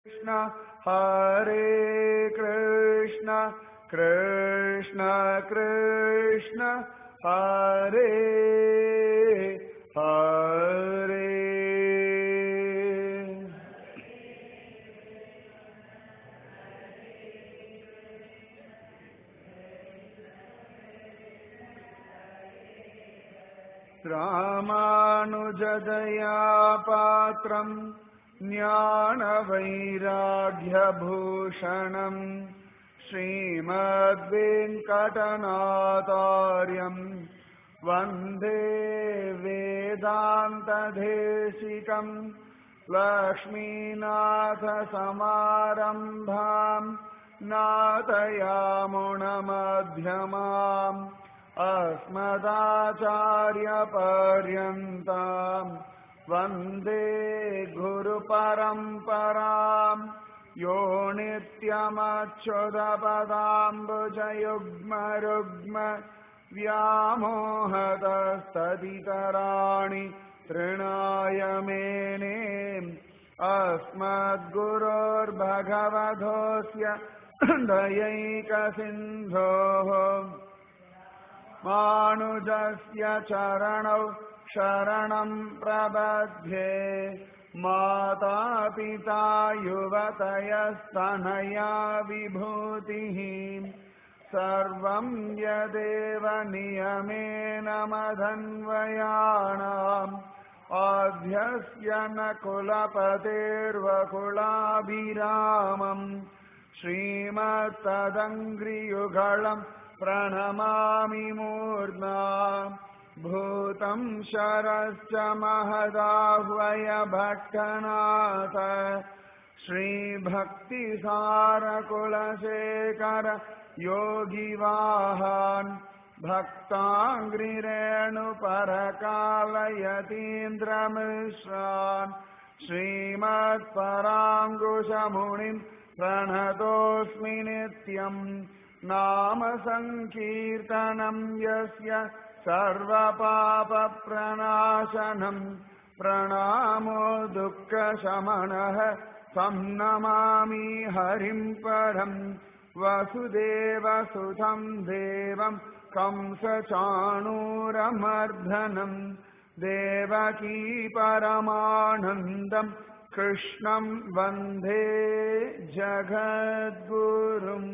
कृष्ण हरे कृष्ण कृष्ण कृष्ण हरे हरे रामानुजदया पात्रम् ज्ञानवैराग्यभूषणम् श्रीमद्वेङ्कटनाथार्यम् वन्दे वेदान्तदेशिकम् लक्ष्मीनाथसमारम्भाम् नाथयामुणमध्यमाम् अस्मदाचार्यपर्यन्ताम् वन्दे गुरुपरम्पराम् यो नित्यमच्युतपदाम्बुजयुग्मरुग्म व्यामोहतस्तदितराणि तृणाय मेने अस्मद्गुरोर्भगवधोऽस्य दयैकसिन्धोः मानुजस्य चरणौ शरणं प्रबध्ये माता पिता युवतयस्तनया विभूतिः सर्वं यदेव नियमेन मधन्वयाणाम् आद्यस्य न कुलपतेर्वकुलाभिरामम् श्रीमत्तदङ्घ्रियुगळम् प्रणमामि मूर्ध्ना भूतं शरश्च महदाह्वय भट्टनाथ श्रीभक्तिसारकुलशेखर योगिवाहान् भक्ताङ्घ्रिरेणुपरकालयतीन्द्रमिश्रान् श्रीमत्पराङ्कुशमुनिम् प्रणतोऽस्मि नित्यम् नाम सङ्कीर्तनम् यस्य सर्वपापप्रणाशनम् प्रणामो दुःखशमनः तं नमामि हरिम् परम् वसुदेवसुतम् देवम् कंसचाणूरमर्धनम् देवकी परमानन्दम् कृष्णम् वन्दे ஜகத்குரும்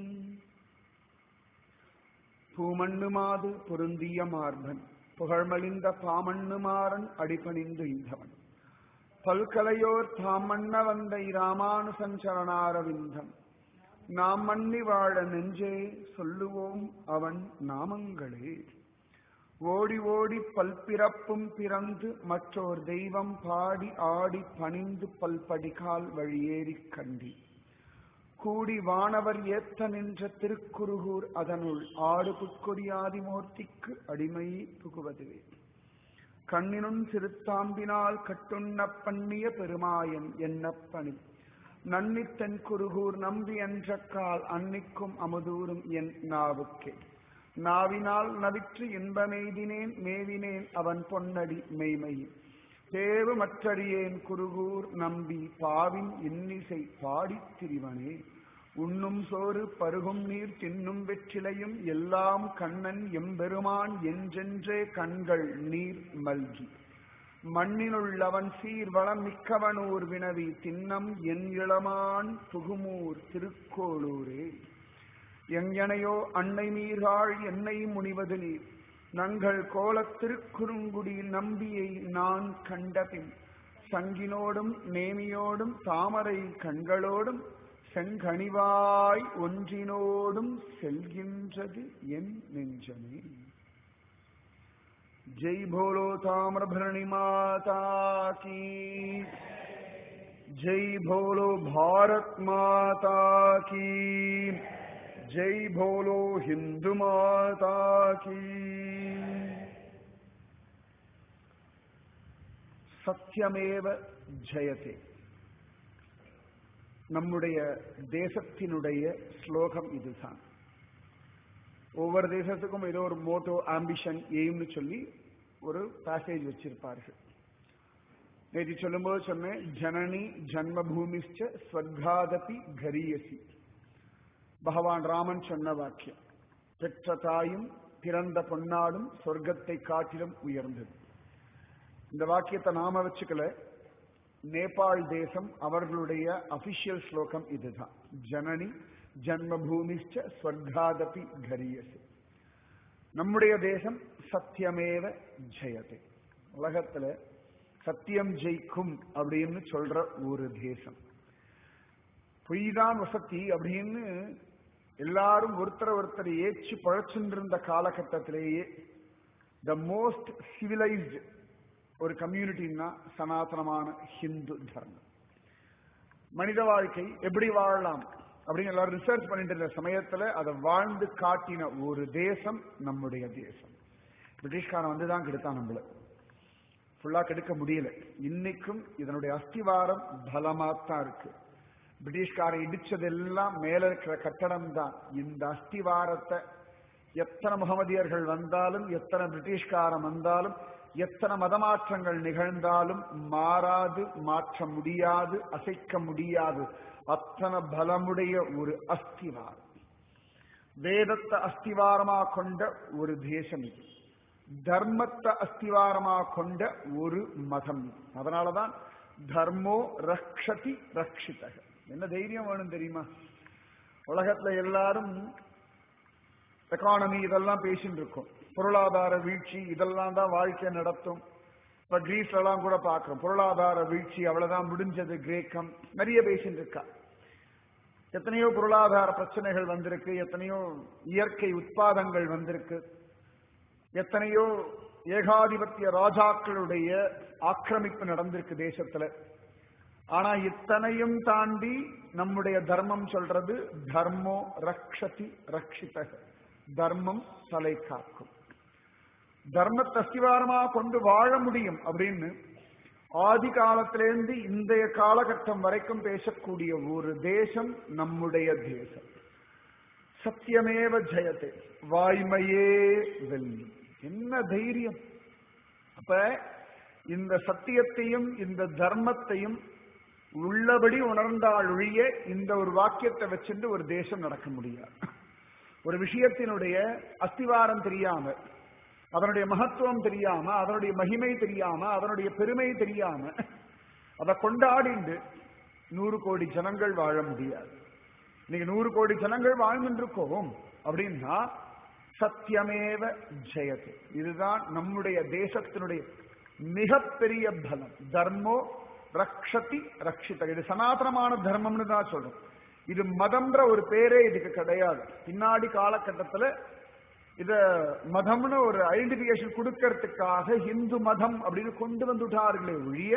பூமண்ணுமாது பொருந்திய மார்பன் புகழ்மலிந்த பாமண்ணுமாறன் அடிபணிந்து இந்தவன் பல்கலையோர் தாமண்ண வந்தை ராமானுசஞ்சரணாரவிந்தம் நாம் மண்ணி வாழ நெஞ்சே சொல்லுவோம் அவன் நாமங்களே ஓடி ஓடி பல்பிறப்பும் பிறந்து மற்றோர் தெய்வம் பாடி ஆடி பணிந்து பல்படிகால் வழியேறி கண்டி கூடி வானவர் ஏத்த நின்ற திருக்குருகூர் அதனுள் ஆடு புட்கொடியாதிமூர்த்திக்கு அடிமை புகுவதுவே கண்ணினும் சிறுத்தாம்பினால் கட்டுண்ண பண்ணிய பெருமாயன் என்னப்பணி நன்னித்தன் குருகூர் நம்பி என்ற கால் அன்னிக்கும் அமுதூரும் என் நாவுக்கே நாவினால் நவிற்று இன்பமெய்தினேன் மேவினேன் அவன் பொன்னடி மெய்மையில் தேவு மற்றடியேன் குருகூர் நம்பி பாவின் இன்னிசை பாடித் திரிவனே உண்ணும் சோறு பருகும் நீர் தின்னும் வெற்றிலையும் எல்லாம் கண்ணன் எம்பெருமான் என்றென்றே கண்கள் நீர் மல்கி மண்ணினுள்ளவன் சீர் வளம் மிக்கவனூர் வினவி தின்னம் என் இளமான் புகுமூர் திருக்கோளூரே எங்கனையோ அன்னை நீர்காள் என்னை முனிவது நீர் நங்கள் கோலத் திருக்குறுங்குடியில் நம்பியை நான் கண்டபின் சங்கினோடும் நேமியோடும் தாமரை கண்களோடும் செங்கனிவாய் ஒன்றினோடும் செல்கின்றது என் நெஞ்சமே ஜெய் போலோ தாமிரபரணி மாதா கீ ஜெய் போலோ பாரத் மாதா கீ ஜெய் போலோ ஹிந்து மாதா கீ சத்தியமேவ ஜெயதே நம்முடைய தேசத்தினுடைய ஸ்லோகம் இதுதான் ஒவ்வொரு தேசத்துக்கும் ஏதோ ஒரு மோட்டோ ஆம்பிஷன் எய்ம்னு சொல்லி ஒரு பேசேஜ் வச்சிருப்பார்கள் நேற்று சொல்லும்போது சொன்னேன் ஜனனி ஜன்மபூமிஷ்ட ஸ்வர்காதபி கரியசி பகவான் ராமன் சொன்ன வாக்கியம் பெற்ற தாயும் பிறந்த பொன்னாடும் சொர்க்கத்தை காட்டிலும் உயர்ந்தது இந்த வாக்கியத்தை நாம வச்சுக்கல நேபாள் தேசம் அவர்களுடைய அபிஷியல் ஸ்லோகம் இதுதான் ஜனனி ஜன்மபூமிஷ்ட ஸ்வர்காதபி கரியசி நம்முடைய தேசம் சத்தியமேவ ஜெயதே உலகத்துல சத்தியம் ஜெயிக்கும் அப்படின்னு சொல்ற ஒரு தேசம் பொய்தான் வசதி அப்படின்னு எல்லாரும் ஒருத்தர் ஒருத்தர் ஏச்சு பழச்சுட்டு இருந்த காலகட்டத்திலேயே த மோஸ்ட் சிவிலைஸ்டு ஒரு கம்யூனிட்டின்னா சனாதனமான ஹிந்து தர்மம் மனித வாழ்க்கை எப்படி வாழலாம் அப்படின்னு எல்லாரும் ரிசர்ச் பண்ணிட்டு இருந்த சமயத்துல அதை வாழ்ந்து காட்டின ஒரு தேசம் நம்முடைய தேசம் பிரிட்டிஷ்காரன் வந்துதான் கெடுத்தான் நம்மள ஃபுல்லா கெடுக்க முடியல இன்னைக்கும் இதனுடைய அஸ்திவாரம் பலமாத்தான் இருக்கு பிரிட்டிஷ்காரன் இடிச்சதெல்லாம் மேல இருக்கிற கட்டடம் தான் இந்த அஸ்திவாரத்தை எத்தனை முகமதியர்கள் வந்தாலும் எத்தனை பிரிட்டிஷ்காரன் வந்தாலும் எத்தனை மதமாற்றங்கள் நிகழ்ந்தாலும் மாறாது மாற்ற முடியாது அசைக்க முடியாது அத்தனை பலமுடைய ஒரு அஸ்திவாரம் வேதத்தை அஸ்திவாரமா கொண்ட ஒரு தேசம் இது தர்மத்தை அஸ்திவாரமா கொண்ட ஒரு மதம் இது அதனாலதான் தர்மோ ரக்ஷதி ரக்ஷிதக என்ன தைரியம் வேணும் தெரியுமா உலகத்துல எல்லாரும் எக்கானமி இதெல்லாம் பேசிட்டு இருக்கோம் பொருளாதார வீழ்ச்சி இதெல்லாம் தான் வாழ்க்கை நடத்தும் இப்ப கிரீஸ்ல எல்லாம் கூட பாக்குறோம் பொருளாதார வீழ்ச்சி அவ்வளவுதான் முடிஞ்சது கிரேக்கம் நிறைய பேசிட்டு இருக்கா எத்தனையோ பொருளாதார பிரச்சனைகள் வந்திருக்கு எத்தனையோ இயற்கை உட்பாதங்கள் வந்திருக்கு எத்தனையோ ஏகாதிபத்திய ராஜாக்களுடைய ஆக்கிரமிப்பு நடந்திருக்கு தேசத்துல ஆனா இத்தனையும் தாண்டி நம்முடைய தர்மம் சொல்றது தர்மோ ரக்ஷதி ரக்ஷித தர்மம் தலை காக்கும் தர்மத்தை அஸ்திவாரமா கொண்டு வாழ முடியும் அப்படின்னு ஆதி காலத்திலேருந்து இன்றைய காலகட்டம் வரைக்கும் பேசக்கூடிய ஒரு தேசம் நம்முடைய தேசம் சத்தியமேவ ஜெயதே வாய்மையே வெல்லி என்ன தைரியம் அப்ப இந்த சத்தியத்தையும் இந்த தர்மத்தையும் உள்ளபடி உணர்ந்தால் ஒழிய இந்த ஒரு வாக்கியத்தை வச்சுட்டு ஒரு தேசம் நடக்க முடியாது ஒரு விஷயத்தினுடைய அஸ்திவாரம் தெரியாம அதனுடைய மகத்துவம் தெரியாம அதனுடைய மகிமை தெரியாம அதனுடைய பெருமை தெரியாம அதை கொண்டாடிண்டு நூறு கோடி ஜனங்கள் வாழ முடியாது இன்னைக்கு நூறு கோடி ஜனங்கள் வாழ்ந்துருக்கோம் அப்படின்னா சத்தியமேவ ஜெயது இதுதான் நம்முடைய தேசத்தினுடைய மிகப்பெரிய பலம் தர்மோ ரக்ஷதி ரக்ஷித இது சனாதனமான தர்மம்னு தான் சொல்றோம் இது மதம்ன்ற ஒரு பேரே இதுக்கு கிடையாது பின்னாடி காலகட்டத்துல இத மதம்னு ஒரு ஐடென்டிபிகேஷன் கொடுக்கறதுக்காக இந்து மதம் அப்படின்னு கொண்டு வந்துட்டார்களே ஒழிய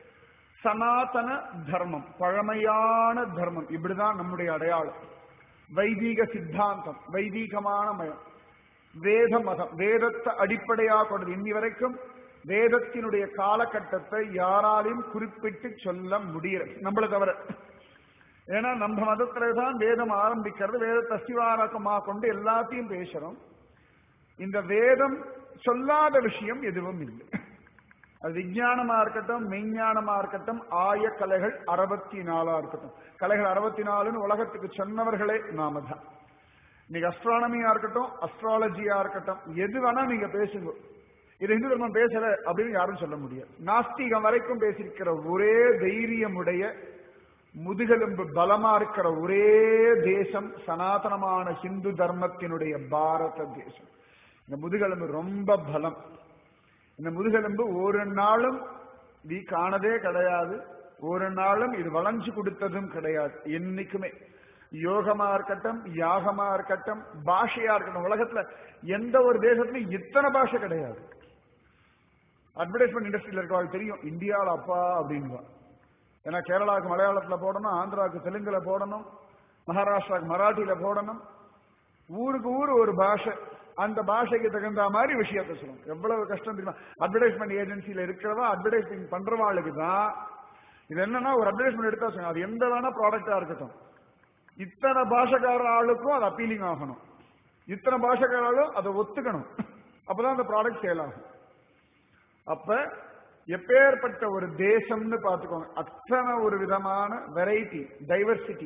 சனாதன தர்மம் பழமையான தர்மம் இப்படிதான் நம்முடைய அடையாளம் வைதீக சித்தாந்தம் வைதீகமான மயம் வேத மதம் வேதத்தை அடிப்படையாக கொண்டது இன்னி வரைக்கும் வேதத்தினுடைய காலகட்டத்தை யாராலையும் குறிப்பிட்டு சொல்ல முடியல நம்மள தவிர ஏன்னா நம்ம மதத்துல தான் வேதம் ஆரம்பிக்கிறது வேதத்தை அஸ்திவாரகமா கொண்டு எல்லாத்தையும் பேசுறோம் இந்த வேதம் சொல்லாத விஷயம் எதுவும் இல்லை அது விஞ்ஞானமா இருக்கட்டும் மெய்ஞானமா இருக்கட்டும் ஆய கலைகள் அறுபத்தி நாலா இருக்கட்டும் கலைகள் அறுபத்தி நாலுன்னு உலகத்துக்கு சொன்னவர்களே நாம தான் நீங்க அஸ்ட்ரானமியா இருக்கட்டும் அஸ்ட்ராலஜியா இருக்கட்டும் எது வேணா நீங்க பேசுங்க இது இந்து தர்மம் பேசல அப்படின்னு யாரும் சொல்ல முடியாது நாஸ்திகம் வரைக்கும் பேசியிருக்கிற ஒரே தைரியமுடைய முதுகெலும்பு பலமா இருக்கிற ஒரே தேசம் சனாதனமான ஹிந்து தர்மத்தினுடைய பாரத தேசம் இந்த முதுகெலும்பு ரொம்ப பலம் இந்த முதுகெலும்பு ஒரு நாளும் வீக் ஆனதே கிடையாது ஒரு நாளும் இது வளைஞ்சு கொடுத்ததும் கிடையாது என்னைக்குமே யோகமா இருக்கட்டும் யாகமா இருக்கட்டும் பாஷையா இருக்கட்டும் உலகத்துல எந்த ஒரு தேசத்துலயும் இத்தனை பாஷை கிடையாது அட்வர்டைஸ்மெண்ட் இண்டஸ்ட்ரியில இருக்கவங்களுக்கு தெரியும் இந்தியாவில் அப்பா அப்படின்வா ஏன்னா கேரளாவுக்கு மலையாளத்துல போடணும் ஆந்திராவுக்கு தெலுங்குல போடணும் மகாராஷ்டிராவுக்கு மராட்டியில போடணும் ஊருக்கு ஊர் ஒரு பாஷை அந்த பாஷைக்கு தகுந்த மாதிரி விஷயத்த சொல்லணும் எவ்வளவு கஷ்டம் தெரியுமா அட்வர்டைஸ்மெண்ட் ஏஜென்சியில இருக்கிறவா அட்வர்டைஸ்மெண்ட் பண்றவாளுக்கு தான் இது என்னன்னா ஒரு அட்வர்டைஸ்மெண்ட் எடுத்தா சொல்லுங்க அது எந்த வேணா ப்ராடக்டா இருக்கட்டும் இத்தனை பாஷக்கார ஆளுக்கும் அது அப்பீலிங் ஆகணும் இத்தனை பாஷக்கார ஆளும் அதை ஒத்துக்கணும் அப்பதான் அந்த ப்ராடக்ட் சேல் ஆகும் அப்ப எப்பேற்பட்ட ஒரு தேசம்னு பார்த்துக்கோங்க அத்தனை ஒரு விதமான வெரைட்டி டைவர்சிட்டி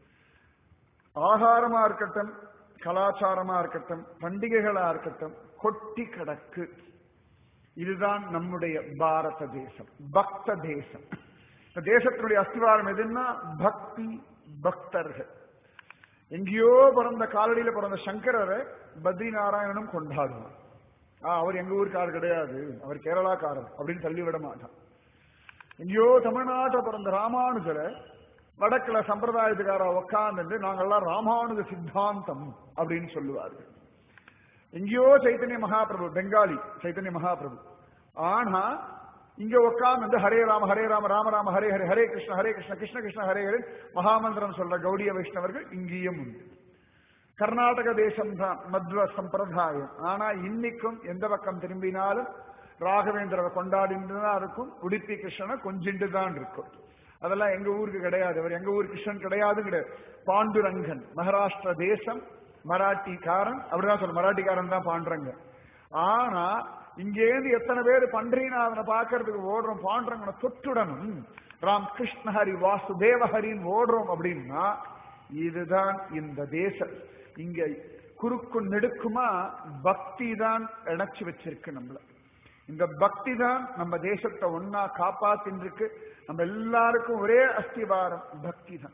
ஆகாரமா இருக்கட்டும் கலாச்சாரமா இருக்கட்டும் பண்டிகைகளா இருக்கட்டும் கொட்டி கிடக்கு இதுதான் நம்முடைய பாரத தேசம் பக்த தேசம் இந்த தேசத்தினுடைய அஸ்திவாரம் எதுன்னா பக்தி பக்தர்கள் எங்கேயோ பிறந்த காலடியில பிறந்த சங்கரரை பத்ரி நாராயணனும் கொண்டாடுவார் ஆ, அவர் எங்க ஊருக்காரர் கிடையாது அவர் கேரளாக்காரர் அப்படின்னு தள்ளிவிட மாட்டான் எங்கேயோ தமிழ்நாட்டில் பிறந்த ராமானுஜரை வடக்குல சம்பிரதாயத்துக்கார உட்கார்ந்து நாங்கெல்லாம் ராமானுஜ சித்தாந்தம் அப்படின்னு சொல்லுவார்கள் எங்கேயோ சைத்தன்ய மகாபிரபு பெங்காலி சைத்தன்ய மகாபிரபு ஆனா இங்க உட்கார்ந்து ஹரே ராம ஹரே ராம ராம ராம ஹரே ஹரே ஹரே கிருஷ்ண ஹரே கிருஷ்ண கிருஷ்ண கிருஷ்ண ஹரே ஹரே மகாமந்திரம் சொல்ற கௌடிய வைஷ்ணவர்கள் இங்கேயும் உண்டு கர்நாடக தேசம் தான் மத்வ சம்பிரதாயம் ஆனா இன்னைக்கும் எந்த பக்கம் திரும்பினாலும் ராகவேந்திரரை கொண்டாடிட்டு தான் இருக்கும் உடுப்பி கிருஷ்ணனை கொஞ்சிண்டு தான் இருக்கும் அதெல்லாம் எங்க ஊருக்கு கிடையாது அவர் எங்க ஊர் கிருஷ்ணன் கிடையாது கிடையாது பாண்டுரங்கன் மகாராஷ்டிர தேசம் மராட்டிக்காரன் அப்படிதான் சொல்ல மராட்டிக்காரன் தான் பாண்டுரங்க ஆனா இங்கேருந்து எத்தனை பேர் பன்றிநாதனை பார்க்கறதுக்கு ஓடுறோம் பாண்டுரங்கனை தொட்டுடணும் ராம் கிருஷ்ண ஹரி வாசுதேவ ஹரின்னு ஓடுறோம் அப்படின்னா இதுதான் இந்த தேசம் இங்க குறுக்கு நெடுக்குமா பக்தி தான் இணைச்சு வச்சிருக்கு நம்மள இந்த பக்தி தான் நம்ம தேசத்தை ஒன்னா காப்பாத்தின்னு இருக்கு நம்ம எல்லாருக்கும் ஒரே அஸ்திவாரம் பக்தி தான்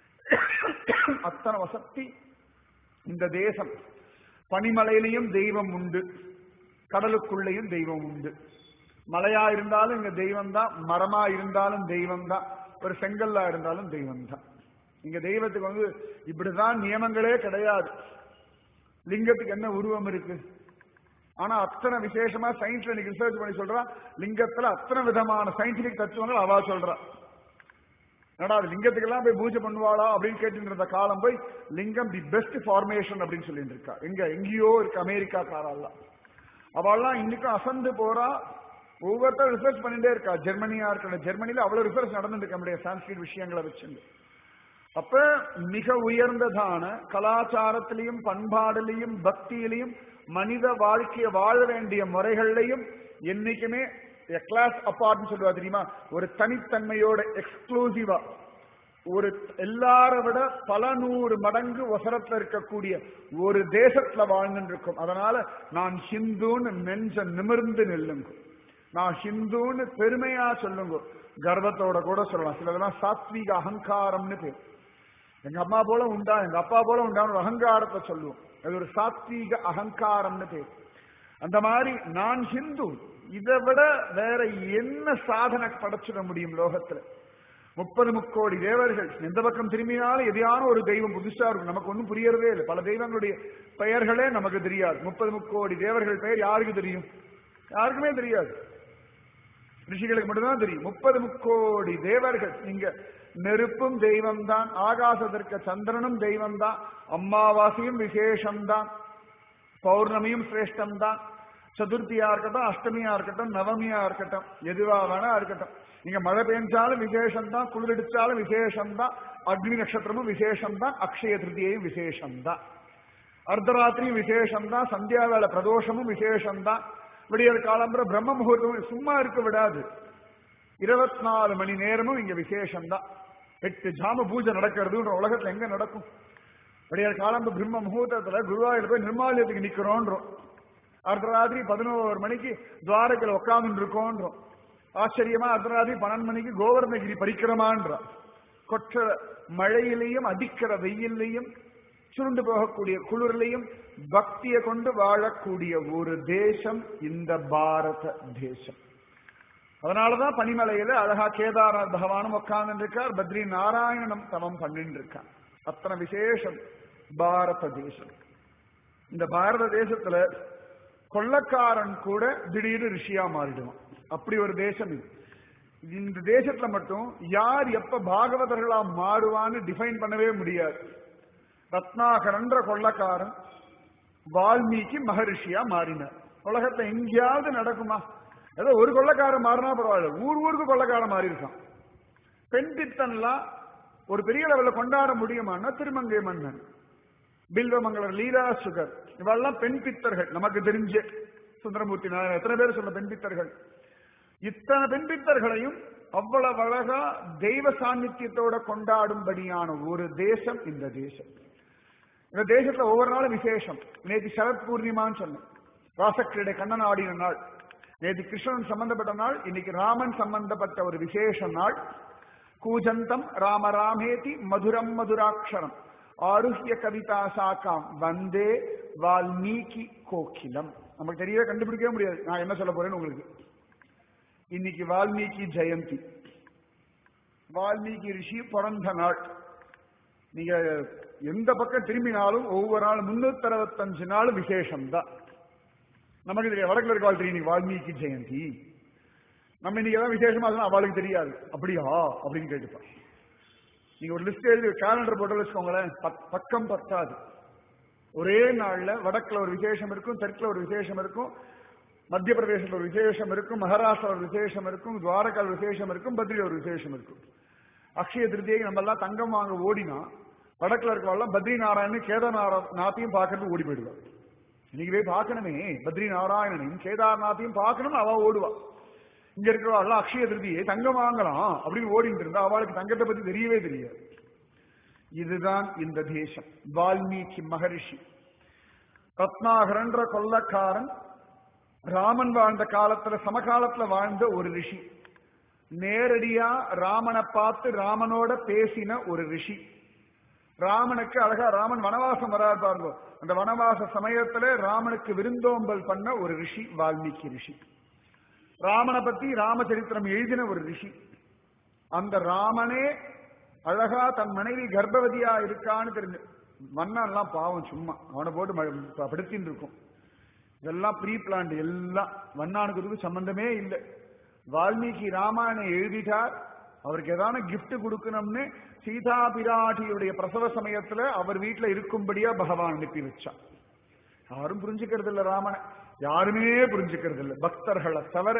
அத்தனை வசதி இந்த தேசம் பனிமலையிலையும் தெய்வம் உண்டு கடலுக்குள்ளேயும் தெய்வம் உண்டு மலையா இருந்தாலும் இங்க தெய்வம் தான் மரமா இருந்தாலும் தெய்வம் தான் ஒரு செங்கல்லா இருந்தாலும் தெய்வம் தான் இங்க தெய்வத்துக்கு வந்து இப்படிதான் நியமங்களே கிடையாது லிங்கத்துக்கு என்ன உருவம் இருக்கு ஆனா அத்தனை விசேஷமா சயின்ஸ்ல இன்னைக்கு ரிசர்ச் பண்ணி சொல்றா லிங்கத்துல அத்தனை விதமான சயின்டிபிக் தத்துவங்கள் அவா சொல்றா என்னடா அது லிங்கத்துக்கெல்லாம் போய் பூஜை பண்ணுவாளா அப்படின்னு கேட்டு இருந்த காலம் போய் லிங்கம் தி பெஸ்ட் ஃபார்மேஷன் அப்படின்னு சொல்லிட்டு இருக்கா எங்க எங்கேயோ இருக்கு அமெரிக்கா காரெல்லாம் அவள்லாம் இன்னைக்கும் அசந்து போறா ஒவ்வொருத்தர் ரிசர்ச் பண்ணிட்டே இருக்கா ஜெர்மனியா இருக்கிற ஜெர்மனில அவ்வளவு ரிசர்ச் நடந்துட்டு இருக்க முடியாது சான்ஸ்கிரிட் விஷயங்களை வச்சுட்டு அப்ப மிக உயர்ந்ததான கலாச்சாரத்திலையும் பண்பாடுலையும் பக்தியிலையும் மனித வாழ்க்கையை வாழ வேண்டிய முறைகள்லையும் என்னைக்குமே கிளாஸ் அப்பார்ட்னு சொல்லுவா தெரியுமா ஒரு தனித்தன்மையோட எக்ஸ்க்ளூசிவா ஒரு எல்லார விட பல நூறு மடங்கு ஒசரத்துல இருக்கக்கூடிய ஒரு தேசத்துல வாழ்ந்துட்டு இருக்கும் அதனால நான் ஹிந்துன்னு நெஞ்ச நிமிர்ந்து நில்லுங்க நான் ஹிந்துன்னு பெருமையா சொல்லுங்க கர்வத்தோட கூட சொல்லலாம் சிலதெல்லாம் சாத்வீக அகங்காரம்னு பேர் எங்க அம்மா போல உண்டா எங்க அப்பா போல உண்டான்னு ஒரு அகங்காரத்தை சொல்லுவோம் அது ஒரு சாத்வீக அகங்காரம்னு பேர் அந்த மாதிரி நான் ஹிந்து இதை விட வேற என்ன சாதனை படைச்சிட முடியும் லோகத்துல முப்பது முக்கோடி தேவர்கள் எந்த பக்கம் திரும்பினாலும் எதையான ஒரு தெய்வம் புதுசா இருக்கும் நமக்கு ஒன்றும் புரியறதே இல்லை பல தெய்வங்களுடைய பெயர்களே நமக்கு தெரியாது முப்பது முக்கோடி தேவர்கள் பெயர் யாருக்கு தெரியும் யாருக்குமே தெரியாது ரிஷிகளுக்கு மட்டும்தான் தெரியும் முப்பது முக்கோடி தேவர்கள் இங்க நெருப்பும் தெய்வம் தான் ஆகாசத்திற்கு சந்திரனும் தெய்வம் தான் அம்மாவாசையும் விசேஷம்தான் பௌர்ணமியும் சிரேஷ்டம் தான் சதுர்த்தியா இருக்கட்டும் அஷ்டமியா இருக்கட்டும் நவமியா இருக்கட்டும் எதுவா வேணா இருக்கட்டும் நீங்க மழை பெஞ்சாலும் விசேஷம் தான் குளிரடிச்சாலும் விசேஷம் தான் அக்னி நட்சத்திரமும் விசேஷம் தான் அக்ஷய திருத்தியையும் விசேஷம் தான் அர்த்தராத்திரியும் விசேஷம் தான் சந்தியா வேலை பிரதோஷமும் விசேஷம் தான் விடியற் காலம்புற பிரம்ம முகூர்த்தமும் சும்மா இருக்க விடாது இருபத்தி நாலு மணி நேரமும் இங்க விசேஷம் தான் எட்டு ஜாம பூஜை நடக்கிறதுன்ற உலகத்துல எங்க நடக்கும் விடியற் காலம்பு பிரம்ம முகூர்த்தத்துல குருவாயூர் போய் நிர்மாலயத்துக்கு நிக்கிறோன்றோம் அர்த்தராத்திரி பதினோரு மணிக்கு துவாரக்கில் உட்கார்ந்து இருக்கோன்றோம் ஆச்சரியமா அர்த்தராத்திரி பன்னெண்டு மணிக்கு கோவர்ணகிரி பறிக்கிறோமான்றோம் கொற்ற மழையிலையும் அடிக்கிற வெயிலையும் சுருண்டு போகக்கூடிய குளிர்லையும் பக்தியை கொண்டு வாழக்கூடிய ஒரு தேசம் இந்த பாரத தேசம் அதனாலதான் பனிமலையில அழகா கேதார்நாத் பகவானும் உட்கார்ந்து இருக்கார் பத்ரி நாராயணனும் தவம் பண்ணிட்டு இருக்கார் அத்தனை விசேஷம் பாரத தேசம் இந்த பாரத தேசத்துல கொள்ளக்காரன் கூட திடீர்னு ரிஷியா மாறிடுவான் அப்படி ஒரு தேசம் இது இந்த தேசத்துல மட்டும் யார் எப்ப பாகவதர்களா மாறுவான்னு டிஃபைன் பண்ணவே முடியாது ரத்னாகரன்ற கொள்ளக்காரன் வால்மீகி மகரிஷியா மாறினார் உலகத்துல எங்கேயாவது நடக்குமா ஏதோ ஒரு கொள்ளக்காரன் மாறினா பரவாயில்ல ஊர் ஊருக்கு கொள்ளக்காரன் மாறி இருக்கான் பெண் பித்தன்லாம் ஒரு பெரிய லெவல்ல கொண்டாட முடியுமான்னா திருமங்கை மன்னன் பில்வமங்கலர் லீலா சுகர் இவெல்லாம் பெண் பித்தர்கள் நமக்கு தெரிஞ்ச சுந்தரமூர்த்தி நாயர் எத்தனை பேர் சொல்ல பெண் பித்தர்கள் இத்தனை பெண்பித்தர்களையும் அவ்வளவு அழகா தெய்வ சாநித்தியத்தோட கொண்டாடும்படியான ஒரு தேசம் இந்த தேசம் இந்த தேசத்துல ஒவ்வொரு நாளும் விசேஷம் நேற்று சரத் பூர்ணிமான்னு சொன்னேன் ராசக்கிரீடை கண்ணன் ஆடின நாள் நேற்று கிருஷ்ணன் சம்பந்தப்பட்ட நாள் இன்னைக்கு ராமன் சம்பந்தப்பட்ட ஒரு விசேஷ நாள் கூஜந்தம் ராம ராமேதி மதுரம் மதுராட்சரம் ஆருஹ்ய கவிதா சாக்காம் வந்தே வால்மீகி கோகிலம் நமக்கு தெரியவே கண்டுபிடிக்கவே முடியாது நான் என்ன சொல்ல போறேன்னு உங்களுக்கு இன்னைக்கு வால்மீகி ஜெயந்தி வால்மீகி ரிஷி பிறந்த நாள் நீங்க எந்த பக்கம் திரும்பினாலும் ஒவ்வொரு நாள் முன்னூத்தி அறுபத்தஞ்சு நாள் விசேஷம் தான் நமக்கு தெரியாது வடக்குல இருக்க வாழ் தெரியும் இன்னைக்கு வால்மீகி ஜெயந்தி நம்ம இன்னைக்கு ஏதாவது விசேஷமா சொன்னா அவளுக்கு தெரியாது அப்படியா அப்படின்னு கேட்டுப்பான் நீங்க ஒரு லிஸ்ட் எழுதி கேலண்டர் போட்டு வச்சுக்கோங்களேன் பத்- பக்கம் பத்தாது ஒரே நாள்ல வடக்குல ஒரு விசேஷம் இருக்கும் தெற்குல ஒரு விசேஷம் இருக்கும் மத்திய பிரதேசத்துல ஒரு விசேஷம் இருக்கும் மகாராஷ்டிரா ஒரு விசேஷம் இருக்கும் துவாரகா ஒரு விசேஷம் இருக்கும் பத்ரியில ஒரு விசேஷம் இருக்கும் அக்ஷய திருத்தியை நம்ம எல்லாம் தங்கம் வாங்க ஓடினா வடக்குல இருக்கவெல்லாம் பத்ரி நாராயணன் கேதார்நாத்தையும் பார்க்கறது ஓடி போயிடுவா இன்னைக்கு போய் பார்க்கணுமே பத்ரி நாராயணனையும் கேதார்நாத்தையும் பார்க்கணும் அவ ஓடுவா இங்க இருக்கிறவா அக்ஷய திருதியை தங்கம் வாங்கலாம் அப்படின்னு ஓடிட்டு இருந்தா அவளுக்கு தங்கத்தை பத்தி தெரியவே தெரியாது இதுதான் இந்த தேசம் வால்மீகி மகரிஷி ரத்னாகரன்ற கொல்லக்காரன் ராமன் வாழ்ந்த காலத்துல சமகாலத்துல வாழ்ந்த ஒரு ரிஷி நேரடியா ராமனை பார்த்து ராமனோட பேசின ஒரு ரிஷி ராமனுக்கு அழகா ராமன் வனவாசம் வராது பாருங்க அந்த வனவாச சமயத்துல ராமனுக்கு விருந்தோம்பல் பண்ண ஒரு ரிஷி வால்மீகி ரிஷி ராமனை பத்தி ராமச்சரித்திரம் எழுதின ஒரு ரிஷி அந்த ராமனே அழகா தன் மனைவி கர்ப்பவதியா இருக்கான்னு தெரிஞ்சு மன்னன் எல்லாம் பாவம் சும்மா அவனை போட்டு ம- படுத்தின்னு இருக்கும் இதெல்லாம் ப்ரீ பிளான்ட் எல்லாம் வண்ணானுக்கு இதுக்கு சம்பந்தமே இல்லை வால்மீகி ராமாயணம் எழுதிட்டார் அவருக்கு ஏதான gift கொடுக்கணும்னு சீதா பிராட்டியுடைய பிரசவ சமயத்துல அவர் வீட்டுல இருக்கும்படியா பகவான் அனுப்பி வச்சான் யாரும் புரிஞ்சுக்கிறது இல்ல ராமனை யாருமே புரிஞ்சுக்கிறது இல்ல பக்தர்களை தவிர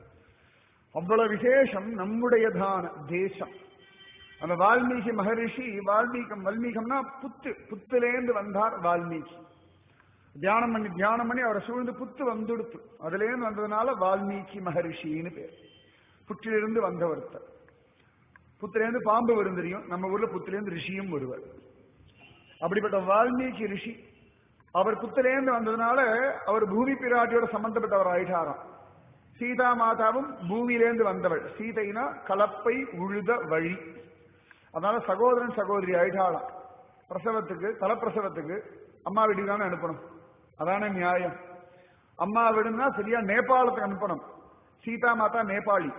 அவ்வளவு விசேஷம் நம்முடையதான தேசம் அந்த வால்மீகி மகரிஷி வால்மீகம் வல்மீகம்னா புத்து புத்துலேந்து வந்தார் வால்மீகி தியானம் பண்ணி தியானம் பண்ணி அவரை சூழ்ந்து புத்து வந்துடுத்து அதுலேருந்து வந்ததுனால வால்மீகி மகரிஷின்னு பேர் புற்றிலிருந்து வந்த ஒருத்தர் புத்திலேருந்து பாம்பு வரும் தெரியும் நம்ம ஊர்ல புத்திலேருந்து ரிஷியும் வருவார் அப்படிப்பட்ட வால்மீகி ரிஷி அவர் புத்திலேருந்து வந்ததுனால அவர் பூமி பிராட்டியோட சம்பந்தப்பட்டவர் ஆயிட்டாராம் சீதா மாதாவும் பூமியிலேந்து வந்தவள் சீதைனா கலப்பை உழுத வழி அதனால சகோதரன் சகோதரி ஆயிட்டாளாம் பிரசவத்துக்கு தலப்பிரசவத்துக்கு அம்மா வீட்டுக்கு தானே அனுப்பணும் அதானே நியாயம் அம்மா வீடுன்னா சரியா நேபாளத்துக்கு அனுப்பணும் சீதா மாதா நேபாளி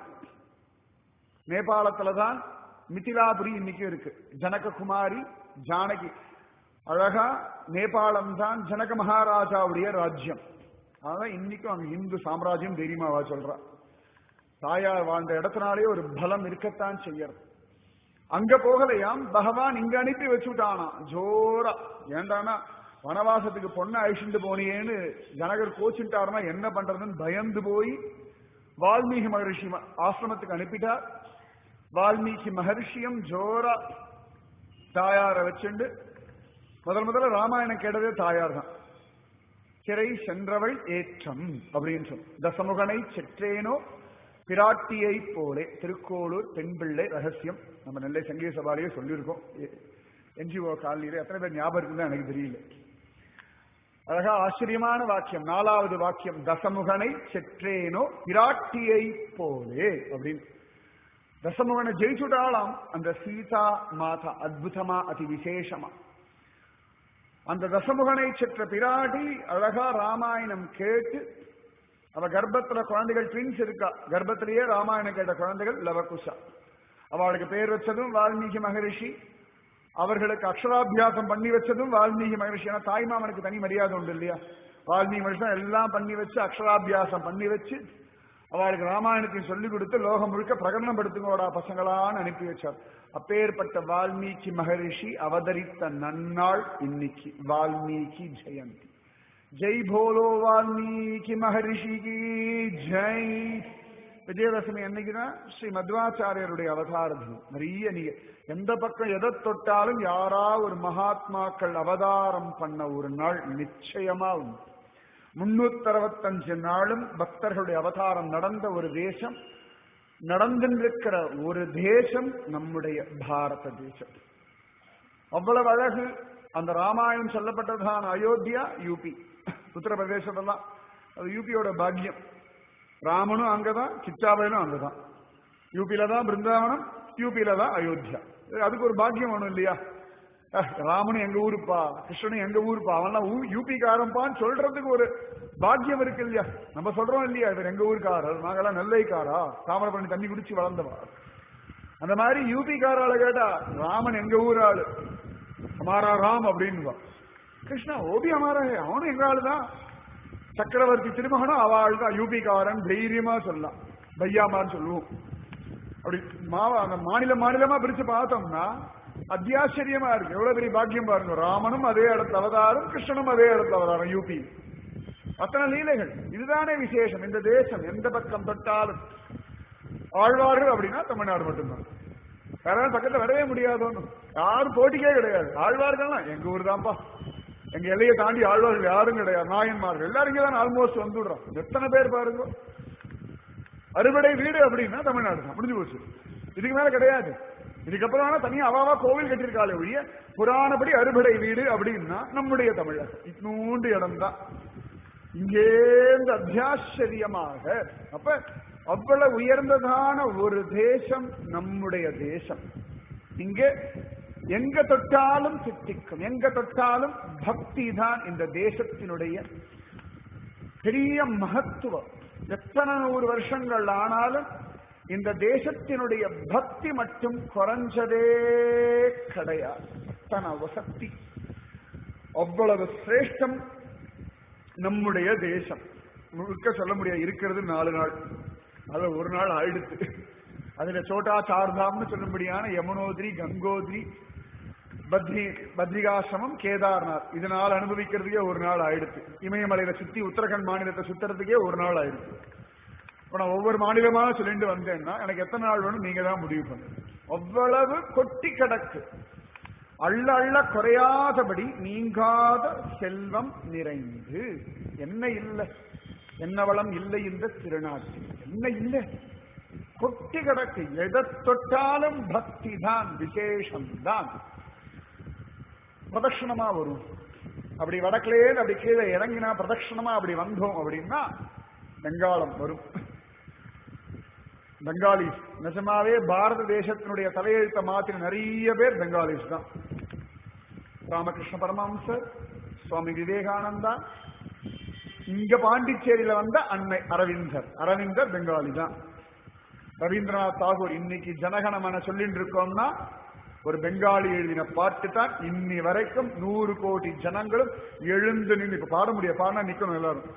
நேபாளத்துல தான் மிதிலாபுரி இன்னைக்கும் இருக்கு ஜனககுமாரி ஜானகி அழகா நேபாளம் தான் ஜனக மகாராஜாவுடைய ராஜ்யம் அதான் இன்னைக்கும் அங்க இந்து சாம்ராஜ்யம் தைரியமாவா சொல்றா தாயார் வாழ்ந்த இடத்தினாலே ஒரு பலம் இருக்கத்தான் செய்யறது அங்க போகலையாம் பகவான் இங்க அனுப்பி வச்சுட்டானா ஜோரா ஏண்டானா வனவாசத்துக்கு பொண்ணை அழிச்சுட்டு போனியேன்னு ஜனகர் கோச்சுட்டாருன்னா என்ன பண்றதுன்னு பயந்து போய் வால்மீகி மகரிஷி ம- ஆசிரமத்துக்கு அனுப்பிட்டார் வால்மீகி மகரிஷியும் ஜோரா தாயார வச்சுண்டு முதல் முதல்ல ராமாயணம் கேட்டதே தாயார் தான் சிறை சென்றவள் ஏற்றம் அப்படின்னு சொல்லு தசமுகனை செற்றேனோ பிராட்டியை போலே திருக்கோளூர் பெண்பிள்ளை ரகசியம் நம்ம நெல்லை சங்கீத சபாலேயே சொல்லியிருக்கோம் என்ஜிஓ காலனியில எத்தனை பேர் ஞாபகம் இருக்குன்னு எனக்கு தெரியல அழகா ஆச்சரியமான வாக்கியம் நாலாவது வாக்கியம் தசமுகனை செற்றேனோ பிராட்டியை போலே அப்படின்னு தசமுகனை ஜெயிச்சுட்டாலாம் அந்த சீதா மாதா அத்புதமா அதி விசேஷமா அந்த தசமுகனை செற்ற பிராட்டி அழகா ராமாயணம் கேட்டு அவ கர்ப்பத்துல குழந்தைகள் ட்வின்ஸ் இருக்கா கர்ப்பத்திலேயே ராமாயணம் கேட்ட குழந்தைகள் லவகுஷா அவளுக்கு பேர் வச்சதும் வால்மீகி மகரிஷி அவர்களுக்கு அக்ஷராபியாசம் பண்ணி வச்சதும் வால்மீகி மகரிஷி ஏன்னா தாய்மாமனுக்கு தனி மரியாதை உண்டு இல்லையா வால்மீகி மகரிஷி தான் எல்லாம் பண்ணி வச்சு அக்ஷராபியாசம் பண்ணி வச்சு அவளுக்கு ராமாயணத்தையும் சொல்லிக் கொடுத்து லோகம் முழுக்க பிரகடனம் படுத்துங்கோடா பசங்களான்னு அனுப்பி வச்சார் அப்பேற்பட்ட வால்மீகி மகரிஷி அவதரித்த நன்னாள் இன்னைக்கு வால்மீகி ஜெயந்தி ஜெய் போலோ வால்மீகி மகரிஷிக்கு ஜெய் விஜயதசமி என்னைக்குதான் ஸ்ரீ மத்வாச்சாரியருடைய அவதார தினம் நிறைய நீங்க எந்த பக்கம் எதை தொட்டாலும் யாரா ஒரு மகாத்மாக்கள் அவதாரம் பண்ண ஒரு நாள் நிச்சயமா உண்டு முன்னூத்தி அறுபத்தஞ்சு நாளும் பக்தர்களுடைய அவதாரம் நடந்த ஒரு தேசம் நடந்திருக்கிற ஒரு தேசம் நம்முடைய பாரத தேசம் அவ்வளவு அழகு அந்த ராமாயணம் சொல்லப்பட்டதான அயோத்தியா யூபி உத்தரப்பிரதேசத்தெல்லாம் அது யூபியோட பாக்கியம் ராமனும் அங்கதான் கிச்சாபயனும் அங்கதான் யூபியில தான் பிருந்தாவனம் யூபியில தான் அயோத்தியா அதுக்கு ஒரு பாக்கியம் வேணும் இல்லையா அஹ், ராமனும் எங்க ஊருப்பா கிருஷ்ணனும் எங்க ஊருப்பா அவன்லாம் யூபிக்காரன்பான்னு சொல்றதுக்கு ஒரு பாக்கியம் இருக்கு இல்லையா நம்ம சொல்றோம் இல்லையா இவர் எங்க ஊருக்காரர் நாங்கெல்லாம் நெல்லைக்காரா தாமிரபரணி தண்ணி குடிச்சு வளர்ந்தவா அந்த மாதிரி யூபிக்காரால கேட்டா ராமன் எங்க ஊர் ஆளு அமாரா ராம் அப்படின்னு கிருஷ்ணா ஓபி அமாரா ஹே, அவனும் எங்க ஆளு தான் சக்கரவர்த்தி திருமகனும் அவ ஆள் தான் யூபிக்காரன் தைரியமா சொல்லலாம் பையாமான்னு சொல்லுவோம் அப்படி மாவ அந்த மாநில மாநிலமா பிரிச்சு பார்த்தோம்னா அத்தியாச்சரியமா இருக்கு எவ்வளவு பெரிய பாக்கியம் பாருங்க ராமனும் அதே இடத்துல அவதாரம் கிருஷ்ணனும் அதே இடத்துல அவதாரம் யூபி அத்தனை லீலைகள் இதுதானே விசேஷம் இந்த தேசம் எந்த பக்கம் தொட்டாலும் ஆழ்வார்கள் அப்படின்னா தமிழ்நாடு மட்டும்தான் வேற யாரும் பக்கத்துல வரவே முடியாதோன்னு யாரும் போட்டிக்கே கிடையாது ஆழ்வார்கள்லாம் எங்க ஊர் தான்ப்பா எங்க எல்லையை தாண்டி ஆழ்வார்கள் யாரும் கிடையாது நாயன்மார்கள் எல்லாரும் இங்க தான் ஆல்மோஸ்ட் வந்துடுறோம் எத்தனை பேர் பாருங்க அறுபடை வீடு அப்படின்னா தமிழ்நாடு தான் முடிஞ்சு போச்சு இதுக்கு மேல கிடையாது இதுக்கப்புறம் வேணா தனியா அவாவா கோவில் கட்டியிருக்காளே ஒழிய புராணப்படி அறுபடை வீடு அப்படின்னா நம்முடைய தமிழகம் இட்னூண்டு இடம் தான் இங்கேந்து அத்தியாச்சரியமாக அப்ப அவ்வளவு உயர்ந்ததான ஒரு தேசம் நம்முடைய தேசம் இங்கே எங்க தொட்டாலும் சித்திக்கும் எங்க தொட்டாலும் பக்தி தான் இந்த தேசத்தினுடைய பெரிய மகத்துவம் எத்தனை நூறு வருஷங்கள் ஆனாலும் இந்த தேசத்தினுடைய பக்தி மட்டும் குறைஞ்சதே கிடையாது அத்தனை வசக்தி அவ்வளவு சிரேஷ்டம் நம்முடைய தேசம் முழுக்க சொல்ல முடியாது இருக்கிறது நாலு நாள் அது ஒரு நாள் ஆயிடுத்து அதுல சோட்டா சார்தாம்னு சொல்லும்படியான யமுனோத்ரி கங்கோத்ரி பத்ரி பத்ரிகாசிரமம் கேதார்நாத் இதனால் அனுபவிக்கிறதுக்கே ஒரு நாள் ஆயிடுச்சு இமயமலையில சுத்தி உத்தரகண்ட் மாநிலத்தை சுத்துறதுக்கே ஒரு நாள் ஆயிடுச்சு இப்ப நான் ஒவ்வொரு மாநிலமா சொல்லிட்டு வந்தேன்னா எனக்கு எத்தனை நாள் வேணும் நீங்க தான் முடிவு பண்ணுங்க அவ்வளவு கொட்டி கிடக்கு அள்ள அள்ள குறையாதபடி நீங்காத செல்வம் நிறைந்து என்ன இல்லை என்ன வளம் இல்லை இந்த திருநாட்டில் என்ன இல்லை கொட்டி கிடக்கு எதை தொட்டாலும் பக்தி தான் விசேஷம் தான் பிரதட்சணமா வரும் அப்படி வடக்கிலே அப்படி கீழே இறங்கினா பிரதட்சணமா அப்படி வந்தோம் அப்படின்னா பெங்காலம் வரும் பெங்காலிஸ் நிஜமாவே பாரத தேசத்தினுடைய தலையெழுத்த மாத்திர நிறைய பேர் பெங்காலிஸ் தான் ராமகிருஷ்ண பரமஹம்சர் சுவாமி விவேகானந்தா இங்க பாண்டிச்சேரியில வந்த அன்னை அரவிந்தர் அரவிந்தர் பெங்காலி தான் ரவீந்திரநாத் தாகூர் இன்னைக்கு ஜனகணமன சொல்லிட்டு இருக்கோம்னா ஒரு பெங்காலி எழுதின பாட்டு தான் இன்னி வரைக்கும் நூறு கோடி ஜனங்களும் எழுந்து நின்று இப்ப பாட முடியாது பாடினா நிக்கணும் எல்லாரும்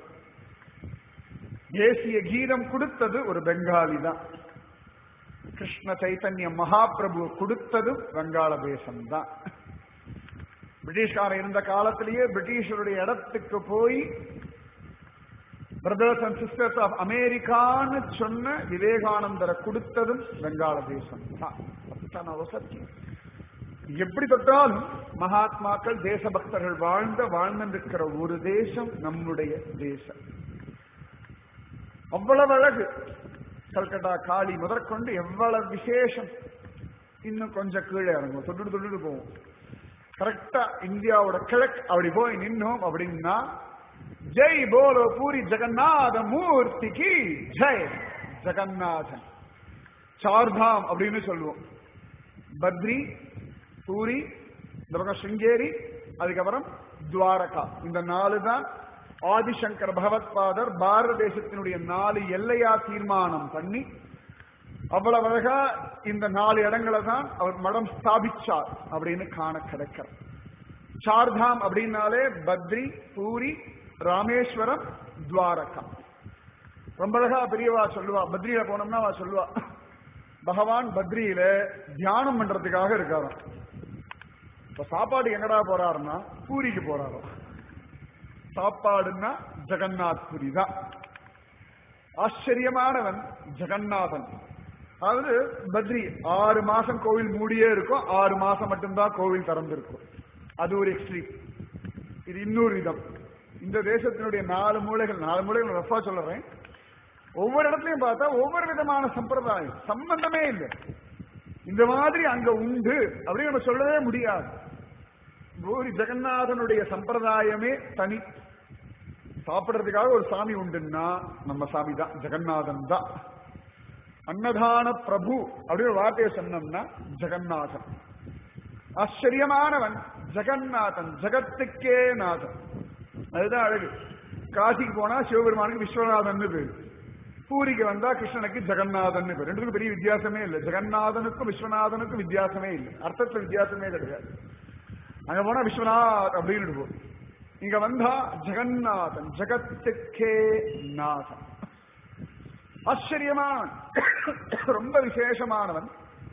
தேசிய கீதம் கொடுத்தது ஒரு பெங்காலி தான் கிருஷ்ண சைத்தன்ய மகாபிரபு கொடுத்ததும் வங்காள தேசம் தான் பிரிட்டிஷ்காரன் இருந்த காலத்திலேயே பிரிட்டிஷருடைய இடத்துக்கு போய் பிரதர்ஸ் அண்ட் சிஸ்டர்ஸ் ஆஃப் அமெரிக்கான்னு சொன்ன விவேகானந்தரை கொடுத்ததும் வங்காள தேசம் தான் அத்தனை வசதி எப்படி தொட்டாலும் மகாத்மாக்கள் தேசபக்தர்கள் வாழ்ந்த வாழ்ந்திருக்கிற ஒரு தேசம் நம்முடைய தேசம் அவ்வளவு அழகு கல்கட்டா காளி முதற்கொண்டு எவ்வளவு விசேஷம் இன்னும் கொஞ்சம் கீழே இறங்கும் தொட்டு தொட்டு போவோம் கரெக்டா இந்தியாவோட கிழக்கு அப்படி போய் நின்னோம் அப்படின்னா ஜெய் போலோ பூரி ஜெகநாத மூர்த்திக்கு ஜெய் ஜெகநாதன் சார்தாம் அப்படின்னு சொல்லுவோம் பத்ரி பூரி இந்த பக்கம் சிங்கேரி அதுக்கப்புறம் துவாரகா இந்த நாலு தான் ஆதிசங்கர் பகவத்பாதர் பாரத தேசத்தினுடைய நாலு எல்லையா தீர்மானம் பண்ணி அவ்வளவு அழகா இந்த நாலு இடங்களை தான் அவர் மடம் ஸ்தாபிச்சார் அப்படின்னு காண கிடைக்கிற சார்தாம் அப்படின்னாலே பத்ரி பூரி ராமேஸ்வரம் துவாரகா ரொம்ப அழகா பெரியவா சொல்லுவா பத்ரியில போனோம்னா அவ சொல்லுவா பகவான் பத்ரியில தியானம் பண்றதுக்காக இருக்காராம் இப்ப சாப்பாடு எங்கடா போறாருன்னா பூரிக்கு போறாராம் சாப்பாடுன்னா ஜெகநாத் புரி தான் ஆச்சரியமானவன் ஜெகநாதன் அதாவது பத்ரி ஆறு மாசம் கோவில் மூடியே இருக்கும் ஆறு மாசம் மட்டும்தான் கோவில் திறந்திருக்கும் அது ஒரு எக்ஸ்ட்ரீம் இது இன்னொரு விதம் இந்த தேசத்தினுடைய நாலு மூலைகள் நாலு மூலைகள் ரஃபா சொல்றேன் ஒவ்வொரு இடத்துலயும் பார்த்தா ஒவ்வொரு விதமான சம்பிரதாயம் சம்பந்தமே இல்லை இந்த மாதிரி அங்க உண்டு அப்படின்னு நம்ம சொல்லவே முடியாது பூரி ஜெகநாதனுடைய சம்பிரதாயமே தனி சாப்பிடுறதுக்காக ஒரு சாமி உண்டுன்னா நம்ம சாமி தான் ஜெகநாதன் தான் அன்னதான பிரபு அப்படின்னு ஒரு வார்த்தையை சொன்னோம்னா ஜெகநாதன் ஆச்சரியமானவன் ஜெகநாதன் ஜெகத்துக்கே நாதன் அதுதான் அழகு காசிக்கு போனா சிவபெருமானுக்கு விஸ்வநாதன் பேரு பூரிக்கு வந்தா கிருஷ்ணனுக்கு ஜெகநாதன் பேர் ரெண்டுக்கும் பெரிய வித்தியாசமே இல்லை ஜெகநாதனுக்கும் விஸ்வநாதனுக்கும் வித்தியாசமே இல்லை அர்த்தத்துல வித்தியாசமே கிடையாது அங்க போனா விஸ்வநாத் அப்படின்னு இருக்கும் இங்க வந்தா ஜெகநாதன் ஜெகத்துக்கே நாதன் ஆச்சரியமானவன் ரொம்ப விசேஷமானவன்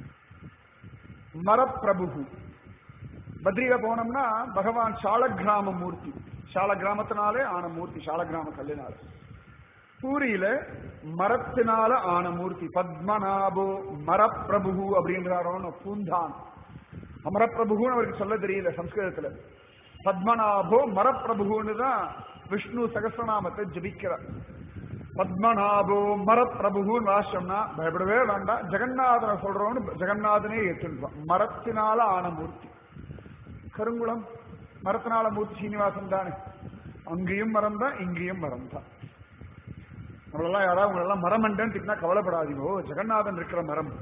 மரப்பிரபு பத்ரியில போனோம்னா பகவான் சாலக்கிராம மூர்த்தி சாலக்கிராமத்தினாலே ஆன மூர்த்தி சாலக்கிராம கல்லினால பூரியில மரத்தினால ஆன மூர்த்தி பத்மநாபோ மரப்பிரபு அப்படின்றாரோன்னு பூந்தான் அமரப்பிரபுன்னு அவருக்கு சொல்ல தெரியல சம்ஸ்கிருதத்துல பத்மநாபோ மரப்பிரபுன்னு தான் விஷ்ணு சகசிரநாமத்தை ஜபிக்கிறார் பத்மநாபோ மரப்பிரபுன்னு வாசம்னா பயப்படவே வேண்டாம் ஜெகநாதனை சொல்றோம்னு ஜெகநாதனே ஏற்றுப்பான் மரத்தினால ஆன மூர்த்தி கருங்குளம் மரத்தினால மூர்த்தி சீனிவாசன் தானே அங்கேயும் மரம் தான் இங்கேயும் மரம் தான் நம்மளெல்லாம் யாராவது உங்களெல்லாம் மரமண்டன் திட்டினா கவலைப்படாதீங்க ஓ ஜெகநாதன் இருக்கிற மரம்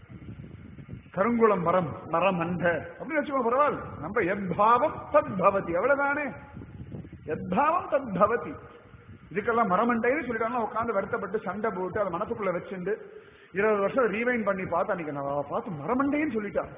கருங்குளம் மரம் மரமண்ட அப்படின்னு வச்சுக்கோ பரவாயில்ல நம்ம எத்பாவம் தத் பவதி அவ்வளவுதானே எத்பாவம் தத் பவதி இதுக்கெல்லாம் மரமண்டைன்னு சொல்லிட்டாங்க உட்காந்து வருத்தப்பட்டு சண்டை போட்டு அதை மனசுக்குள்ள வச்சுண்டு இருபது வருஷம் ரீவைன் பண்ணி பார்த்து அன்னைக்கு நான் பார்த்து மரமண்டைன்னு சொல்லிட்டான்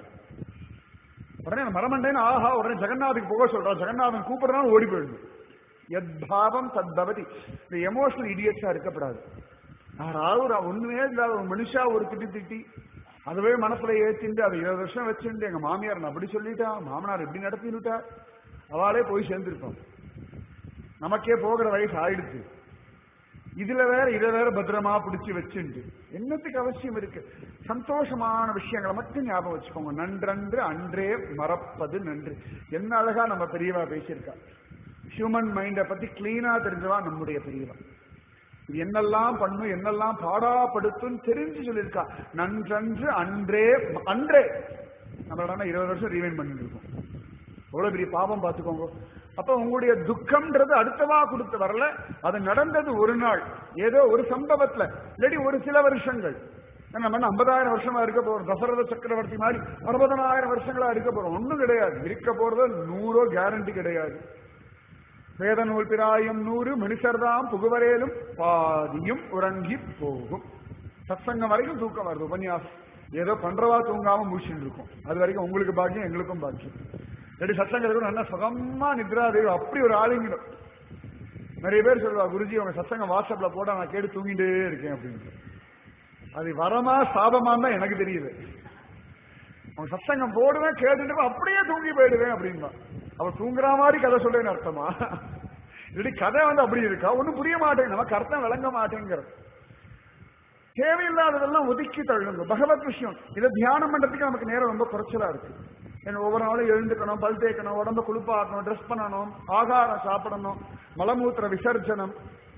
உடனே அந்த மரமண்டைன்னு ஆஹா உடனே ஜெகநாதுக்கு போக சொல்றான் ஜெகநாதன் கூப்பிடுறான்னு ஓடி போயிடுது எத்பாவம் தத் பவதி இந்த எமோஷனல் இடியட்ஸா இருக்கப்படாது யாராவது ஒரு ஒண்ணுமே இல்லாத ஒரு மனுஷா ஒரு திட்டி திட்டி அதுவே மனசுல ஏற்றிண்டு அதை இருபது வருஷம் வச்சுட்டு எங்க மாமியார் நான் அப்படி சொல்லிட்டா மாமனார் எப்படி நடத்தினுட்டா அவளே போய் சேர்ந்திருப்போம் நமக்கே போகிற வயசு ஆயிடுச்சு இதுல வேற இதை வேற பத்திரமா பிடிச்சு வச்சுண்டு என்னத்துக்கு அவசியம் இருக்கு சந்தோஷமான விஷயங்களை மட்டும் ஞாபகம் வச்சுக்கோங்க நன்றன்று அன்றே மறப்பது நன்று என்ன அழகா நம்ம பெரியவா பேசியிருக்கா ஹியூமன் மைண்டை பத்தி கிளீனா தெரிஞ்சவா நம்முடைய பெரியவா இது என்னெல்லாம் பண்ணும் என்னெல்லாம் பாடாப்படுத்தும் தெரிஞ்சு சொல்லியிருக்கா நன்றன்று அன்றே அன்றே நம்மளோட இருபது வருஷம் ரீவைன் பண்ணிட்டு இருக்கோம் எவ்வளவு பெரிய பாவம் பார்த்துக்கோங்க அப்ப உங்களுடைய துக்கம்ன்றது அடுத்தவா கொடுத்து வரல அது நடந்தது ஒரு நாள் ஏதோ ஒரு சம்பவத்துல இல்லாட்டி ஒரு சில வருஷங்கள் நம்ம ஐம்பதாயிரம் வருஷமா இருக்க போறோம் தசரத சக்கரவர்த்தி மாதிரி அறுபதனாயிரம் வருஷங்களா இருக்க போறோம் ஒண்ணும் கிடையாது இருக்க போறது நூறோ கேரண்டி கிடையாது வேத நூல் பிராயம் நூறு மனுஷர்தாம் புகுவரேலும் பாதியும் உறங்கி போகும் சத்சங்கம் வரைக்கும் தூக்கம் வருது உபன்யாசம் ஏதோ பண்றவா தூங்காம முடிச்சுட்டு இருக்கும் அது வரைக்கும் உங்களுக்கு பாக்கியம் எங்களுக்கும் பாக்கியம் ரெண்டு சத்சங்கம் நல்லா சுகமா நித்ராதேவி அப்படி ஒரு ஆளுங்கிடும் நிறைய பேர் சொல்லுவா குருஜி உங்க சத்சங்கம் வாட்ஸ்அப்ல போட்டா நான் கேட்டு தூங்கிட்டே இருக்கேன் அப்படின்னு அது வரமா சாபமான்னு தான் எனக்கு தெரியுது அவங்க சத்சங்கம் போடுவேன் கேட்டுட்டு அப்படியே தூங்கி போயிடுவேன் அப்படின்பா அவ தூங்குற மாதிரி கதை சொல்றேன்னு அர்த்தமா இப்படி கதை வந்து அப்படி இருக்கா ஒண்ணும் புரிய மாட்டேங்குது நமக்கு அர்த்தம் விளங்க மாட்டேங்கிற தேவையில்லாததெல்லாம் ஒதுக்கி தள்ளுங்க பகவத் விஷயம் இதை தியானம் பண்றதுக்கு நமக்கு நேரம் ரொம்ப குறைச்சலா இருக்கு ஏன்னா ஒவ்வொரு நாளும் எழுந்துக்கணும் பல் தேய்க்கணும் உடம்ப குளிப்பாக்கணும் ட்ரெஸ் பண்ணணும் ஆகாரம் சாப்பிடணும் மலமூத்திர விசர்ஜனம்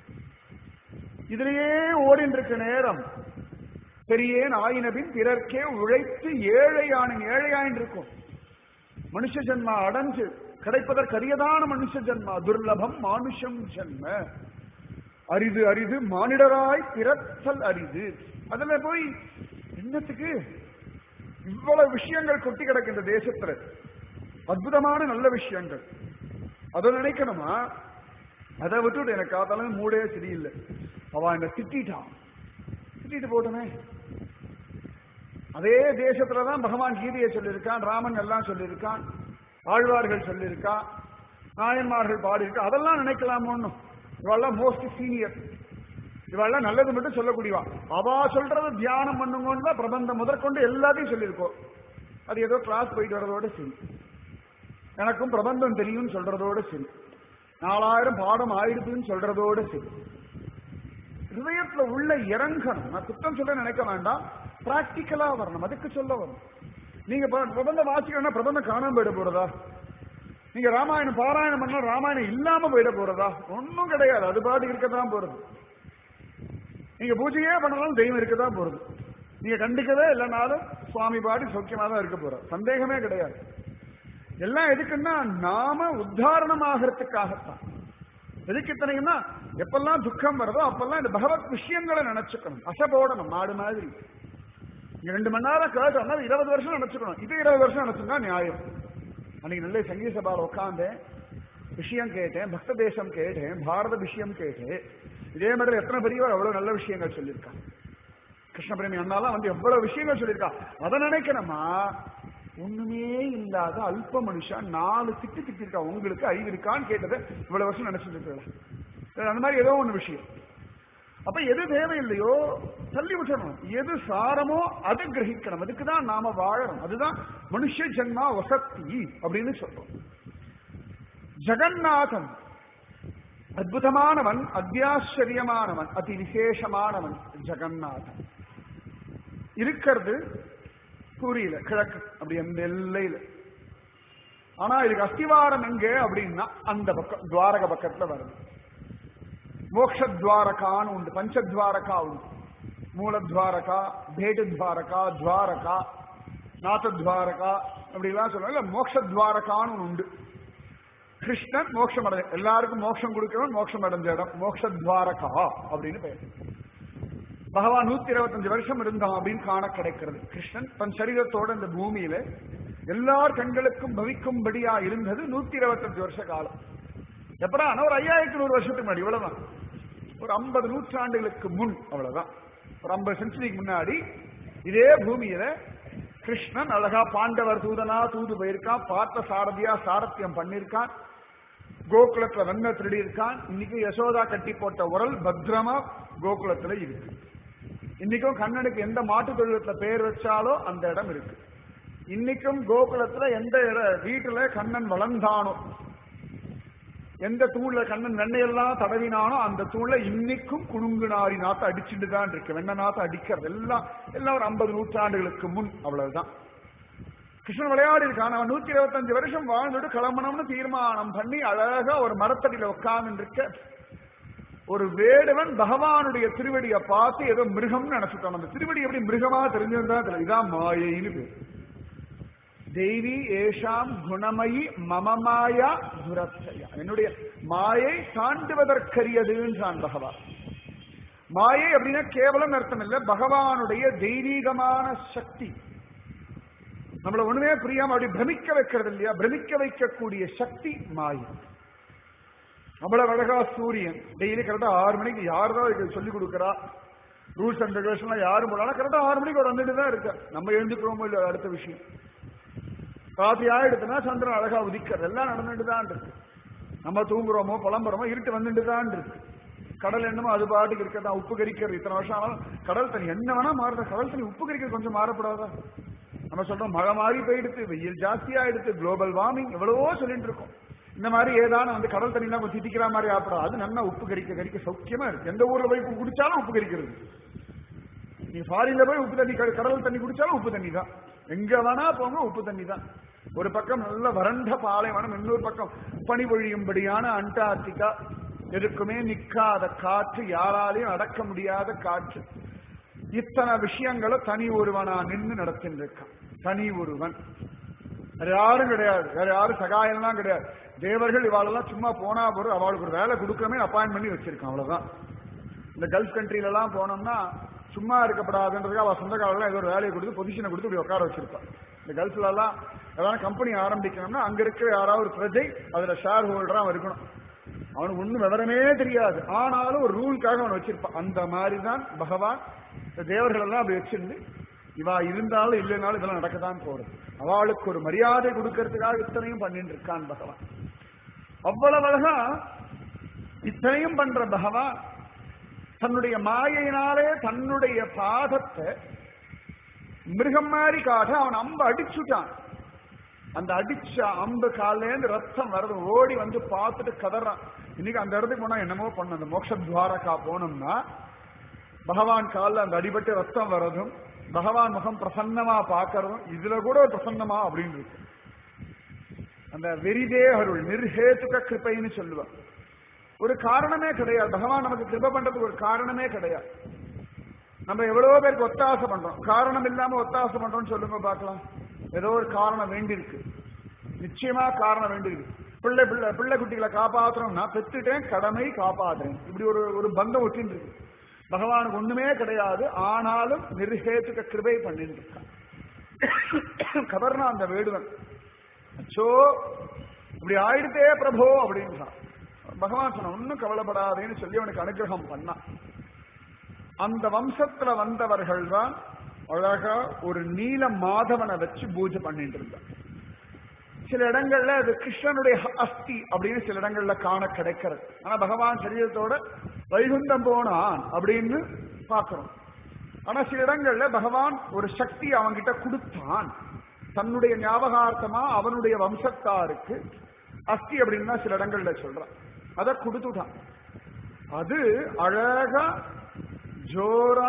இதுலயே ஓடிட்டு இருக்க நேரம் பெரியேன் ஆயினபின் பிறர்க்கே உழைத்து ஏழையான ஏழையாயின் இருக்கும் மனுஷ ஜென்மா அடைஞ்சு கிடைப்பதற்கு அரியதான மனுஷ ஜென்மா துர்லபம் மானுஷம் ஜென்ம அரிது அரிது மானிடராய் பிறத்தல் அரிது அதுல போய் என்னத்துக்கு இவ்வளவு விஷயங்கள் கொட்டி கிடக்கு இந்த தேசத்துல அற்புதமான நல்ல விஷயங்கள் அதை நினைக்கணுமா அதை விட்டுட்டு எனக்கு காத்தாலும் மூடே சரியில்லை அவ என்ன திட்டான் திட்டிட்டு போட்டுமே அதே தேசத்துலதான் பகவான் கீதையை சொல்லியிருக்கான் ராமன் எல்லாம் சொல்லியிருக்கான் ஆழ்வார்கள் சொல்லியிருக்கான் நாயன்மார்கள் பாடியிருக்கா அதெல்லாம் நினைக்கலாமோன்னு இவெல்லாம் மோஸ்ட் சீனியர் இவெல்லாம் நல்லது மட்டும் சொல்லக்கூடியவா அவா சொல்றது தியானம் பண்ணுங்கன்னு தான் பிரபந்தம் முதற்கொண்டு எல்லாத்தையும் சொல்லியிருக்கோம் அது ஏதோ கிளாஸ் போயிட்டு வரதோட சரி எனக்கும் பிரபந்தம் தெரியும் சொல்றதோட சரி நாலாயிரம் பாடம் ஆயிடுதுன்னு சொல்றதோட சரி ஹிருதயத்துல உள்ள இறங்கணும் நான் குற்றம் சொல்ல நினைக்க வேண்டாம் பிராக்டிக்கலா வரணும் அதுக்கு சொல்ல வரும் நீங்க பிரபந்தம் வாசிக்கணும்னா பிரபந்தம் காணாம போயிட போறதா நீங்க ராமாயணம் பாராயணம் பண்ணா ராமாயணம் இல்லாம போயிட போறதா ஒன்னும் கிடையாது அது பாட்டுக்கு இருக்கதான் போறது நீங்க பூஜையே பண்ணாலும் தெய்வம் இருக்கதான் போறது நீங்க கண்டிக்கவே இல்லைனாலும் சுவாமி பாடி சௌக்கியமா தான் இருக்க போறோம் சந்தேகமே கிடையாது எல்லாம் எதுக்குன்னா நாம உத்தாரணம் ஆகிறதுக்காகத்தான் எதுக்கு இத்தனைக்குன்னா எப்பெல்லாம் துக்கம் வருதோ அப்பெல்லாம் இந்த பகவத் விஷயங்களை நினைச்சுக்கணும் அசை போடணும் மாடு மாதிரி இங்க ரெண்டு மணி நேரம் கேட்டோம்னா இருபது வருஷம் நினைச்சுக்கணும் இது இருபது வருஷம் நினைச்சுன்னா நியாயம் அன்னைக்கு நல்ல சங்கீத சபால உட்காந்தேன் விஷயம் கேட்டேன் பக்த தேசம் கேட்டேன் பாரத விஷயம் கேட்டேன் இதே மாதிரி எத்தனை பெரியவர் அவ்வளவு நல்ல விஷயங்கள் சொல்லியிருக்காங்க கிருஷ்ண பிரேமி அண்ணாலாம் வந்து எவ்வளவு விஷயங்கள் சொல்லியிருக்கா அதை நினைக்கணுமா ஒண்ணுமே இல்லாத அல்ப மனுஷன் நாலு திட்டு திட்டிருக்கா உங்களுக்கு அறிவு இருக்கான்னு கேட்டதை இவ்வளவு வருஷம் நினைச்சிட்டு இருக்கல அந்த மாதிரி ஏதோ ஒண்ணு விஷயம் அப்ப எது தேவையில்லையோ தள்ளி விட்டணும் எது சாரமோ அதை கிரகிக்கணும் அதுக்குதான் நாம வாழணும் அதுதான் மனுஷ ஜென்மா வசத்தி அப்படின்னு சொல்றோம் ஜெகநாதன் அற்புதமானவன் அத்தியாச்சரியமானவன் அதி விசேஷமானவன் ஜெகநாதன் இருக்கிறது பூரியில கிழக்கு அப்படி அந்த எல்லையில ஆனா இதுக்கு அஸ்திவாரம் எங்க அப்படின்னா அந்த பக்கம் துவாரக பக்கத்துல வருது மோக்ஷத்வாரகான்னு உண்டு பஞ்சத்வாரகா உண்டு மூலத்வாரகா பேட்டுத்வாரகா துவாரகா நாத்தத்வாரகா அப்படிலாம் சொல்லுவாங்க இல்ல மோக்ஷத்வாரகான்னு ஒண்ணு உண்டு கிருஷ்ணன் மோட்சம் அடைய எல்லாருக்கும் மோட்சம் கொடுக்கிறவன் மோட்சம் அடைஞ்ச இடம் மோக்ஷத்வாரகா அப்படின்னு பெயர் பகவான் நூத்தி இருபத்தஞ்சு வருஷம் இருந்தான் அப்படின்னு காண கிடைக்கிறது கிருஷ்ணன் தன் சரீரத்தோட இந்த பூமியில எல்லார் கண்களுக்கும் பவிக்கும்படியா இருந்தது நூத்தி இருபத்தஞ்சு வருஷ காலம் எப்படா ஒரு ஐயாயிரத்தி நூறு வருஷத்துக்கு முன்னாடி இவ்வளவுதான் ஒரு ஐம்பது நூற்றாண்டுகளுக்கு முன் அவ்வளவுதான் ஒரு ஐம்பது செஞ்சுரிக்கு முன்னாடி இதே பூமியில கிருஷ்ணன் அழகா பாண்டவர் தூதனா தூது போயிருக்கான் பார்த்த சாரதியா சாரத்தியம் பண்ணிருக்கான் கோகுலத்துல வெண்ண திருடி இருக்கான் இன்னைக்கு யசோதா கட்டி போட்ட உரல் பத்ரமா கோகுலத்துல இருக்கு இன்னைக்கும் கண்ணனுக்கு எந்த மாட்டு தொழிலத்துல பெயர் வச்சாலோ அந்த இடம் இருக்கு இன்னைக்கும் கோகுலத்துல எந்த இட- வீட்டுல கண்ணன் வளர்ந்தானோ எந்த தூண்ல கண்ணன் வெண்ணையெல்லாம் தடவினானோ அந்த தூண்ல இன்னைக்கும் குணுங்கு நாரி நாத்த அடிச்சுட்டு தான் இருக்கு வெண்ண நாத்த அடிக்கிறது எல்லாம் எல்லாம் ஒரு ஐம்பது நூற்றாண்டுகளுக்கு முன் அவ்வளவுதான் கிருஷ்ணன் விளையாடி இருக்கான் அவன் நூத்தி இருபத்தஞ்சு வருஷம் வாழ்ந்துட்டு கிளம்பணும்னு தீர்மானம் பண்ணி அழகா ஒரு மரத்தடியில உட்கார்ந்து இருக்க ஒரு வேடுவன் பகவானுடைய திருவடியை பார்த்து ஏதோ மிருகம்னு நினைச்சுட்டான் அந்த திருவடி எப்படி மிருகமா தெரிஞ்சிருந்தா தெரியல இதான் மாயைன்னு பேர் தெய்வி ஏஷாம் குணமயி மமமாயா துரத்தயா என்னுடைய மாயை தாண்டுவதற்கரியதுன்றான் பகவான் மாயை அப்படின்னா கேவலம் அர்த்தம் இல்ல பகவானுடைய தெய்வீகமான சக்தி நம்மள ஒண்ணுமே புரியாம அப்படி பிரமிக்க வைக்கிறது இல்லையா பிரமிக்க வைக்கக்கூடிய சக்தி மாயை அவ்வளவு அழகா சூரியன் டெய்லி கரெக்டா ஆறு மணிக்கு யார் தான் இதுக்கு சொல்லிக் கொடுக்குறா ரூல்ஸ் அண்ட் ரெகுலேஷன் யாரும் போடலாம் கரெக்டா ஆறு மணிக்கு ஒரு வந்துட்டு தான் இருக்கு நம்ம எழுந்துக்கிறோமோ இல்ல அடுத்த விஷயம் ராத்திரி ஆயிடுத்துனா சந்திரன் அழகா உதிக்கிறது எல்லாம் நடந்துட்டு தான் இருக்கு நம்ம தூங்குறோமோ புலம்புறோமோ இருட்டு வந்துட்டு தான் இருக்கு கடல் என்னமோ அது பாட்டுக்கு இருக்கதான் உப்பு கரிக்கிறது இத்தனை வருஷம் ஆனாலும் கடல் தண்ணி என்ன வேணா மாறுத கடல் தண்ணி உப்பு கரிக்கிறது கொஞ்சம் மாறப்படாதா நம்ம சொல்றோம் மழை மாறி போயிடுத்து வெயில் ஜாஸ்தியாயிடுத்து குளோபல் வார்மிங் எவ்வளவோ சொல்லிட்டு இருக்கோம் இந்த மாதிரி ஏதான வந்து கடல் தண்ணி கொஞ்சம் திட்டிக்கிற மாதிரி ஆப்படும் அது நல்லா உப்பு கரிக்க கரிக்க சௌக்கியமா இருக்கு எந்த ஊர்ல போய் குடிச்சாலும் உப்பு கரிக்கிறது நீ ஃபாரின்ல போய் உப்பு தண்ணி கட- கடல் தண்ணி குடிச்சாலும் உப்பு தண்ணி தான் எங்க வேணா போங்க உப்பு தண்ணி தான் ஒரு பக்கம் நல்ல வறண்ட பாலைவனம் இன்னொரு பக்கம் பனி பொழியும்படியான அண்டார்டிகா எதுக்குமே நிக்காத காற்று யாராலையும் அடக்க முடியாத காற்று இத்தனை விஷயங்களை தனி ஒருவனா நின்று நடத்தின்னு இருக்கான் தனி ஒருவன் வேற யாரும் கிடையாது வேற யாரும் சகாயம்லாம் கிடையாது தேவர்கள் இவாளெல்லாம் சும்மா போனா போற அவளுக்கு ஒரு வேலை கொடுக்கவே அப்பாயின்ட் பண்ணி வச்சிருக்கான் அவ்வளவுதான் இந்த கல்ஃப் கண்ட்ரில எல்லாம் போனோம்னா சும்மா இருக்கப்படாதுன்றதுக்கு அவ சொந்தக்காரர்கள் ஏதோ ஒரு வேலையை கொடுத்து பொசிஷனை கொடுத்து இப்படி உட்கார வச்சிருப்பான் இந்த கல்ஃப்ல எல்லாம் ஏதாவது கம்பெனி ஆரம்பிக்கணும்னா அங்க இருக்கிற யாராவது ஒரு பிரஜை அதுல ஷேர் ஹோல்டரா அவன் இருக்கணும் அவனுக்கு ஒண்ணும் விவரமே தெரியாது ஆனாலும் ஒரு ரூலுக்காக அவன் வச்சிருப்பான் அந்த மாதிரி தான் பகவான் இந்த தேவர்கள் எல்லாம் அப்படி வச்சிருந்து இவா இருந்தாலும் இல்லைனாலும் இதெல்லாம் நடக்கத்தான் போறது அவளுக்கு ஒரு மரியாதை கொடுக்கறதுக்காக இத்தனையும் பண்ணிட்டு இருக்கான் பகவான் அவ்வளவு அழகா இத்தனையும் பண்ற பகவான் தன்னுடைய மாயையினாலே தன்னுடைய பாதத்தை மிருகம் மாதிரி காட்ட அவன் அம்பு அடிச்சுட்டான் அந்த அடிச்ச அம்பு காலேந்து ரத்தம் வருது ஓடி வந்து பார்த்துட்டு கதறான் இன்னைக்கு அந்த இடத்துக்கு போனா என்னமோ பண்ண அந்த மோட்சத்வாரகா போனோம்னா பகவான் காலில் அந்த அடிபட்டு ரத்தம் வர்றதும் பகவான் முகம் பிரசன்னமா பார்க்கறதும் இதுல கூட ஒரு பிரசன்னமா அப்படின்னு இருக்கு அந்த வெறிதே அருள் நிர்ஹேதுக கிருபைன்னு சொல்லுவான் ஒரு காரணமே கிடையாது பகவான் நமக்கு கிருபை பண்றதுக்கு ஒரு காரணமே கிடையாது நம்ம எவ்வளவோ பேருக்கு ஒத்தாசை பண்றோம் காரணம் இல்லாம ஒத்தாசை பண்றோம்னு சொல்லுங்க பார்க்கலாம் ஏதோ ஒரு காரணம் வேண்டி இருக்கு நிச்சயமா காரணம் வேண்டி இருக்கு பிள்ளை பிள்ளை பிள்ளை குட்டிகளை காப்பாத்துறோம்னா பெத்துட்டேன் கடமை காப்பாத்துறேன் இப்படி ஒரு ஒரு பந்தம் ஒட்டின்னு இருக்கு பகவானுக்கு ஒண்ணுமே கிடையாது ஆனாலும் நிர்ஹேத்துக்க கிருபை பண்ணிட்டு இருக்கான் கவர்னா அந்த வேடுவன் அச்சோ இப்படி ஆயிடுத்தே பிரபோ அப்படின்றான் பகவான் சொன்ன ஒன்னும் கவலைப்படாதேன்னு சொல்லி அவனுக்கு அனுகிரகம் பண்ணான் அந்த வம்சத்துல வந்தவர்கள் தான் அழகா ஒரு நீல மாதவனை வச்சு பூஜை பண்ணிட்டு இருந்தார் சில இடங்கள்ல அது கிருஷ்ணனுடைய அஸ்தி அப்படின்னு சில இடங்கள்ல காண கிடைக்கிறது ஆனா பகவான் சரீரத்தோட வைகுண்டம் போனான் அப்படின்னு பாக்குறோம் ஆனா சில இடங்கள்ல பகவான் ஒரு சக்தி அவன்கிட்ட கொடுத்தான் தன்னுடைய ஞாபகார்த்தமா அவனுடைய வம்சத்தாருக்கு அஸ்தி அப்படின்னு தான் சில இடங்கள்ல சொல்றான் அதை கொடுத்துட்டான் அது அழகா ஜோரா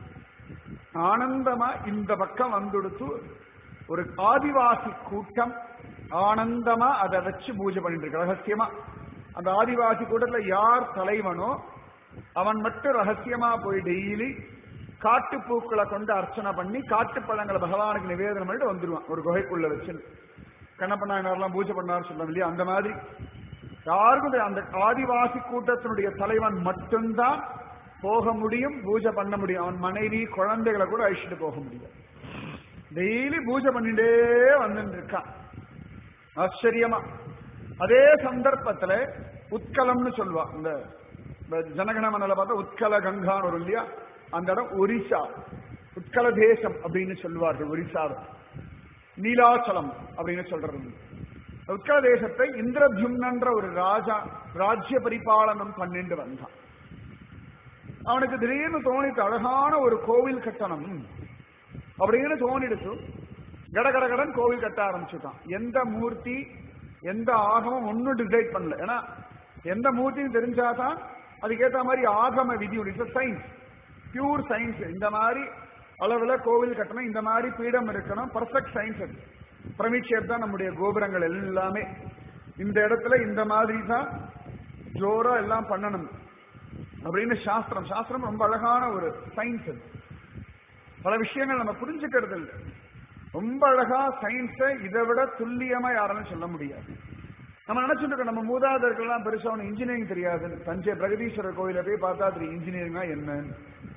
ஆனந்தமா இந்த பக்கம் வந்துடுத்து ஒரு ஆதிவாசி கூட்டம் ஆனந்தமா அதை வச்சு பூஜை பண்ணிட்டு இருக்கு ரகசியமா அந்த ஆதிவாசி கூட்டத்துல யார் தலைவனோ அவன் மட்டும் ரகசியமா போய் டெய்லி காட்டு பூக்களை கொண்டு அர்ச்சனை பண்ணி காட்டு பழங்களை பகவானுக்கு நிவேதனம் பண்ணிட்டு வந்துருவான் ஒரு குகைக்குள்ள வச்சு கண்ணப்பண்ணாயினார்லாம் பூஜை பண்ணார் சொல்லலாம் இல்லையா அந்த மாதிரி யாருக்கும் தெரியாது. அந்த ஆதிவாசி கூட்டத்தினுடைய தலைவன் மட்டும்தான் போக முடியும் பூஜை பண்ண முடியும் அவன் மனைவி குழந்தைகளை கூட அழிச்சுட்டு போக முடியும் டெய்லி பூஜை பண்ணிட்டே வந்துட்டு இருக்கான் ஆச்சரியமா அதே சந்தர்ப்பத்துல உத்கலம்னு சொல்லுவா இந்த இந்த ஜனகணமனல பார்த்தா உத்கல கங்கான்னு வரும் இல்லையா அந்த இடம் ஒரிசா உத்கல தேசம் அப்படின்னு சொல்லுவார்கள் ஒரிசாவை நீலாச்சலம் அப்படின்னு சொல்றது உத்கல தேசத்தை இந்திரத்யும்னன்ற ஒரு ராஜா ராஜ்ய பரிபாலனம் பண்ணிட்டு வந்தான் அவனுக்கு திடீர்னு தோணித்து அழகான ஒரு கோவில் கட்டணம் அப்படின்னு தோணிடுச்சு கட கட கடன் கோவில் கட்ட ஆரம்பிச்சுட்டான் எந்த மூர்த்தி எந்த ஆகமம் ஒன்னும் டிசைட் பண்ணல ஏன்னா எந்த மூர்த்தியும் தெரிஞ்சாதான் அதுக்கேத்த மாதிரி ஆகம விதி இட்ஸ் சயின்ஸ் பியூர் சயின்ஸ் இந்த மாதிரி அளவுல கோவில் கட்டணும் இந்த மாதிரி பீடம் இருக்கணும் பர்ஃபெக்ட் சயின்ஸ் அது பிரமிச்சேர் தான் நம்முடைய கோபுரங்கள் எல்லாமே இந்த இடத்துல இந்த மாதிரி தான் ஜோரா எல்லாம் பண்ணணும் அப்படின்னு சாஸ்திரம் சாஸ்திரம் ரொம்ப அழகான ஒரு சயின்ஸ் அது பல விஷயங்கள் நம்ம புரிஞ்சுக்கிறது இல்லை ரொம்ப அழகா சயின்ஸை இதை விட துல்லியமா யாராலும் சொல்ல முடியாது நம்ம நினைச்சிட்டு இருக்கோம் நம்ம மூதாதையர்கள்லாம் பெருசா ஒன்று இன்ஜினியரிங் தெரியாது தஞ்சை பிரகதீஸ்வரர் கோயில போய் பார்த்தா தெரியும் இன்ஜினியரிங்னா என்னன்னு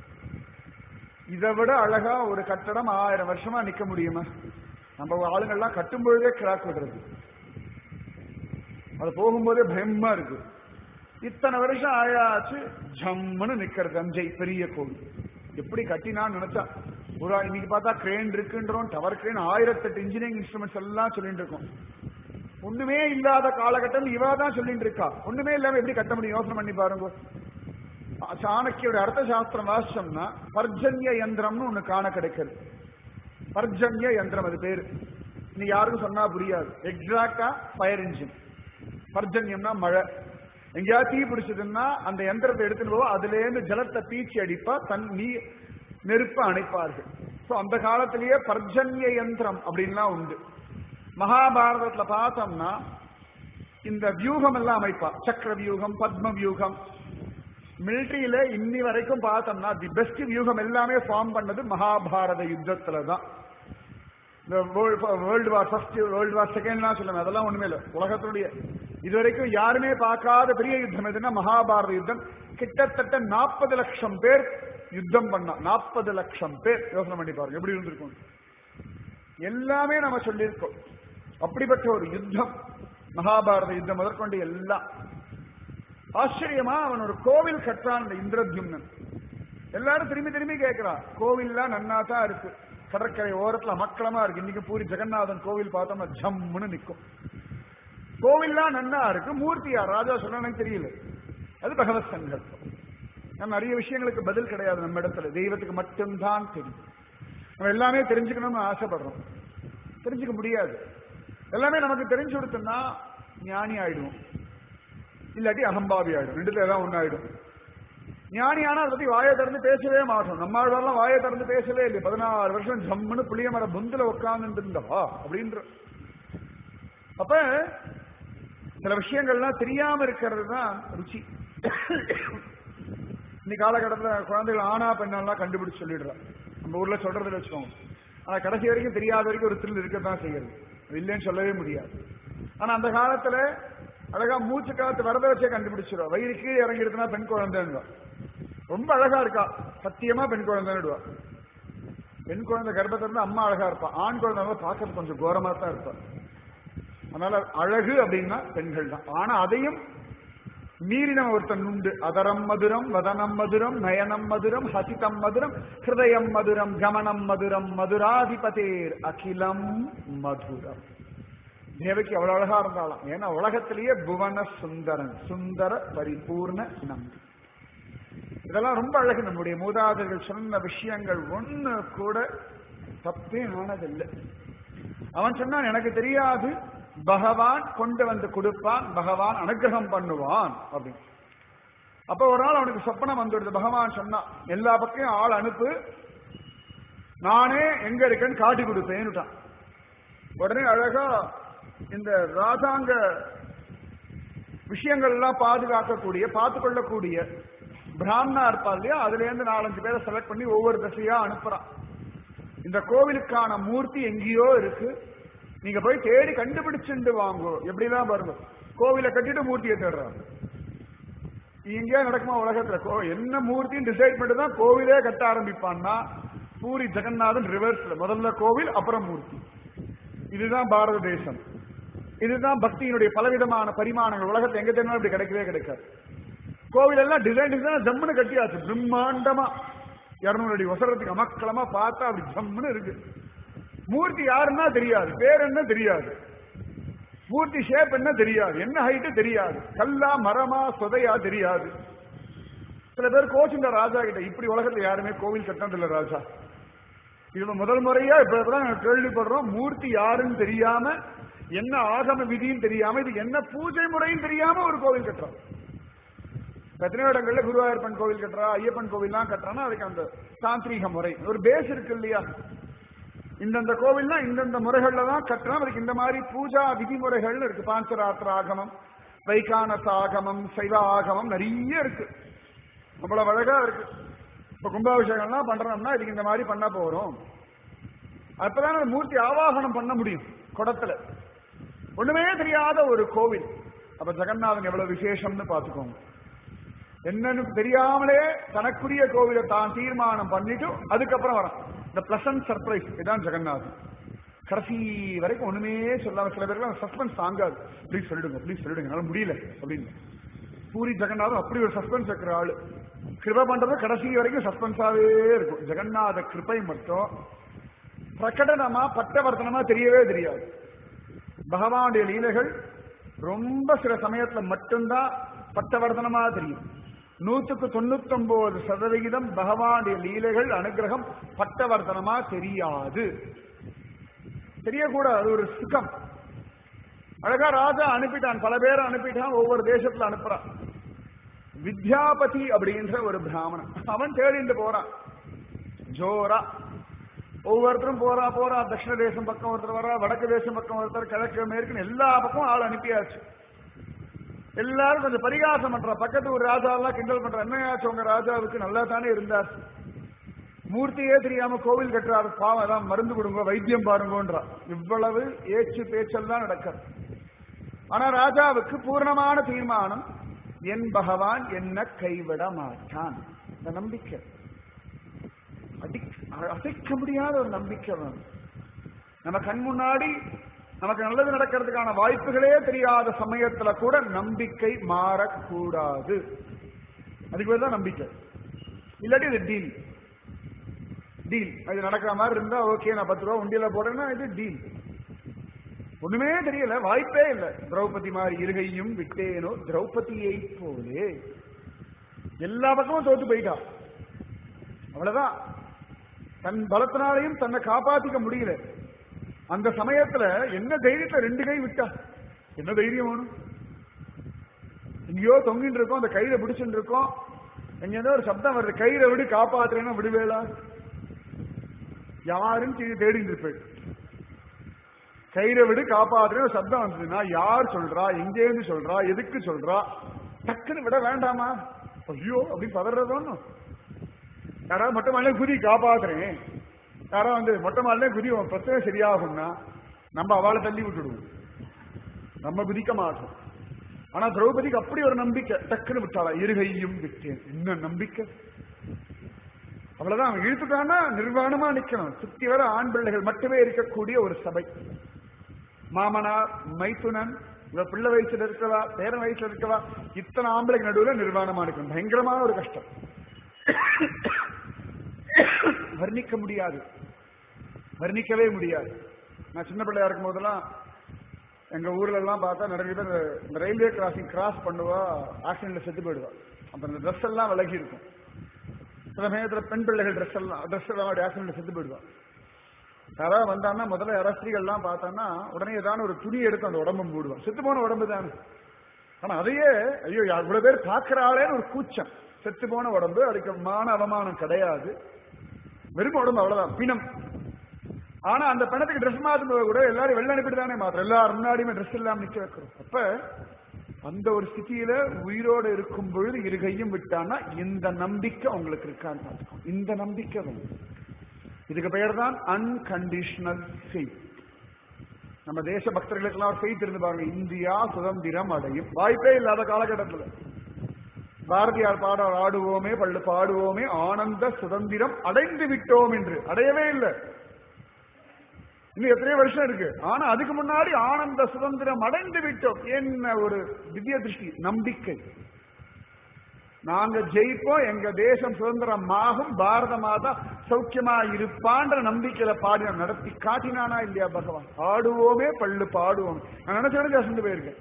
இதை விட அழகா ஒரு கட்டடம் ஆயிரம் வருஷமா நிக்க முடியுமா நம்ம ஆளுங்கள்லாம் கட்டும் பொழுதே கிராக் விடுறது அது போகும்போதே பயமா இருக்கு இத்தனை வருஷம் ஆயாச்சு ஜம்முன்னு நிக்கிற தஞ்சை பெரிய கோவில் எப்படி கட்டினான்னு நினைச்சா ஒரு ஆள் இன்னைக்கு பார்த்தா கிரேன் இருக்குன்றோம் டவர் கிரேன் ஆயிரத்தெட்டு இன்ஜினியரிங் இன்ஸ்ட்ருமெண்ட்ஸ் எல்லாம் சொல்லிட்டு இருக்கோம் ஒண்ணுமே இல்லாத காலகட்டம் இவா தான் சொல்லிட்டு இருக்கா ஒண்ணுமே இல்லாம எப்படி கட்ட முடியும் யோசனை பண்ணி பாருங்க சாணக்கியோட அர்த்த சாஸ்திரம் வாசிச்சோம்னா பர்ஜன்ய யந்திரம்னு ஒண்ணு காண கிடைக்கிறது பர்ஜன்ய யந்திரம் அது பேரு நீ யாருக்கும் சொன்னா புரியாது எக்ஸாக்டா ஃபயர் இன்ஜின் பர்ஜன்யம்னா மழை எங்கேயாவது தீ பிடிச்சதுன்னா அந்த யந்திரத்தை எடுத்துட்டு போவா அதுல இருந்து ஜலத்தை பீச்சி அடிப்பா தன் நீ நெருப்ப அணைப்பார்கள் சோ அந்த காலத்திலேயே பர்ஜன்ய யந்திரம் அப்படின்லாம் உண்டு மகாபாரதத்துல பார்த்தோம்னா இந்த வியூகம் எல்லாம் அமைப்பா சக்கர வியூகம் பத்ம வியூகம் மிலிட்டரியில இன்னி வரைக்கும் பார்த்தோம்னா தி பெஸ்ட் வியூகம் எல்லாமே ஃபார்ம் பண்ணது மகாபாரத யுத்தத்துல தான் இந்த world war first world war செகண்ட்லாம் சொல்லுங்க அதெல்லாம் ஒண்ணுமே இல்லை உலகத்தினுடைய இதுவரைக்கும் யாருமே பார்க்காத பெரிய யுத்தம் எதுன்னா மகாபாரத யுத்தம் கிட்டத்தட்ட நாற்பது லட்சம் பேர் யுத்தம் பண்ணா நாற்பது லட்சம் பேர் யோசனை பண்ணி பாருங்க எப்படி இருந்திருக்கும் எல்லாமே நம்ம சொல்லியிருக்கோம் அப்படிப்பட்ட ஒரு யுத்தம் மகாபாரத யுத்தம் முதற்கொண்டு எல்லாம் ஆச்சரியமா அவன் ஒரு கோவில் கட்டுறான் இந்த இந்திரத்யும்னன் எல்லாரும் திரும்பி திரும்பி கேட்கிறான் கோவில்லாம் நன்னா தான் இருக்கு கடற்கரை ஓரத்துல மக்களமா இருக்கு இன்னைக்கு பூரி ஜெகநாதன் கோவில் பார்த்தோம்னா ஜம்முன்னு நிக்கும் கோவில்லாம் நன்னா இருக்கு மூர்த்தியா ராஜா சொன்ன எனக்கு தெரியல அது பகவத் சங்கல்பம் நம்ம நிறைய விஷயங்களுக்கு பதில் கிடையாது நம்ம இடத்துல தெய்வத்துக்கு மட்டும்தான் தெரியும் நம்ம எல்லாமே தெரிஞ்சுக்கணும்னு ஆசைப்படுறோம் தெரிஞ்சுக்க முடியாது எல்லாமே நமக்கு தெரிஞ்சு கொடுத்தோம்னா ஞானி ஆயிடுவோம் இல்லாட்டி அகம்பாவி ஆயிடும் ரெண்டுல ஏதாவது ஒண்ணு ஆயிடும் ஞானி ஆனா அதை பத்தி வாயை திறந்து பேசவே மாட்டோம் நம்மாழ்வாரெல்லாம் வாயை திறந்து பேசவே இல்லை பதினாறு வருஷம் ஜம்முன்னு புளிய மர புந்துல உட்கார்ந்து இருந்தவா அப்படின்ற அப்ப சில விஷயங்கள்லாம் தெரியாம இருக்கிறது தான் ருச்சி இன்னைக்கு காலகட்டத்தில் குழந்தைகள் ஆனா பெண்ணெல்லாம் கண்டுபிடிச்சு சொல்லிடுறான் நம்ம ஊர்ல சொல்றதுல வச்சுக்கோங்க ஆனா கடைசி வரைக்கும் தெரியாத வரைக்கும் ஒரு த்ரில் இருக்கத்தான் செய்யுது அது இல்லைன்னு சொல்லவே முடியாது ஆனா அந்த காலத்துல அழகா மூச்சு காத்து வரத வச்சே கண்டுபிடிச்சிருவா வயிறு கீழே இறங்கிடுதுன்னா பெண் குழந்தைன்னு ரொம்ப அழகா இருக்கா சத்தியமா பெண் குழந்தைன்னு பெண் குழந்தை கர்ப்பத்துல இருந்து அம்மா அழகா இருப்பா ஆண் குழந்தை பார்க்கறது கொஞ்சம் கோரமா தான் இருப்பா அதனால அழகு அப்படின்னா பெண்கள் தான் ஆனா அதையும் மீறின ஒருத்தன் உண்டு அதரம் மதுரம் வதனம் மதுரம் நயனம் மதுரம் ஹசிதம் மதுரம் ஹிருதயம் மதுரம் கமனம் மதுரம் மதுராதிபதேர் அகிலம் மதுரம் தேவகி அவ்வளவு அழகா இருந்தாலும் ஏன்னா உலகத்திலேயே புவன சுந்தரன் சுந்தர பரிபூர்ண நம்பி இதெல்லாம் ரொம்ப அழகு நம்முடைய மூதாதைகள் சொன்ன விஷயங்கள் ஒண்ணு கூட தப்பே ஆனதில்லை அவன் சொன்னான் எனக்கு தெரியாது பகவான் கொண்டு வந்து கொடுப்பான் பகவான் அனுகிரகம் பண்ணுவான் அப்படின்னு அப்ப ஒரு நாள் அவனுக்கு சொப்பனம் வந்துடுது பகவான் சொன்னான் எல்லா பக்கையும் ஆள் அனுப்பு நானே எங்க இருக்கேன்னு காட்டி கொடுப்பேன்னுட்டான் உடனே அழகா இந்த ராஜாங்க விஷயங்கள் எல்லாம் பாதுகாக்கக்கூடிய பார்த்து கொள்ளக்கூடிய பிராமணா இருப்பா இல்லையா அதுல இருந்து நாலஞ்சு பேரை செலக்ட் பண்ணி ஒவ்வொரு திசையா அனுப்புறான் இந்த கோவிலுக்கான மூர்த்தி எங்கேயோ இருக்கு நீங்க போய் தேடி கண்டுபிடிச்சுட்டு வாங்கோ எப்படிதான் பாருங்க கோவிலை கட்டிட்டு மூர்த்தியை தேடுறாங்க எங்கேயா நடக்குமா உலகத்துல கோ என்ன மூர்த்தின்னு டிசைட் பண்ணிட்டு தான் கோவிலே கட்ட ஆரம்பிப்பான்னா பூரி ஜெகநாதன் ரிவர்ஸ்ல முதல்ல கோவில் அப்புறம் மூர்த்தி இதுதான் பாரத தேசம் இதுதான் பக்தியினுடைய பலவிதமான பரிமாணங்கள் உலகத்துல எங்க தெரியும் அப்படி கிடைக்கவே கிடைக்காது கோவில் எல்லாம் டிசைன் டிசைன் ஜம்முன்னு கட்டியாச்சு பிரம்மாண்டமா இருநூறு அடி ஒசரத்துக்கு அமக்கலமா பார்த்தா அப்படி ஜம்முன்னு இருக்கு மூர்த்தி யாருன்னா தெரியாது பேர் என்ன தெரியாது மூர்த்தி ஷேப் என்ன தெரியாது என்ன ஹைட்டு தெரியாது கல்லா மரமா சொதையா தெரியாது சில பேர் கோச்சுங்க ராஜா கிட்ட இப்படி உலகத்துல யாருமே கோவில் கட்டினதில்ல ராஜா இது முதல் முறையா இப்ப இப்பதான் நாங்க கேள்விப்படுறோம் மூர்த்தி யாருன்னு தெரியாம என்ன ஆகம விதியும் தெரியாம இது என்ன பூஜை முறையும் தெரியாம ஒரு கோவில் கட்டுறோம் எத்தனையோ இடங்கள்ல குருவாயூர்பன் கோவில் கட்டுறா ஐயப்பன் கோவில்லாம் கட்டுறான்னா அதுக்கு அந்த தாந்திரீக முறை ஒரு பேஸ் இருக்கு இல்லையா இந்தந்த கோவில்னா இந்தந்த முறைகள்ல தான் கட்டுறோம் அதுக்கு இந்த மாதிரி பூஜா விதிமுறைகள் இருக்கு பாஞ்சராத்திர ஆகமம் வைகானச ஆகமம் சைவ ஆகமம் நிறைய இருக்கு அவ்வளவு அழகா இருக்கு இப்ப கும்பாபிஷேகம்லாம் பண்றோம்னா இதுக்கு இந்த மாதிரி பண்ண போறோம் அப்பதான் அந்த மூர்த்தி ஆவாகனம் பண்ண முடியும் குடத்துல ஒண்ணுமே தெரியாத ஒரு கோவில் அப்ப ஜெகநாதன் எவ்வளவு விசேஷம்னு பாத்துக்கோங்க என்னன்னு தெரியாமலே தனக்குரிய கோவிலை தான் தீர்மானம் பண்ணிட்டு அதுக்கப்புறம் வரான் இந்த பிளசன்ட் சர்ப்ரைஸ் இதான் ஜெகநாதன் கடைசி வரைக்கும் ஒண்ணுமே சொல்லாம சில பேருக்கு சஸ்பென்ஸ் தாங்காது ப்ளீஸ் சொல்லிடுங்க ப்ளீஸ் சொல்லிடுங்க என்னால முடியல அப்படின்னு பூரி ஜெகநாதன் அப்படி ஒரு சஸ்பென்ஸ் வைக்கிற ஆளு கிருபை பண்றது கடைசி வரைக்கும் சஸ்பென்ஸாவே இருக்கும் ஜெகநாத கிருபை மட்டும் பிரகடனமா பட்டவர்த்தனமா தெரியவே தெரியாது பகவானுடைய லீலைகள் ரொம்ப சில சமயத்துல மட்டும்தான் பட்டவர்த்தனமா தெரியும் நூத்துக்கு தொண்ணூத்தி ஒன்பது சதவிகிதம் பகவானுடைய லீலைகள் அனுகிரகம் பட்டவர்த்தனமா தெரியாது தெரியக்கூடாது அது ஒரு சுகம் அழகா ராஜா அனுப்பிட்டான் பல பேரை அனுப்பிட்டான் ஒவ்வொரு தேசத்துல அனுப்புறான் வித்யாபதி அப்படின்ற ஒரு பிராமணன் அவன் தேடிட்டு போறான் ஜோரா ஒவ்வொருத்தரும் போறா போறா தட்சிண தேசம் பக்கம் ஒருத்தர் வரா வடக்கு தேசம் பக்கம் ஒருத்தர் கிழக்கு மேற்குன்னு எல்லா பக்கம் ஆள் அனுப்பியாச்சு எல்லாரும் கொஞ்சம் பரிகாசம் பண்றா பக்கத்து ஒரு ராஜா எல்லாம் கிண்டல் பண்ற என்னையாச்சு உங்க ராஜாவுக்கு நல்லா தானே இருந்தார் மூர்த்தியே தெரியாம கோவில் கட்டுறாரு பாவம் எல்லாம் மருந்து கொடுங்க வைத்தியம் பாருங்கன்றா இவ்வளவு ஏச்சு பேச்செல்லாம் நடக்கிறது ஆனா ராஜாவுக்கு பூர்ணமான தீர்மானம் என் பகவான் என்ன கைவிட மாட்டான் இந்த நம்பிக்கை அசைக்க முடியாத ஒரு நம்பிக்கை வேணும் நம்ம கண் முன்னாடி நமக்கு நல்லது நடக்கிறதுக்கான வாய்ப்புகளே தெரியாத சமயத்துல கூட நம்பிக்கை மாறக்கூடாது அதுக்கு பேர் தான் நம்பிக்கை இல்லாட்டி இது டீல் டீல் அது நடக்கிற மாதிரி இருந்தா ஓகே நான் பத்து ரூபா உண்டியில போடுறேன்னா இது டீல் ஒண்ணுமே தெரியல வாய்ப்பே இல்ல திரௌபதி மாதிரி இருகையும் விட்டேனோ திரௌபதியை போலே எல்லா பக்கமும் தோத்து போயிட்டா அவ்வளவுதான் தன் பலத்தினாலையும் தன்னை காப்பாத்திக்க முடியல அந்த சமயத்துல என்ன தைரியத்துல ரெண்டு கை விட்டா என்ன தைரியம் வேணும் எங்கேயோ தொங்கிட்டு இருக்கோம் அந்த கையில பிடிச்சுட்டு இருக்கோம் எங்க ஒரு சப்தம் வருது கையில விடு காப்பாத்துறேன்னா விடுவேலா யாருன்னு கீழே தேடிட்டு இருப்பேன் கையில விடு காப்பாத்துறேன் ஒரு சப்தம் வந்ததுன்னா யார் சொல்றா எங்கேருந்து சொல்றா எதுக்கு சொல்றா டக்குன்னு விட வேண்டாமா ஐயோ அப்படி பதறதோன்னு யாராவது மொட்டை மாலையே குதி காப்பாத்துறேன் யாராவது வந்து மொட்டை மாலையே குதி உன் பிரச்சனை சரியாகும்னா நம்ம அவளை தள்ளி விட்டுடுவோம் நம்ம குதிக்க மாட்டோம் ஆனா திரௌபதிக்கு அப்படி ஒரு நம்பிக்கை டக்குன்னு விட்டாளா இருகையும் விட்டேன் என்ன நம்பிக்கை அவ்வளவுதான் அவன் இழுத்துட்டான்னா நிர்வாணமா நிக்கணும் சுத்தி வர ஆண் பிள்ளைகள் மட்டுமே இருக்கக்கூடிய ஒரு சபை மாமனார் மைத்துனன் இவ பிள்ளை வயசுல இருக்கவா பேரன் வயசுல இருக்கவா இத்தனை ஆம்பளைக்கு நடுவுல நிர்வாணமா இருக்கணும் பயங்கரமான ஒரு கஷ்டம் வர்ணிக்க முடியாது வர்ணிக்கவே முடியாது நான் சின்ன பிள்ளையா இருக்கும் போதெல்லாம் எங்க ஊர்ல எல்லாம் பார்த்தா நிறைய பேர் இந்த ரயில்வே கிராசிங் கிராஸ் பண்ணுவா ஆக்சிடென்ட்ல செத்து போயிடுவா அப்ப இந்த ட்ரெஸ் எல்லாம் விலகி இருக்கும் சில சமயத்துல பெண் பிள்ளைகள் ட்ரெஸ் எல்லாம் ட்ரெஸ் எல்லாம் ஆக்சிடென்ட்ல செத்து போயிடுவா யாராவது வந்தான்னா முதல்ல யாராவது ஸ்திரீகள்லாம் பார்த்தான்னா உடனே ஏதான ஒரு துணி எடுத்து அந்த உடம்பு மூடுவான் செத்து போன உடம்பு தானே ஆனா அதையே ஐயோ இவ்வளவு பேர் பாக்குறாளேன்னு ஒரு கூச்சம் செத்து போன உடம்பு அதுக்கு மான அவமானம் கிடையாது வெறும் உடம்பு அவ்வளவுதான் பிணம் ஆனா அந்த பிணத்துக்கு ட்ரெஸ் மாத்தும் போது கூட எல்லாரும் வெள்ள அனுப்பிட்டு தானே மாத்திரம் எல்லாரும் முன்னாடியுமே ட்ரெஸ் இல்லாம நிக்க வைக்கிறோம் அப்ப அந்த ஒரு ஸ்திதியில உயிரோடு இருக்கும் பொழுது இரு கையும் விட்டான்னா இந்த நம்பிக்கை உங்களுக்கு இருக்கான்னு பார்த்துக்கோங்க இந்த நம்பிக்கை வந்து இதுக்கு பெயர் தான் அன்கண்டிஷனல் ஃபெய்த் நம்ம தேச பக்தர்களுக்கெல்லாம் ஒரு ஃபெய்த் இருந்து பாருங்க இந்தியா சுதந்திரம் அடையும் வாய்ப்பே இல்லாத காலகட்டத்தில் பாரதியார் பாட ஆடுவோமே பள்ளு பாடுவோமே ஆனந்த சுதந்திரம் அடைந்து விட்டோம் என்று அடையவே இல்லை இன்னும் எத்தனையோ வருஷம் இருக்கு ஆனா அதுக்கு முன்னாடி ஆனந்த சுதந்திரம் அடைந்து விட்டோம் என்ன ஒரு திவ்ய திருஷ்டி நம்பிக்கை நாங்க ஜெயிப்போம் எங்க தேசம் சுதந்திரமாகும் பாரத மாதா சௌக்கியமா இருப்பான்ற நம்பிக்கையில பாடின நடத்தி காட்டினானா இல்லையா பகவான் ஆடுவோமே பள்ளு பாடுவோம் நான் நினைச்சேன் பேசிட்டு போயிருக்கேன்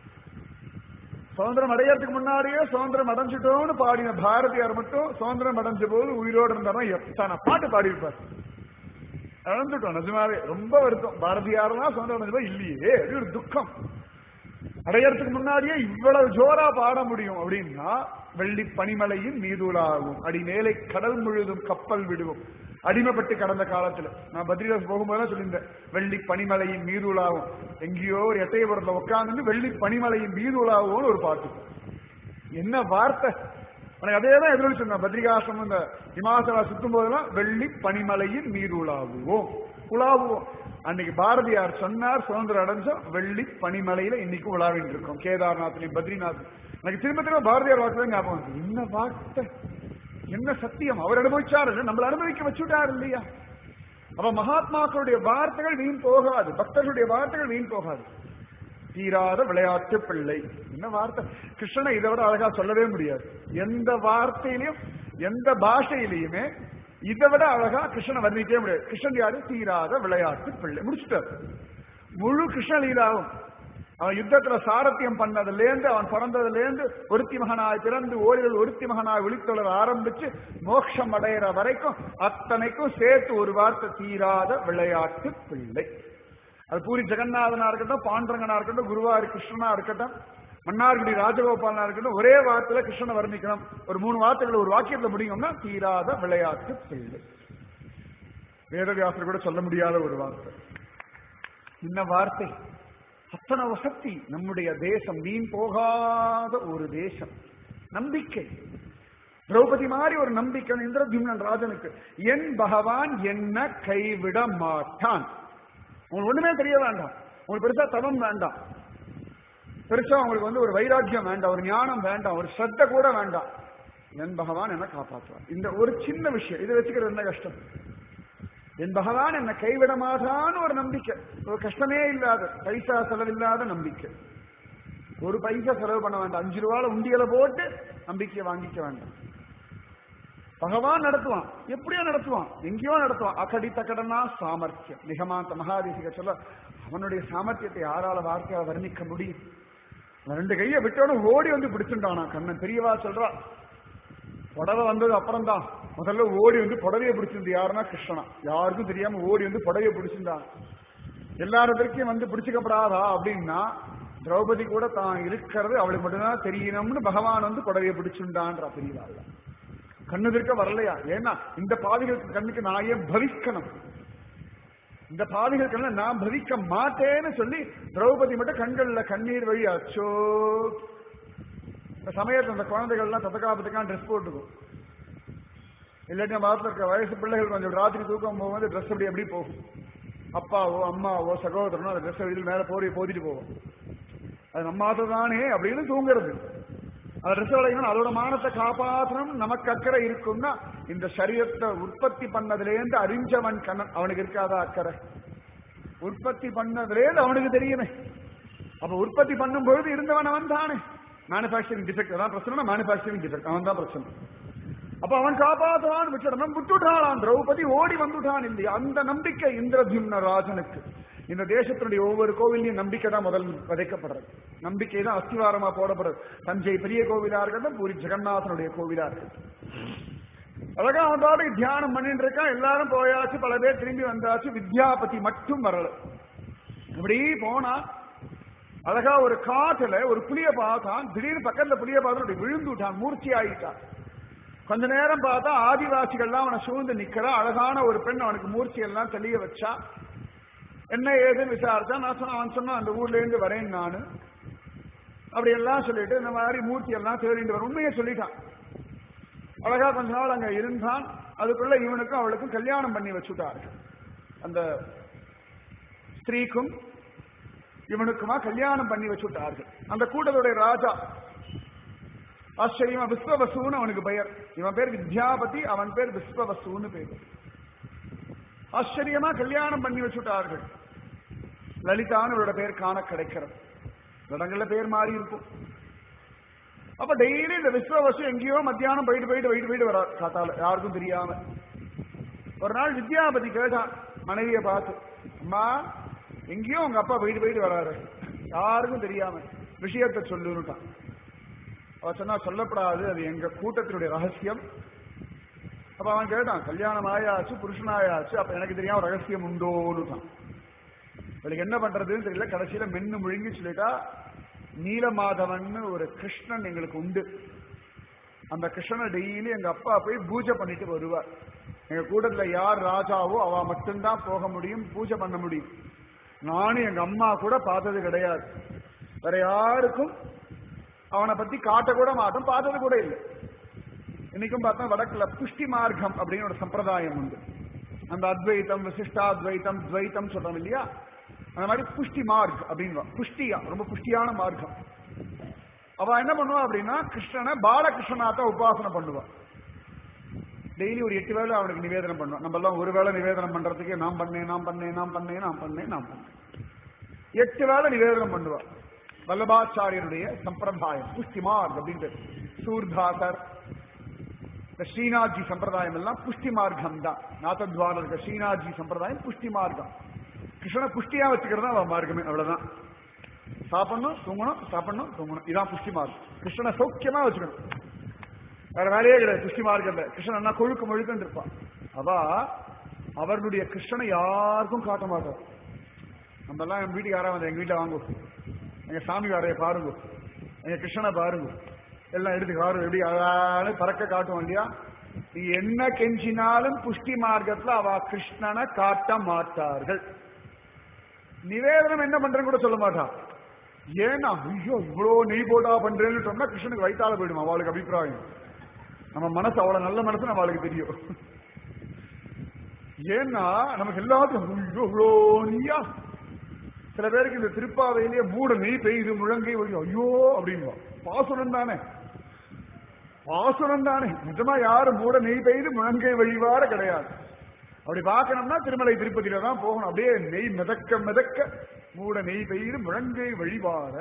சுதந்திரம் அடையறதுக்கு முன்னாடியே சுதந்திரம் அடைஞ்சிட்டோம்னு பாடின பாரதியார் மட்டும் சுதந்திரம் அடைஞ்ச போது உயிரோடு இருந்தாலும் எத்தனை பாட்டு பாடியிருப்பார் இழந்துட்டோம் நிஜமாவே ரொம்ப வருத்தம் பாரதியாரெல்லாம் சுதந்திரம் அடைஞ்ச போது இல்லையே அது ஒரு துக்கம் அடையறதுக்கு முன்னாடியே இவ்வளவு ஜோரா பாட முடியும் அப்படின்னா வெள்ளி பனிமலையின் மீதுலாகும் அடி மேலே கடல் முழுதும் கப்பல் விடுவோம் அடிமைப்பட்டு கடந்த காலத்துல நான் பத்ரிதாஸ் போகும்போது சொல்லியிருந்தேன் வெள்ளி பனிமலையின் மீதுலாகும் எங்கேயோ ஒரு எட்டயபுரத்துல உட்கார்ந்து வெள்ளி பனிமலையின் மீதுலாகும்னு ஒரு பாட்டு என்ன வார்த்தை எனக்கு அதே தான் எதிரொலி சொன்னேன் பத்ரிகாசிரமம் இந்த இமாசலா சுத்தும் போதெல்லாம் வெள்ளி பனிமலையின் மீது உலாவுவோம் உலாவுவோம் அன்னைக்கு பாரதியார் சொன்னார் சுதந்திரம் அடைஞ்சோம் வெள்ளி பனிமலையில இன்னைக்கு உலாவிட்டு இருக்கோம் கேதார்நாத்லயும் பத்ரிநாத் எனக்கு திரும்ப திரும்ப பாரதியார் வார்த்தை ஞாபகம் வருது. என்ன வார்த்தை என்ன சத்தியம் அவர் அனுபவிச்சாரு நம்மள அனுபவிக்க வச்சுட்டார் இல்லையா அப்ப மகாத்மாக்களுடைய வார்த்தைகள் வீண் போகாது பக்தர்களுடைய வார்த்தைகள் வீண் போகாது தீராத விளையாட்டு பிள்ளை என்ன வார்த்தை கிருஷ்ணனை இதை விட அழகா சொல்லவே முடியாது எந்த வார்த்தையிலையும் எந்த பாஷையிலையுமே இதை விட அழகா கிருஷ்ணனை வர்ணிக்கவே முடியாது கிருஷ்ணன் யாரு தீராத விளையாட்டு பிள்ளை முடிச்சுட்டார் முழு கிருஷ்ண லீலாவும் அவன் யுத்தத்துல சாரத்தியம் பண்ணதுலேருந்து அவன் பிறந்ததுலேருந்து ஒருத்தி மகனாய் பிறந்து ஓரிகள் ஒருத்தி மகனாய் ஒளித்தொழர் ஆரம்பிச்சு மோட்சம் அடையிற வரைக்கும் அத்தனைக்கும் சேர்த்து ஒரு வார்த்தை தீராத விளையாட்டு பிள்ளை அது பூரி ஜெகநாதனா இருக்கட்டும் பாண்டரங்கனா இருக்கட்டும் குருவாரி கிருஷ்ணனா இருக்கட்டும் மன்னார்குடி ராஜகோபாலனா இருக்கட்டும் ஒரே வார்த்தையில கிருஷ்ணனை வர்ணிக்கணும் ஒரு மூணு வார்த்தைகள் ஒரு வாக்கியத்துல முடியும்னா தீராத விளையாட்டு பிள்ளை வேதவியாசர் கூட சொல்ல முடியாத ஒரு வார்த்தை இந்த வார்த்தை அத்தனை வசதி நம்முடைய தேசம் வீண் போகாத ஒரு தேசம் நம்பிக்கை திரௌபதி மாதிரி ஒரு நம்பிக்கை இந்திரத்யும்னன் ராஜனுக்கு என் பகவான் என்ன கைவிட மாட்டான் உங்களுக்கு ஒண்ணுமே தெரிய வேண்டாம் உங்களுக்கு பெருசா தவம் வேண்டாம் பெருசா உங்களுக்கு வந்து ஒரு வைராக்கியம் வேண்டாம் ஒரு ஞானம் வேண்டாம் ஒரு ஸ்ரத்த கூட வேண்டாம் என் பகவான் என்ன காப்பாற்றுவார் இந்த ஒரு சின்ன விஷயம் இதை வச்சுக்கிறது என்ன கஷ்டம் என் பகவான் என்னை கைவிட மாட்டான்னு ஒரு நம்பிக்கை ஒரு கஷ்டமே இல்லாத பைசா செலவில்லாத நம்பிக்கை ஒரு பைசா செலவு பண்ண வேண்டாம் அஞ்சு ரூபால உண்டியல போட்டு நம்பிக்கையை வாங்கிக்க வேண்டாம் பகவான் நடத்துவான் எப்படியோ நடத்துவான் எங்கேயோ நடத்துவான் அகடித்த கடனா சாமர்த்தியம் நிகமாந்த மகாதேசிக சொல்ல அவனுடைய சாமர்த்தியத்தை யாரால வார்த்தையால வர்ணிக்க முடியும் அவன் ரெண்டு கையை விட்டோன்னு ஓடி வந்து பிடிச்சுட்டானா கண்ணன் பெரியவா சொல்றா புடவை வந்தது அப்புறம் தான் முதல்ல ஓடி வந்து புடவையை பிடிச்சிருந்து யாருன்னா கிருஷ்ணனா யாருக்கும் தெரியாம ஓடி வந்து புடவையை பிடிச்சிருந்தான் எல்லாரதற்கும் வந்து பிடிச்சிக்கப்படாதா அப்படின்னா திரௌபதி கூட தான் இருக்கிறது அவளுக்கு மட்டும்தான் தெரியணும்னு பகவான் வந்து புடவையை பிடிச்சுண்டான்றா பெரியவாள் கண்ணு திருக்க வரலையா ஏன்னா இந்த பாவிகளுக்கு கண்ணுக்கு நான் ஏன் பவிக்கணும் இந்த பாவிகள் கண்ண நான் பவிக்க மாட்டேன்னு சொல்லி திரௌபதி மட்டும் கண்கள்ல கண்ணீர் வழி அச்சோ இந்த சமயத்துல அந்த குழந்தைகள்லாம் தத்தக்காபத்துக்கான ட்ரெஸ் போட்டுக்கும் இல்லாட்டி நம்ம ஆத்துல இருக்க வயசு பிள்ளைகள் கொஞ்சம் ராத்திரி தூக்கம் போகும்போது ட்ரெஸ் அப்படி எப்படி போகும் அப்பாவோ அம்மாவோ சகோதரனோ அந்த ட்ரெஸ் வெளியில் மேல போரி போத்திட்டு போவோம் அது நம்ம ஆத்து தானே அப்படின்னு தூங்குறது அந்த ட்ரெஸ் விளைக்கணும் அதோட மானத்தை காப்பாற்றணும் நமக்கு அக்கறை இருக்கும்னா இந்த சரீரத்தை உற்பத்தி பண்ணதுலேருந்து அறிஞ்சவன் கண்ணன் அவனுக்கு இருக்காதா அக்கறை உற்பத்தி பண்ணதுலேருந்து அவனுக்கு தெரியுமே அப்ப உற்பத்தி பண்ணும் பொழுது இருந்தவன் அவன் தானே மேனுபேக்சரிங் டிஃபெக்ட் அதான் பிரச்சனை மேனுபேக்சரிங் டிஃபெக்ட் அவன் தான் பிரச்சனை அப்ப அவன் காப்பாற்றுவான் விட்டுடணும் விட்டுட்டான் திரௌபதி ஓடி வந்துட்டான் இல்லையா அந்த நம்பிக்கை இந்திரதிம்ன ராஜனுக்கு இந்த தேசத்தினுடைய ஒவ்வொரு கோவிலையும் நம்பிக்கை தான் முதல் விதைக்கப்படுறது நம்பிக்கை தான் அஸ்திவாரமா போடப்படுறது தஞ்சை பெரிய கோவிலா இருக்கட்டும் பூரி ஜெகநாதனுடைய கோவிலா இருக்கட்டும் அழகா அவன் பாட்டுக்கு தியானம் பண்ணிட்டு இருக்கான் எல்லாரும் போயாச்சு பல பேர் திரும்பி வந்தாச்சு வித்யாபதி மட்டும் வரல இப்படி போனா அழகா ஒரு காட்டுல ஒரு புளிய பார்த்தான் திடீர்னு பக்கத்துல புளிய பார்த்து அப்படி விழுந்து விட்டான் மூர்ச்சி ஆயிட்டான் கொஞ்ச நேரம் பார்த்தா ஆதிவாசிகள்லாம் அவனை சூழ்ந்து நிக்கிறா அழகான ஒரு பெண் அவனுக்கு மூர்ச்சி எல்லாம் தெளிய வச்சா என்ன ஏதுன்னு விசாரிச்சா நான் சொன்ன அவன் சொன்னான் அந்த ஊர்ல இருந்து வரேன் நானு அப்படி எல்லாம் சொல்லிட்டு இந்த மாதிரி மூர்த்தி எல்லாம் தேடிட்டு வர உண்மையை சொல்லிட்டான் அழகா கொஞ்ச நாள் அங்க இருந்தான் அதுக்குள்ள இவனுக்கும் அவளுக்கும் கல்யாணம் பண்ணி வச்சுட்டார்கள் அந்த ஸ்திரீக்கும் இவனுக்குமா கல்யாணம் பண்ணி வச்சுட்டார்கள் அந்த கூட்டத்துடைய ராஜா ஆச்சரியமா விஸ்வவசுன்னு அவனுக்கு பெயர் இவன் பேர் வித்யாபதி அவன் பேர் விஸ்வவசுன்னு பேர் ஆச்சரியமா கல்யாணம் பண்ணி வச்சுட்டார்கள் லலிதான்னு இவரோட பேர் காண கிடைக்கிறது இடங்கள்ல பேர் மாறி இருக்கும் அப்ப டெய்லி இந்த விஸ்வவசு எங்கேயோ மத்தியானம் போயிட்டு போயிட்டு போயிட்டு போயிட்டு வரார் காத்தால யாருக்கும் தெரியாம ஒரு நாள் வித்யாபதி கேட்டான் மனைவியை பார்த்து அம்மா எங்கேயோ உங்க அப்பா போயிட்டு போயிட்டு வராரு யாருக்கும் தெரியாம விஷயத்தை சொல்லுன்னுட்டான் அவ சொன்னா சொல்லப்படாது அது எங்க கூட்டத்தினுடைய ரகசியம் அப்ப அவன் கேட்டான் கல்யாணம் ஆயாச்சு புருஷனாயாச்சு அப்ப எனக்கு தெரியாம ரகசியம் உண்டோன்னுட்டான் இவளுக்கு என்ன பண்றதுன்னு தெரியல கடைசியில மென்னு முழுங்கி சொல்லிட்டா நீலமாதவன் ஒரு கிருஷ்ணன் எங்களுக்கு உண்டு அந்த கிருஷ்ணனை டெய்லி எங்க அப்பா போய் பூஜை பண்ணிட்டு வருவார் எங்க கூட்டத்துல யார் ராஜாவோ அவ மட்டும்தான் போக முடியும் பூஜை பண்ண முடியும் நானும் எங்க அம்மா கூட பார்த்தது கிடையாது வேற யாருக்கும் அவனை பத்தி காட்ட கூட மாட்டோம் பார்த்தது கூட இல்லை இன்னைக்கும் பார்த்தா வடக்குல புஷ்டி மார்க்கம் அப்படின்னு ஒரு சம்பிரதாயம் உண்டு அந்த அத்வைத்தம் விசிஷ்டாத்வைத்தம் துவைத்தம் சொல்றோம் இல்லையா அந்த மாதிரி புஷ்டி மார்க் அப்படின்னு புஷ்டியா ரொம்ப புஷ்டியான மார்க்கம் அவ என்ன பண்ணுவா அப்படின்னா கிருஷ்ணனை பாலகிருஷ்ணனாத்தான் உபாசனை பண்ணுவா டெய்லி ஒரு எட்டு வேளை அவனுக்கு நிவேதனம் பண்ணுவான் நம்ம எல்லாம் ஒரு வேளை நிவேதனம் பண்றதுக்கு நான் பண்ணேன் நான் பண்ணேன் நான் பண்ணேன் நான் பண்ணேன் நான் பண்ணேன் எட்டு வேளை நிவேதனம் பண்ணுவா வல்லபாச்சாரியனுடைய சம்பிரதாயம் புஷ்டி மார்க் அப்படின்ட்டு சூர்தாசர் இந்த ஸ்ரீநாத்ஜி சம்பிரதாயம் எல்லாம் புஷ்டி மார்க்கம் தான் நாத்தத்வார இருக்க ஸ்ரீநாத்ஜி சம்பிரதாயம் புஷ்டி மார்க்கம் கிருஷ்ணனை புஷ்டியா வச்சுக்கிறது அவன் மார்க்கமே அவ்வளவுதான் சாப்பிடணும் தூங்கணும் சாப்பிடணும் தூங்கணும் இதான் புஷ்டி மார்க்கம் கிருஷ்ணனை சௌக்கியமா வச்சுக்கணும் வேற வேலையே கிடையாது புஷ்டி மார்க்கம் கிருஷ்ணன் என்ன கொழுக்க முழுக்கன்னு இருப்பான் அவா அவர்களுடைய கிருஷ்ணனை யாருக்கும் காட்ட மாட்டார் நம்ம எல்லாம் எங்க வீட்டுக்கு யாராவது வந்து எங்க வீட்டுல வாங்குவோம் எங்க சாமி வரைய பாருங்க எங்க கிருஷ்ணனை பாருங்க எல்லாம் எடுத்து காரு எப்படி அழகான பறக்க காட்டுவோம் இல்லையா நீ என்ன கெஞ்சினாலும் புஷ்டி மார்க்கத்துல அவ கிருஷ்ணனை காட்ட மாட்டார்கள் நிவேதனம் என்ன பண்றேன்னு கூட சொல்ல மாட்டான் ஏன்னா ஐயோ இவ்வளவு நெய் போட்டா பண்றேன்னு சொன்னா கிருஷ்ணனுக்கு வயித்தால போயிடும் அவளுக்கு அபிப்பிராயம் நம்ம மனசு அவ்வளவு நல்ல மனசு நம்ம அவளுக்கு தெரியும் ஏன்னா நமக்கு எல்லாத்துக்கும் ஐயோ இவ்வளோ நீயா சில பேருக்கு இந்த திருப்பாவையிலேயே மூட நெய் பெய்யுது முழங்கை வழி ஐயோ அப்படின்பா பாசுரம் தானே பாசுரம் தானே நிஜமா யாரும் மூட நெய் பெய்து முழங்கை வழிவார கிடையாது அப்படி பார்க்கணும்னா திருமலை திருப்பதியில தான் போகணும் அப்படியே நெய் மிதக்க மிதக்க மூட நெய் பெய்து முழங்கை வழிவார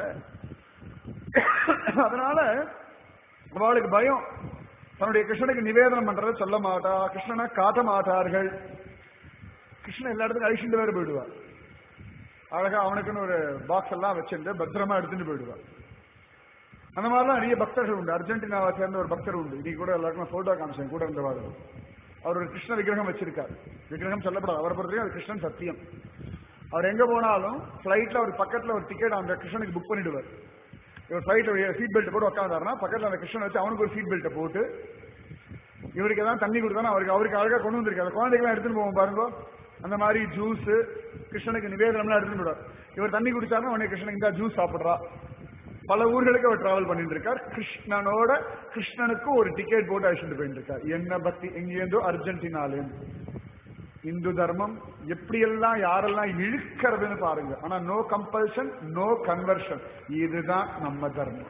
அதனால அவளுக்கு பயம் தன்னுடைய கிருஷ்ணனுக்கு நிவேதனம் பண்றதை சொல்ல மாட்டா கிருஷ்ணனை காட்ட மாட்டார்கள் கிருஷ்ணன் எல்லா இடத்துக்கும் அழிச்சுட்டு வேற போயிடுவார் அழகா அவனுக்குன்னு ஒரு பாக்ஸ் எல்லாம் வச்சிருந்து பத்திரமா எடுத்துட்டு போயிடுவார் அந்த மாதிரிலாம் நிறைய பக்தர்கள் உண்டு அர்ஜென்டினாவை சேர்ந்த ஒரு பக்தர் உண்டு இன்னைக்கு கூட எல்லாருக்கும் போட்டோ காமிச்சேன் கூட இருந்தவாறு அவர் ஒரு கிருஷ்ண விக்கிரகம் வச்சிருக்கார் விக்கிரகம் சொல்லப்படாது அவரை பொறுத்தவரைக்கும் அது கிருஷ்ணன் சத்தியம் அவர் எங்க போனாலும் பிளைட்ல ஒரு பக்கத்துல ஒரு டிக்கெட் அந்த கிருஷ்ணனுக்கு புக் பண்ணிடுவார் இவர் ஃபிளைட்ல சீட் பெல்ட் போட்டு உட்காந்தாருன்னா பக்கத்துல அந்த கிருஷ்ணன் வச்சு அவனுக்கு ஒரு சீட் பெல்ட்டை போட்டு இவருக்கு ஏதாவது தண்ணி கொடுத்தாலும் அவருக்கு அவருக்கு அழகா கொண்டு வந்திருக்காரு குழந்தைகள்லாம் எடுத்துட்டு போவோம் பாருங்க அந்த மாதிரி ஜூஸ் கிருஷ்ணனுக்கு நிவேதனம்லாம் எடுத்துட்டு போடுவார் இவர் தண்ணி குடிச்சாருன்னா உடனே கிருஷ்ணனுக்கு இந்த ஜூஸ் சாப்பிடுறா பல ஊர்களுக்கு அவர் டிராவல் பண்ணிட்டு இருக்கார் கிருஷ்ணனோட கிருஷ்ணனுக்கு ஒரு டிக்கெட் போட்டு அழைச்சிட்டு போயிட்டு இருக்கார் என்ன பக்தி எங்கேருந்தோ அர்ஜென்டினாலேருந்து இந்து தர்மம் எப்படியெல்லாம் யாரெல்லாம் இழுக்கிறதுன்னு பாருங்க ஆனா நோ கம்பல்ஷன் நோ கன்வர்ஷன் இதுதான் நம்ம தர்மம்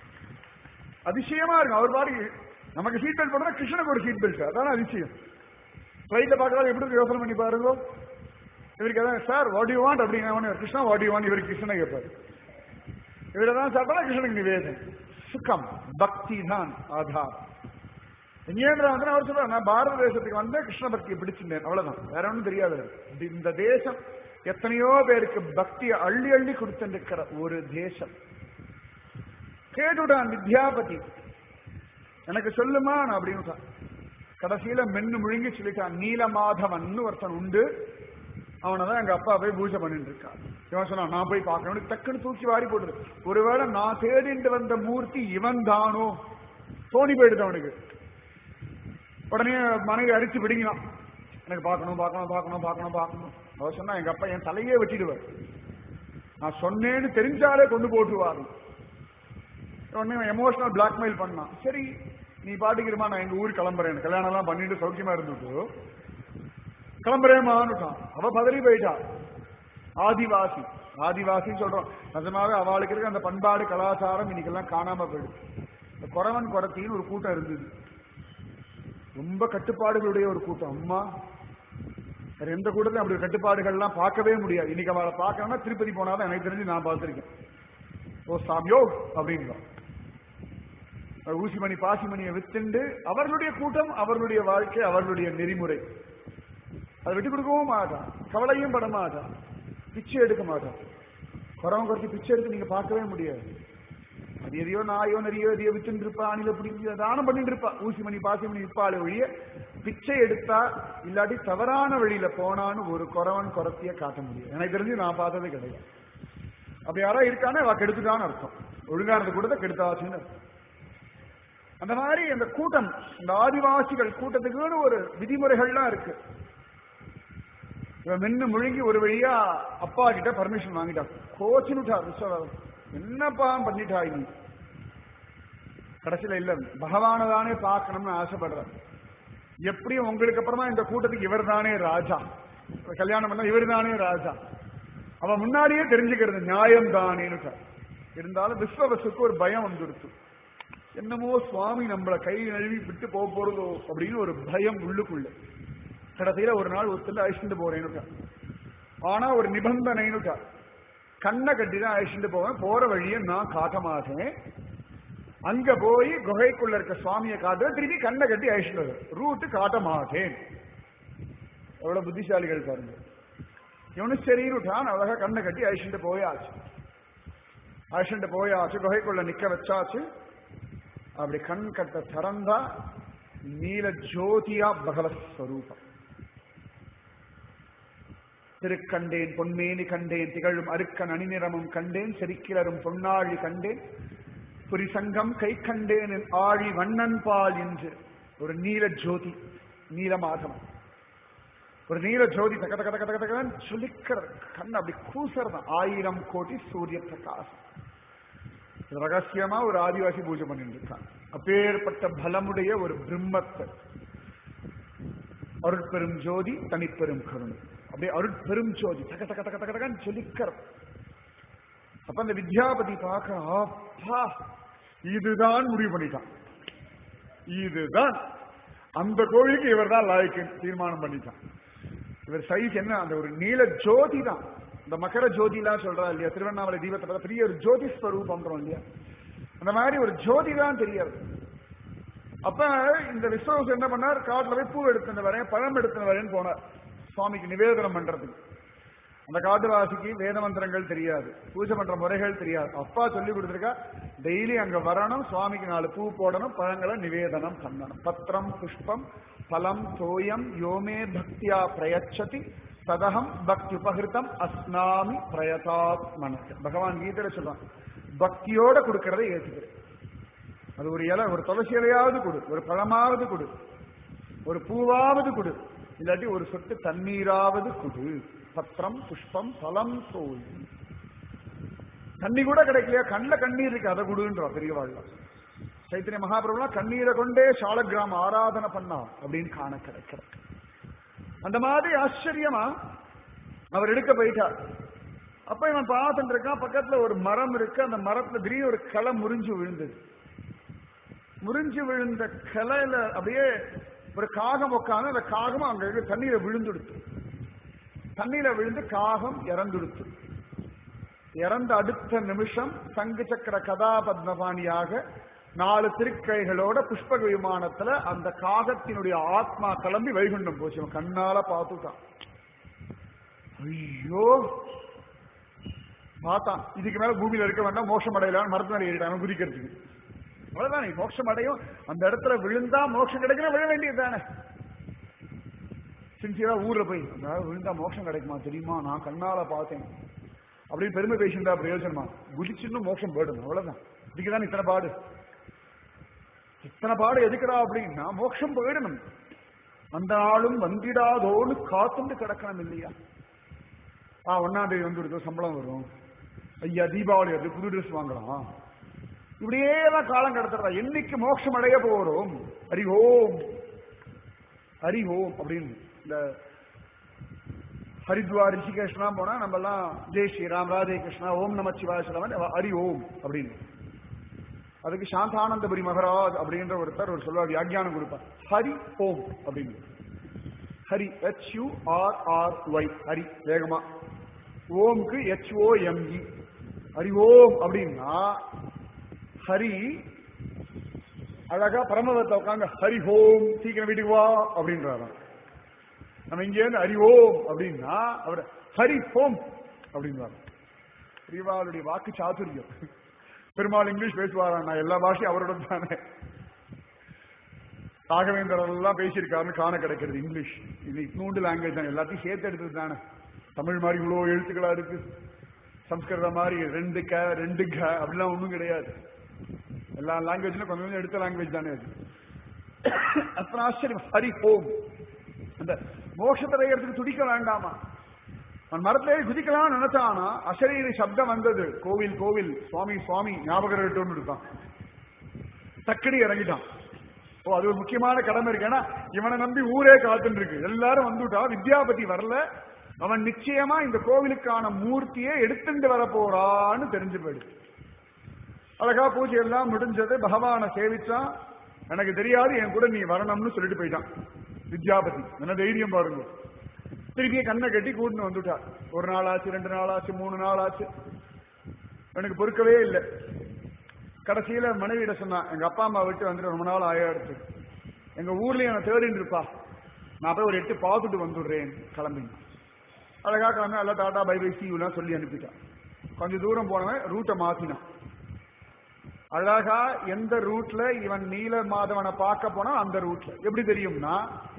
அதிசயமா இருக்கும் அவர் பாரு நமக்கு சீட் பெல்ட் போட்டா கிருஷ்ணனுக்கு ஒரு சீட் பெல்ட் அதான் அதிசயம் ஃபிளைட்ல பார்க்கலாம் எப்படி இருக்கு யோசனை பண்ணி பாருங்க இவருக்கு அதான் சார் வாட் யூ வாண்ட் அப்படிங்கிற கிருஷ்ணா வாட் யூ வாண்ட் இவருக்கு கிருஷ்ணனை கேட்பாரு இவரதான் சாப்பிட்டா கிருஷ்ணனுக்கு நிவேதம் சுகம் பக்தி தான் ஆதார் எங்கேன்ற வந்து அவர் சொல்ற நான் பாரத தேசத்துக்கு வந்து கிருஷ்ண பக்தியை பிடிச்சிருந்தேன் அவ்வளவுதான் வேற ஒன்றும் தெரியாது இது இந்த தேசம் எத்தனையோ பேருக்கு பக்தியை அள்ளி அள்ளி கொடுத்துருக்கிற ஒரு தேசம் கேட்டுட்டான் வித்யாபதி எனக்கு சொல்லுமா நான் அப்படின்னு கடைசியில மென்னு முழுங்கி சொல்லிட்டான் நீலமாதவன் ஒருத்தன் உண்டு அவனை தான் எங்க அப்பா போய் பூஜை பண்ணிட்டு இருக்கான் இவன் சொன்னான் நான் போய் பார்க்கணும் டக்குன்னு தூக்கி வாரி போடுது ஒருவேளை நான் தேடிட்டு வந்த மூர்த்தி இவன் தானோ தோணி போயிடுது அவனுக்கு உடனே மனைவி அடிச்சு விடுங்கினான் எனக்கு பார்க்கணும் பார்க்கணும் பார்க்கணும் பார்க்கணும் பார்க்கணும் அவர் சொன்னா எங்க அப்பா என் தலையே வெட்டிடுவார் நான் சொன்னேன்னு தெரிஞ்சாலே கொண்டு போட்டுவார் உடனே எமோஷனல் பிளாக்மெயில் பண்ணான் சரி நீ பாட்டுக்கிறமா நான் எங்க ஊருக்கு கிளம்புறேன் கல்யாணம் எல்லாம் பண்ணிட்டு சௌக்கியமா இருந்துட்டு கிளம்புறேமான்னுட்டான் அவ பதறி போயிட்டா ஆதிவாசி ஆதிவாசி சொல்றோம் நிஜமாவே அவளுக்கு இருக்க அந்த பண்பாடு கலாச்சாரம் இன்னைக்கெல்லாம் காணாம போயிடுது இந்த குறவன் குறத்தின்னு ஒரு கூட்டம் இருந்தது ரொம்ப கட்டுப்பாடுகளுடைய ஒரு கூட்டம் அம்மா வேற எந்த கூட்டத்திலும் அப்படி கட்டுப்பாடுகள்லாம் பார்க்கவே முடியாது இன்னைக்கு அவளை பார்க்கணும்னா திருப்பதி போனாதான் எனக்கு தெரிஞ்சு நான் பார்த்திருக்கேன் ஓ சாமியோ அப்படிங்கிறோம் ஊசிமணி பாசிமணியை வித்துண்டு அவர்களுடைய கூட்டம் அவர்களுடைய வாழ்க்கை அவர்களுடைய நெறிமுறை அதை விட்டு கொடுக்கவும் மாட்டான் கவலையும் பட மாட்டான் பிச்சை எடுக்க மாட்டான் குறவன் குறைச்சி பிச்சை எடுத்து நீங்க பார்க்கவே முடியாது அது எதையோ நாயோ நிறையோ எதையோ வித்துட்டு இருப்பா அணில பிடிச்சி தானம் பண்ணிட்டு இருப்பா ஊசிமணி பாசிமணி விற்பாளே ஒழிய பிச்சை எடுத்தா இல்லாட்டி தவறான வழியில போனான்னு ஒரு குறவன் குறத்திய காட்ட முடியும் எனக்கு தெரிஞ்சு நான் பார்த்ததே கிடையாது அப்படி யாரா இருக்கானே அவ கெடுத்துட்டான்னு அர்த்தம் ஒழுங்கானது கூட கெடுத்தாச்சுன்னு அந்த மாதிரி அந்த கூட்டம் இந்த ஆதிவாசிகள் கூட்டத்துக்குன்னு ஒரு விதிமுறைகள்லாம் இருக்கு இவன் மென்னு முழுங்கி ஒரு வழியா அப்பா கிட்ட பர்மிஷன் வாங்கிட்டா கோச்சுனுட்டா விஸ்வநாதன் என்னப்பா பண்ணிட்டா நீ கடைசியில இல்ல பகவான தானே பார்க்கணும்னு ஆசைப்படுற எப்படியும் உங்களுக்கு அப்புறமா இந்த கூட்டத்துக்கு இவர் தானே ராஜா கல்யாணம் பண்ண இவர் தானே ராஜா அவன் முன்னாடியே தெரிஞ்சுக்கிறது நியாயம் தானேன்னு இருந்தாலும் விஸ்வவசுக்கு ஒரு பயம் வந்துடுச்சு என்னமோ சுவாமி நம்மள கை நழுவி விட்டு போக போறதோ அப்படின்னு ஒரு பயம் உள்ளுக்குள்ள கடைசியில ஒரு நாள் ஒருத்தர் அழிச்சுட்டு போறேன்னு ஆனா ஒரு நிபந்தனைன்னு கண்ணை கட்டி தான் அழிச்சுட்டு போவேன் போற வழியை நான் காட்ட மாட்டேன் அங்க போய் குகைக்குள்ள இருக்க சுவாமியை காட்டுற திருப்பி கண்ணை கட்டி அழிச்சுட்டு ரூட்டு காட்ட மாட்டேன் எவ்வளவு புத்திசாலிகள் பாருங்க இவனு சரின்னுட்டான் அழகா கண்ணை கட்டி அழிச்சுட்டு போயாச்சு அழிச்சுட்டு போயாச்சு குகைக்குள்ள நிக்க வச்சாச்சு அப்படி கண் கட்ட திறந்தா நீல ஜோதியா பகவத் ஸ்வரூபம் திருக்கண்டேன் பொன்மேனி கண்டேன் திகழும் அருக்கன் அணிநிறமும் கண்டேன் செரிக்கிலரும் பொன்னாழி கண்டேன் புரிசங்கம் கை கண்டேன் ஆழி வண்ணன் பால் என்று ஒரு நீல ஜோதி நீலமாதம் ஒரு நீல ஜோதி தக்க தக்க தக்க தக்க தக்கன்னு சொல்லிக்கிற கண் அப்படி கூசறதான் ஆயிரம் கோடி சூரிய பிரகாசம் ரகசியமா ஒரு ஆதிவாசி பூஜை பண்ணிட்டு இருக்கான் அப்பேற்பட்ட பலமுடைய ஒரு பிரம்மத்தை அருட்பெரும் ஜோதி தனிப்பெரும் கருணை அப்படியே அருட்பெரும் ஜோதி தக்க தக்க தக்க தக்க தக்கன்னு சொல்லிக்கிற அப்ப அந்த வித்யாபதி பார்க்க அப்பா இதுதான் முடிவு பண்ணிட்டான் இதுதான் அந்த கோவிலுக்கு இவர் தான் லாய்க்கு தீர்மானம் பண்ணிட்டான் இவர் சைஸ் என்ன அந்த ஒரு நீல ஜோதி தான் இந்த மகர ஜோதிலாம் சொல்றா இல்லையா திருவண்ணாமலை தீபத்தை பார்த்தா பெரிய ஒரு ஜோதி ஸ்வரூபம்ன்றோம் இல்லையா அந்த மாதிரி ஒரு ஜோதி தான் தெரியாது அப்ப இந்த விஸ்வஸ் என்ன பண்ணார் காட்டுல போய் பூ எடுத்துன்னு வரேன் பழம் எடுத்துன்னு வரேன்னு போனார் சுவாமிக்கு நிவேதனம் பண்றதுக்கு அந்த காட்டுவாசிக்கு வேத மந்திரங்கள் தெரியாது பூஜை பண்ற முறைகள் தெரியாது அப்பா சொல்லி கொடுத்துருக்கா டெய்லி அங்க வரணும் சுவாமிக்கு நாலு பூ போடணும் பழங்களை நிவேதனம் பண்ணணும் பத்திரம் புஷ்பம் பலம் தோயம் யோமே பக்தியா பிரயச்சதி சதகம் பக்தி உபகிருத்தம் அஸ்னாமி பிரயதாத்மன பகவான் கீதையில சொல்றான் பக்தியோட கொடுக்கறதை ஏற்றுக்கிறேன் அது ஒரு இலை ஒரு துளசி இலையாவது கொடு ஒரு பழமாவது கொடு ஒரு பூவாவது கொடு இல்லாட்டி ஒரு சொட்டு தண்ணீராவது கொடு பத்திரம் புஷ்பம் பலம் தோல் தண்ணி கூட கிடைக்கலையா கண்ணில் கண்ணீர் இருக்கு அதை கொடுன்றா பெரியவாழ்ல சைத்தன்ய மகாபிரபுலாம் கண்ணீரை கொண்டே சாலக்கிராம ஆராதனை பண்ணா அப்படின்னு காண கிடைக்கிற அந்த மாதிரி ஆச்சரியமா அவர் எடுக்க போயிட்டார் அப்ப இவன் பார்த்துட்டு இருக்கான் பக்கத்துல ஒரு மரம் இருக்கு அந்த மரத்துல திடீர்னு ஒரு களை முறிஞ்சு விழுந்தது முறிஞ்சு விழுந்த கிளையில அப்படியே ஒரு காகம் உட்காந்து அந்த காகமும் அங்க இருக்க தண்ணீரை விழுந்துடுத்து தண்ணீரை விழுந்து காகம் இறந்துடுத்து இறந்த அடுத்த நிமிஷம் சங்கு சக்கர கதாபத்மபாணியாக நாலு திருக்கைகளோட புஷ்பக விமானத்துல அந்த காகத்தினுடைய ஆத்மா கிளம்பி வைகுண்டம் போச்சு அவன் கண்ணால பார்த்துட்டான் ஐயோ பார்த்தான் இதுக்கு மேல பூமியில இருக்க வேண்டாம் மோட்சம் அடையலான்னு மரத்து மேல ஏறிட்டான் குதிக்கிறதுக்கு அவ்வளவுதான் நீ மோட்சம் அடையும் அந்த இடத்துல விழுந்தா மோட்சம் கிடைக்கணும் விழ வேண்டியது தானே சின்சியரா ஊர்ல போய் அதாவது விழுந்தா மோட்சம் கிடைக்குமா தெரியுமா நான் கண்ணால பார்த்தேன் அப்படின்னு பெருமை பேசியிருந்தா பிரயோஜனமா குதிச்சுன்னு மோட்சம் போயிடும் அவ்வளவுதான் இதுக்குதான் இத்தனை பாடு இத்தனை பாடு எதுக்குடா அப்படின்னா மோட்சம் போயிடணும் அந்த நாளும் வந்திடாதோன்னு காத்துண்டு கிடக்கணும் இல்லையா ஆ ஒன்னாம் தேதி வந்து சம்பளம் வரும் ஐயா தீபாவளி வருது புது ட்ரெஸ் வாங்கலாம் இப்படியே தான் காலம் கடத்துறதா என்னைக்கு மோட்சம் அடைய போறோம் ஹரி ஓம் ஹரி ஓம் அப்படின்னு இந்த ஹரித்வார் ரிஷிகேஷ்லாம் போனா நம்ம எல்லாம் ஜெய் ஸ்ரீராம் ராதே கிருஷ்ணா ஓம் நம சிவாய சொல்லாம ஹரி ஓம் அப்படின்னு அதுக்கு சாந்தானந்தபுரி மகராஜ் அப்படின்ற ஒருத்தர் ஒரு சொல்லுவார் வியாக்கியானம் கொடுப்பார் ஹரி ஓம் அப்படின்னு Hari H U R R Y Hari வேகமா ஓம்க்கு H O M E Hari Om அப்படின்னா ஹரி அழகா பரமவத்தை உட்காந்து ஹரி ஹோம் சீக்கிரம் வீட்டுக்கு வா அப்படின்றாராம் நம்ம இங்க இருந்து ஹரி ஓம் அப்படின்னா அவர் ஹரி ஹோம் அப்படின்றாரு பெரியவாளுடைய வாக்கு சாதுரியம் பெருமாள் இங்கிலீஷ் பேசுவாரா நான் எல்லா பாஷையும் அவரோட தானே ராகவேந்திரர் எல்லாம் பேசியிருக்காருன்னு காண கிடைக்கிறது இங்கிலீஷ் இது இட்னூண்டு லாங்குவேஜ் தான் எல்லாத்தையும் சேர்த்து எடுத்தது தானே தமிழ் மாதிரி இவ்வளோ எழுத்துக்களா இருக்கு சம்ஸ்கிருதம் மாதிரி ரெண்டு க ரெண்டு க அப்படிலாம் ஒன்றும் கிடையாது எல்லா லாங்குவேஜ்ல கொஞ்சம் கொஞ்சம் எடுத்த லாங்குவேஜ் தானே அது அத்தனை ஆச்சரியம் ஹரி ஹோம் அந்த மோட்சத்தை அடைகிறதுக்கு துடிக்க வேண்டாமா அவன் மரத்திலே குதிக்கலாம் நினைச்சானா அசரீரி சப்தம் வந்தது கோவில் கோவில் சுவாமி சுவாமி ஞாபகம் இருக்கட்டும்னு இருக்கான் டக்குனு இறங்கிட்டான் ஓ அது ஒரு முக்கியமான கடமை இருக்கு ஏன்னா இவனை நம்பி ஊரே காத்துட்டு இருக்கு எல்லாரும் வந்துட்டா வித்யாபதி வரல அவன் நிச்சயமா இந்த கோவிலுக்கான மூர்த்தியை எடுத்துட்டு வர போறான்னு தெரிஞ்சு போயிடுச்சு அழகா பூஜை எல்லாம் முடிஞ்சது பகவானை சேவிச்சான் எனக்கு தெரியாது என் கூட நீ வரணும்னு சொல்லிட்டு போயிட்டான் வித்யாபதி என்ன தைரியம் பாருங்க திருப்பியே கண்ணை கட்டி கூட்டின்னு வந்துட்டார் ஒரு நாள் ஆச்சு ரெண்டு நாள் ஆச்சு மூணு நாள் ஆச்சு எனக்கு பொறுக்கவே இல்லை கடைசியில மனைவியிட சொன்னான் எங்க அப்பா அம்மா விட்டு வந்துட்டு ரொம்ப நாள் ஆயாடுச்சு எங்க ஊர்லயும் என்ன தேடின்னு இருப்பா நான் போய் ஒரு எட்டு பார்த்துட்டு வந்துடுறேன் கிளம்பி அழகா கிளம்பி எல்லாம் டாடா பை பை சி எல்லாம் சொல்லி அனுப்பிட்டான் கொஞ்சம் தூரம் போனவன் ரூட்டை மாத்தினான் அழகா எந்த ரூட்ல இவன் நீல மாதவனை பார்க்க போனா அந்த ரூட்ல எப்படி தெரியும்னா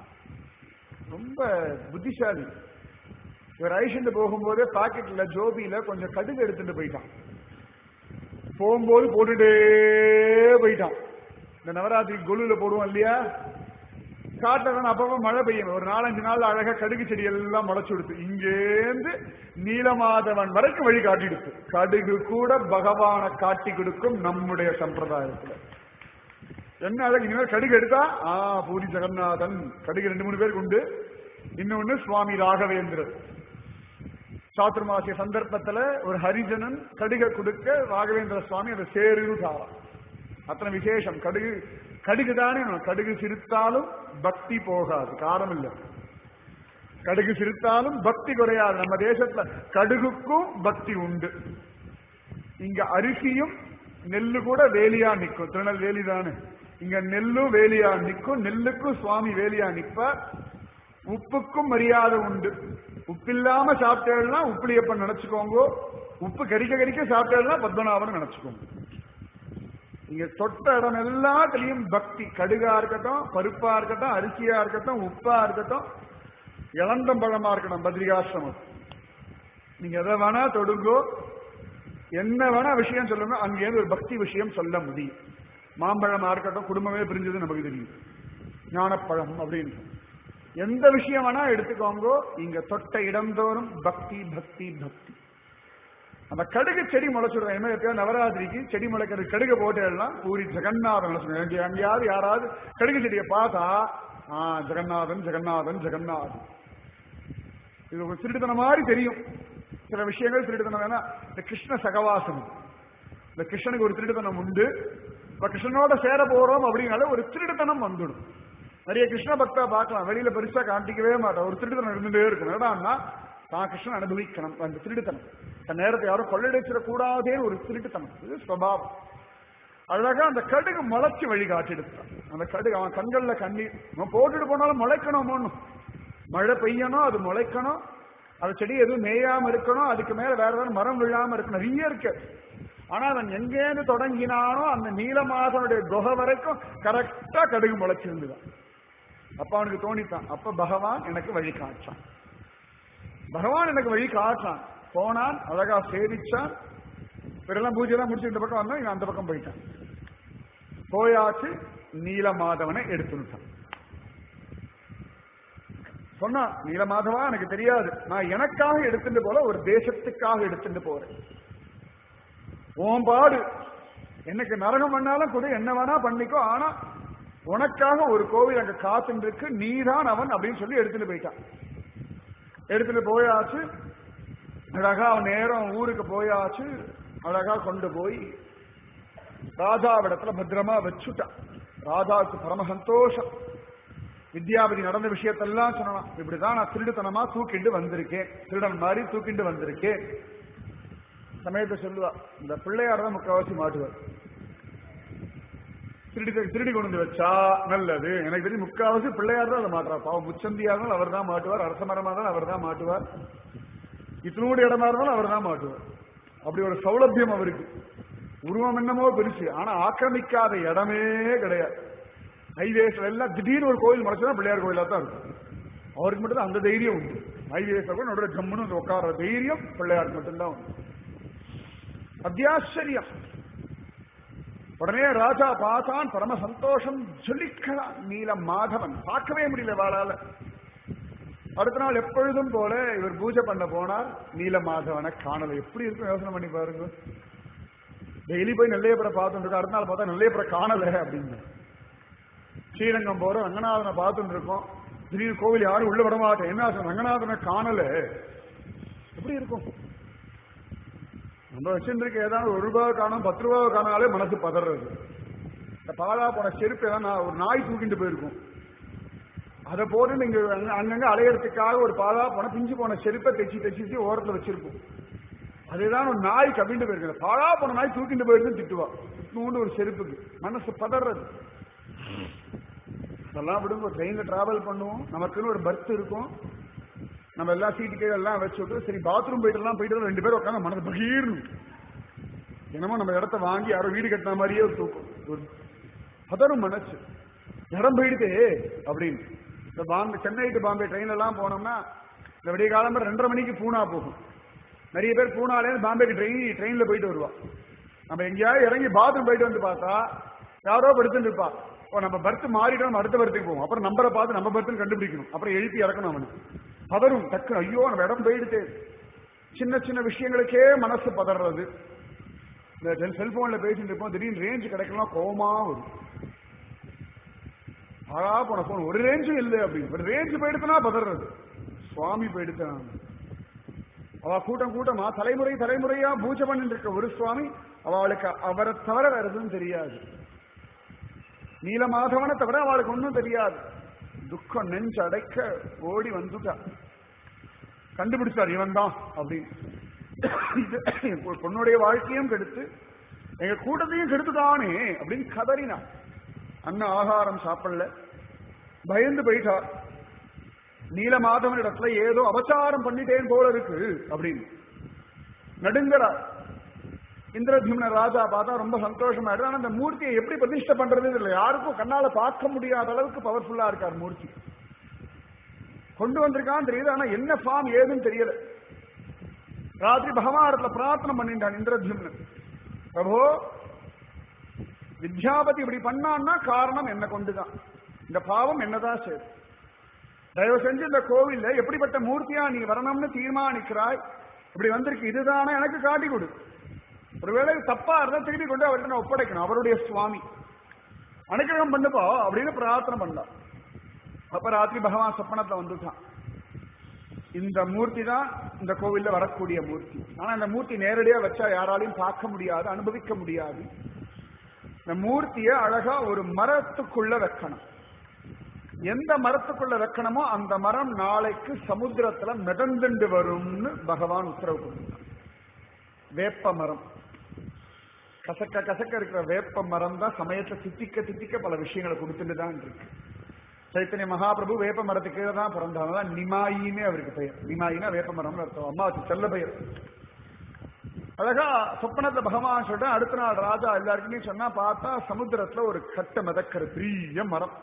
ரொம்ப புத்திசாலி இவர் ஐஷண்டு போகும்போது பாக்கெட்ல ஜோபியில கொஞ்சம் கடுகு எடுத்துட்டு போயிட்டான் போகும்போது போட்டுட்டே போயிட்டான் இந்த நவராத்திரி கொலுல போடுவோம் இல்லையா காட்டுறவன் அப்பப்ப மழை பெய்யும் ஒரு நாலஞ்சு நாள் அழகா கடுகு செடி எல்லாம் முளைச்சு கொடுத்து இங்கேந்து நீலமாதவன் வரைக்கும் வழி காட்டிடுச்சு கடுகு கூட பகவானை காட்டி கொடுக்கும் நம்முடைய சம்பிரதாயத்துல என்ன அழகு இனிமேல் கடுகு எடுத்தா ஆ பூரி ஜெகநாதன் கடுகு ரெண்டு மூணு பேருக்கு உண்டு இன்னொன்னு சுவாமி ராகவேந்திரர் சாத்துர்மாசிய சந்தர்ப்பத்துல ஒரு ஹரிஜனன் கடுகை கொடுக்க ராகவேந்திர சுவாமி அதை சேருன்னு சாரா அத்தனை விசேஷம் கடுகு கடுகு தானே கடுகு சிரித்தாலும் பக்தி போகாது காரணம் இல்லை கடுகு சிரித்தாலும் பக்தி குறையாது நம்ம தேசத்துல கடுகுக்கும் பக்தி உண்டு இங்க அரிசியும் நெல்லு கூட வேலியா நிக்கும் திருநெல்வேலி தானே இங்க நெல்லும் வேலியா நிக்கும் நெல்லுக்கும் சுவாமி வேலியா நிப்பார் உப்புக்கும் மரியாதை உண்டு உப்பில்லாம சாப்பிட்டேன்னா உப்புளியப்பன் நினைச்சுக்கோங்க உப்பு கரிக்க கரிக்க சாப்பிட்டேன்னா பத்மநாபன் நினைச்சுக்கோங்க இங்க தொட்ட இடம் எல்லாத்துலயும் பக்தி கடுகா இருக்கட்டும் பருப்பா இருக்கட்டும் அரிசியா இருக்கட்டும் உப்பா இருக்கட்டும் இளந்தம்பழமா இருக்கட்டும் பத்ரிகாசிரமம் நீங்க எதை வேணா தொடுங்கோ என்ன வேணா விஷயம் சொல்லுங்க அங்கேருந்து ஒரு பக்தி விஷயம் சொல்ல முடியும் மாம்பழமா இருக்கட்டும் குடும்பமே பிரிஞ்சது நமக்கு தெரியும் ஞானப்பழம் அப்படின்னு எந்த விஷயம் வேணா எடுத்துக்கோங்க இங்க தொட்ட இடந்தோறும் பக்தி பக்தி பக்தி அந்த கடுகு செடி முளைச்சுடுறேன் என்ன எப்பயாவது நவராத்திரிக்கு செடி முளைக்கிறது கடுகு போட்டு எல்லாம் பூரி ஜெகநாதன் சொல்லுங்க எங்கேயாவது யாராவது கடுகு செடியை பார்த்தா ஆ ஜெகநாதன் ஜெகநாதன் ஜெகநாதன் இது ஒரு திருடுத்தன மாதிரி தெரியும் சில விஷயங்கள் திருடுத்தனம் வேணா இந்த கிருஷ்ண சகவாசனம் இந்த கிருஷ்ணனுக்கு ஒரு திருடுத்தனம் உண்டு இப்ப கிருஷ்ணனோட சேர போறோம் அப்படின்னால ஒரு திருடுத்தனம் வந்துடும் நிறைய கிருஷ்ண பக்தா பார்க்கலாம் வெளியில பெருசா காட்டிக்கவே மாட்டான் ஒரு திருடுத்தனம் இருந்துட்டே இருக்கு என்னடான்னா தான் கிருஷ்ணன் அனுபவிக்கணும் அந்த திருடுத்தனம் தன் நேரத்தை யாரும் கொள்ளையடிச்சிடக்கூடாதேன்னு ஒரு திருட்டுத்தனம் இது சுவாவம் அழகா அந்த கடுகு முளைச்சு வழி காட்டிடுத்தான் அந்த கடுகு அவன் கண்கள்ல கண்ணீர் அவன் போட்டுட்டு போனாலும் முளைக்கணும் ஒண்ணும் மழை பெய்யணும் அது முளைக்கணும் அந்த செடி எதுவும் மேயாம இருக்கணும் அதுக்கு மேல வேற ஏதாவது மரம் விழாம இருக்கணும் நிறைய இருக்கு ஆனா அவன் எங்கேருந்து தொடங்கினானோ அந்த நீலமாதனுடைய குகை வரைக்கும் கரெக்டா கடுகு முளைச்சிருந்துதான் அப்ப அவனுக்கு தோணித்தான் அப்ப பகவான் எனக்கு வழி காட்டான் பகவான் எனக்கு வழி காட்டான் போனான் அழகா சேவிச்சான் பிறெல்லாம் பூஜை எல்லாம் முடிச்சு இந்த பக்கம் வந்தோம் இவன் அந்த பக்கம் போயிட்டான் போயாச்சு நீலமாதவனை எடுத்துட்டான் சொன்னான் நீலமாதவா எனக்கு தெரியாது நான் எனக்காக எடுத்துட்டு போல ஒரு தேசத்துக்காக எடுத்துட்டு போறேன் ஓம்பாடு எனக்கு நரகம் பண்ணாலும் கூட என்ன வேணா பண்ணிக்கோ ஆனா உனக்காக ஒரு கோவில் அங்க காத்துட்டு இருக்கு நீதான் அவன் அப்படின்னு சொல்லி எடுத்துட்டு போயிட்டான் எடுத்துட்டு போயாச்சு அழகா அவன் நேரம் ஊருக்கு போயாச்சு அழகா கொண்டு போய் ராஜாவிடத்துல பத்திரமா வச்சுட்டான் ராஜாவுக்கு பரம சந்தோஷம் வித்யாபதி நடந்த விஷயத்தெல்லாம் சொன்னான் இப்படிதான் நான் திருடுத்தனமா தூக்கிண்டு வந்திருக்கேன் திருடன் மாதிரி தூக்கிண்டு வந்திருக்கேன் சமயத்தை சொல்லுவா இந்த பிள்ளையார் தான் முக்காவாசி மாட்டுவார் திருடி திருடி கொண்டு வந்து வச்சா நல்லது எனக்கு தெரிஞ்சு முக்காவாசி பிள்ளையார் தான் அதை மாட்டுறார் பாவம் முச்சந்தியா இருந்தாலும் அவர் தான் மாட்டுவார் அரச மரமா இருந்தாலும் அவர் தான் மாட்டுவார் இத்தனோடு இடமா இருந்தாலும் அவர் தான் மாட்டுவார் அப்படி ஒரு சௌலபியம் அவருக்கு உருவம் என்னமோ பெருசு ஆனா ஆக்கிரமிக்காத இடமே கிடையாது ஹைவேஸ்ல எல்லாம் திடீர்னு ஒரு கோயில் முளைச்சா பிள்ளையார் கோயிலா தான் இருக்கும் அவருக்கு மட்டும் தான் அந்த தைரியம் உண்டு ஹைவேஸ்ல கூட நடுவில் ஜம்முன்னு வந்து உட்கார்ற தைரியம் பிள்ளையாருக்கு மட்டும்தான் உண்டு அத்தியாச்சரியம் உடனே ராஜா பார்த்தான் பரம சந்தோஷம் ஜொலிக்கிறான் நீல மாதவன் பார்க்கவே முடியல வாழால அடுத்த நாள் எப்பொழுதும் போல இவர் பூஜை பண்ண போனார் நீல மாதவனை காணல எப்படி இருக்கும் யோசனை பண்ணி பாருங்க டெய்லி போய் நெல்லையப்பரை பார்த்துட்டு இருக்கோம் அடுத்த நாள் பார்த்தா நெல்லையப்பரை காணல அப்படின்னு ஸ்ரீரங்கம் போற ரங்கநாதனை பார்த்துட்டு இருக்கோம் திடீர்னு கோவில் யாரும் உள்ள விட மாட்டேன் என்ன ஆச்சு, ரங்கநாதனை காணல எப்படி இருக்கும் நம்ம வச்சிருக்க ஏதாவது ஒரு ரூபாய் காணும் பத்து ரூபாய் காணாலே மனசு பதறது இந்த பாலா போன செருப்பு ஏதாவது நான் ஒரு நாய் தூக்கிட்டு போயிருக்கும் அதை போட்டு நீங்க அங்க- அங்கங்க அலையறதுக்காக ஒரு பாலா போன பிஞ்சு போன செருப்பை தைச்சு தைச்சு ஓரத்துல வச்சிருப்போம் அதுதான் ஒரு நாய் கவிண்டு போயிருக்கு பாலா போன நாய் தூக்கிட்டு போயிருக்குன்னு திட்டுவா நூண்டு ஒரு செருப்புக்கு மனசு பதறது அதெல்லாம் விடுங்க ட்ரெயின்ல டிராவல் பண்ணுவோம் நமக்குன்னு ஒரு பர்த் இருக்கும் நம்ம எல்லா சீட்டு கீழே எல்லாம் வச்சு விட்டு சரி பாத்ரூம் போயிட்டு எல்லாம் போயிட்டு ரெண்டு பேரும் உட்காந்து மனசு பகீர்னு என்னமோ நம்ம இடத்த வாங்கி யாரோ வீடு கட்டின மாதிரியே ஒரு தூக்கம் ஒரு பதறும் மனசு இடம் போயிடுதே அப்படின்னு இந்த பாம்பே சென்னை டு பாம்பே ட்ரெயின் எல்லாம் போனோம்னா இந்த விடிய காலம் ரெண்டரை மணிக்கு பூனா போகும் நிறைய பேர் பூனாலே பாம்பேக்கு ட்ரெயின் ட்ரெயின்ல போயிட்டு வருவா நம்ம எங்கேயாவது இறங்கி பாத்ரூம் போயிட்டு வந்து பார்த்தா யாரோ படுத்துட்டு இருப்பா ஓ நம்ம பர்த் மாறிட்டோம் நம்ம அடுத்த பர்த்துக்கு போவோம் அப்புறம் நம்பரை பார்த்து நம்ம பர்த்துன்னு கண்டுபிடிக்கணும் அப்புறம் எழுப்பி இறக்கணும் அவனுக்கு பதறும் டக்கு ஐயோ நம்ம இடம் போயிடுது சின்ன சின்ன விஷயங்களுக்கே மனசு பதறது இந்த செல்போன்ல பேசிட்டு இருப்போம் திடீர்னு ரேஞ்ச் கிடைக்கலாம் கோவமா வரும் ஆளா போன போன் ஒரு ரேஞ்சும் இல்லை அப்படின்னு ஒரு ரேஞ்சு போயிடுச்சுனா பதறது சுவாமி போயிடுச்சான் அவ கூட்டம் கூட்டமா தலைமுறை தலைமுறையா பூஜை பண்ணிட்டு இருக்க ஒரு சுவாமி அவளுக்கு அவரை தவிர வேற எதுவும் தெரியாது நீலமாதவனை தவிர அவளுக்கு ஒன்றும் தெரியாது துக்கம் நெஞ்சு அடைக்க ஓடி வந்துட்டா கண்டுபிடிச்சார் இவன் தான் அப்படின்னு இது என் பொண்ணுடைய வாழ்க்கையும் கெடுத்து எங்க கூட்டத்தையும் கெடுத்துட்டானே அப்படின்னு கதறினான் அண்ணன் ஆகாரம் சாப்பிடல பயந்து போயிட்டார் நீலமாதவன் இடத்துல ஏதோ அபச்சாரம் பண்ணிட்டேன் போல இருக்கு அப்படின்னு நடுங்கிறார் இந்திரத்யும்ன ராஜா பார்த்தா ரொம்ப சந்தோஷமா இருக்கு ஆனா அந்த மூர்த்தியை எப்படி பிரதிஷ்டை பண்றது இல்ல யாருக்கும் கண்ணால பார்க்க முடியாத அளவுக்கு பவர்ஃபுல்லா இருக்கார் மூர்த்தி கொண்டு வந்திருக்கான்னு தெரியுது ஆனா என்ன ஃபார்ம் ஏதுன்னு தெரியல ராத்திரி பகவானத்துல பிரார்த்தனை பண்ணிட்டான் இந்திரத்யும்னன் பிரபோ வித்யாபதி இப்படி பண்ணான்னா காரணம் என்ன கொண்டுதான் இந்த பாவம் என்னதான் சரி தயவு செஞ்சு இந்த கோவில்ல எப்படிப்பட்ட மூர்த்தியா நீ வரணும்னு தீர்மானிக்கிறாய் இப்படி வந்திருக்கு இதுதானே எனக்கு காட்டி கொடு ஒருவேளை தப்பா இருந்தா திருப்பி கொண்டு அவர்கிட்ட நான் ஒப்படைக்கணும் அவருடைய சுவாமி அனுக்கிரகம் பண்ணுப்பா அப்படின்னு பிரார்த்தனை பண்ணலாம் அப்ப ராத்திரி பகவான் சொப்பனத்துல வந்துட்டான் இந்த மூர்த்தி தான் இந்த கோவில்ல வரக்கூடிய மூர்த்தி ஆனா இந்த மூர்த்தி நேரடியா வச்சா யாராலையும் பார்க்க முடியாது அனுபவிக்க முடியாது இந்த மூர்த்திய அழகா ஒரு மரத்துக்குள்ள வைக்கணும் எந்த மரத்துக்குள்ள வைக்கணுமோ அந்த மரம் நாளைக்கு சமுத்திரத்துல மிதந்துண்டு வரும்னு பகவான் உத்தரவு கொடுத்தார் வேப்ப மரம் கசக்க கசக்க இருக்கிற வேப்ப மரம் தான் சமயத்தை தித்திக்க தித்திக்க பல விஷயங்களை கொடுத்துட்டு தான் இருக்கு சைத்தன்ய மகாபிரபு வேப்ப மரத்துக்கு கீழே தான் பிறந்தாங்க நிமாயின்னு அவருக்கு பெயர் நிமாயினா வேப்ப மரம்னு அர்த்தம் அம்மாவுக்கு செல்ல பெயர் அழகா சொப்பனத்துல பகவான் சொல்றேன் அடுத்த நாள் ராஜா எல்லாருக்குமே சொன்னா பார்த்தா சமுத்திரத்துல ஒரு கட்ட மிதக்கிற பெரிய மரம்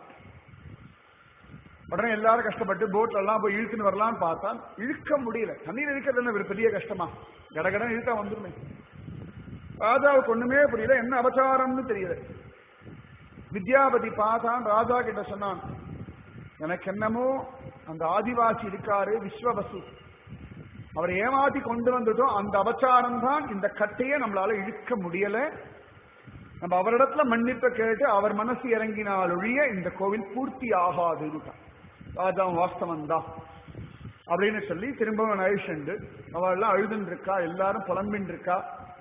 உடனே எல்லாரும் கஷ்டப்பட்டு போட்ல எல்லாம் போய் இழுத்துன்னு வரலாம்னு பார்த்தா இழுக்க முடியல தண்ணீர் இழுக்கிறது என்ன ஒரு பெரிய கஷ்டமா கடகடன் இழுத்தா வந்துருமே ராஜாவுக்கு ஒண்ணுமே புரியல என்ன அபச்சாரம்னு தெரியல வித்யாபதி பார்த்தான் ராஜா கிட்ட சொன்னான் எனக்கு என்னமோ அந்த ஆதிவாசி இருக்காரு விஸ்வவசு அவரை ஏமாத்தி கொண்டு வந்துட்டோம் அந்த அபச்சாரம் தான் இந்த கட்டையை நம்மளால இழுக்க முடியல நம்ம அவரிடத்துல மன்னிப்பை கேட்டு அவர் மனசு இறங்கினால் ஒழிய இந்த கோவில் பூர்த்தி ஆகாதுன்னு ராஜா வாஸ்தவம் தான் அப்படின்னு சொல்லி திரும்பவும் அழிச்சுண்டு அவள் எல்லாம் அழுதுன்னு இருக்கா எல்லாரும் புலம்பின்னு இருக்கா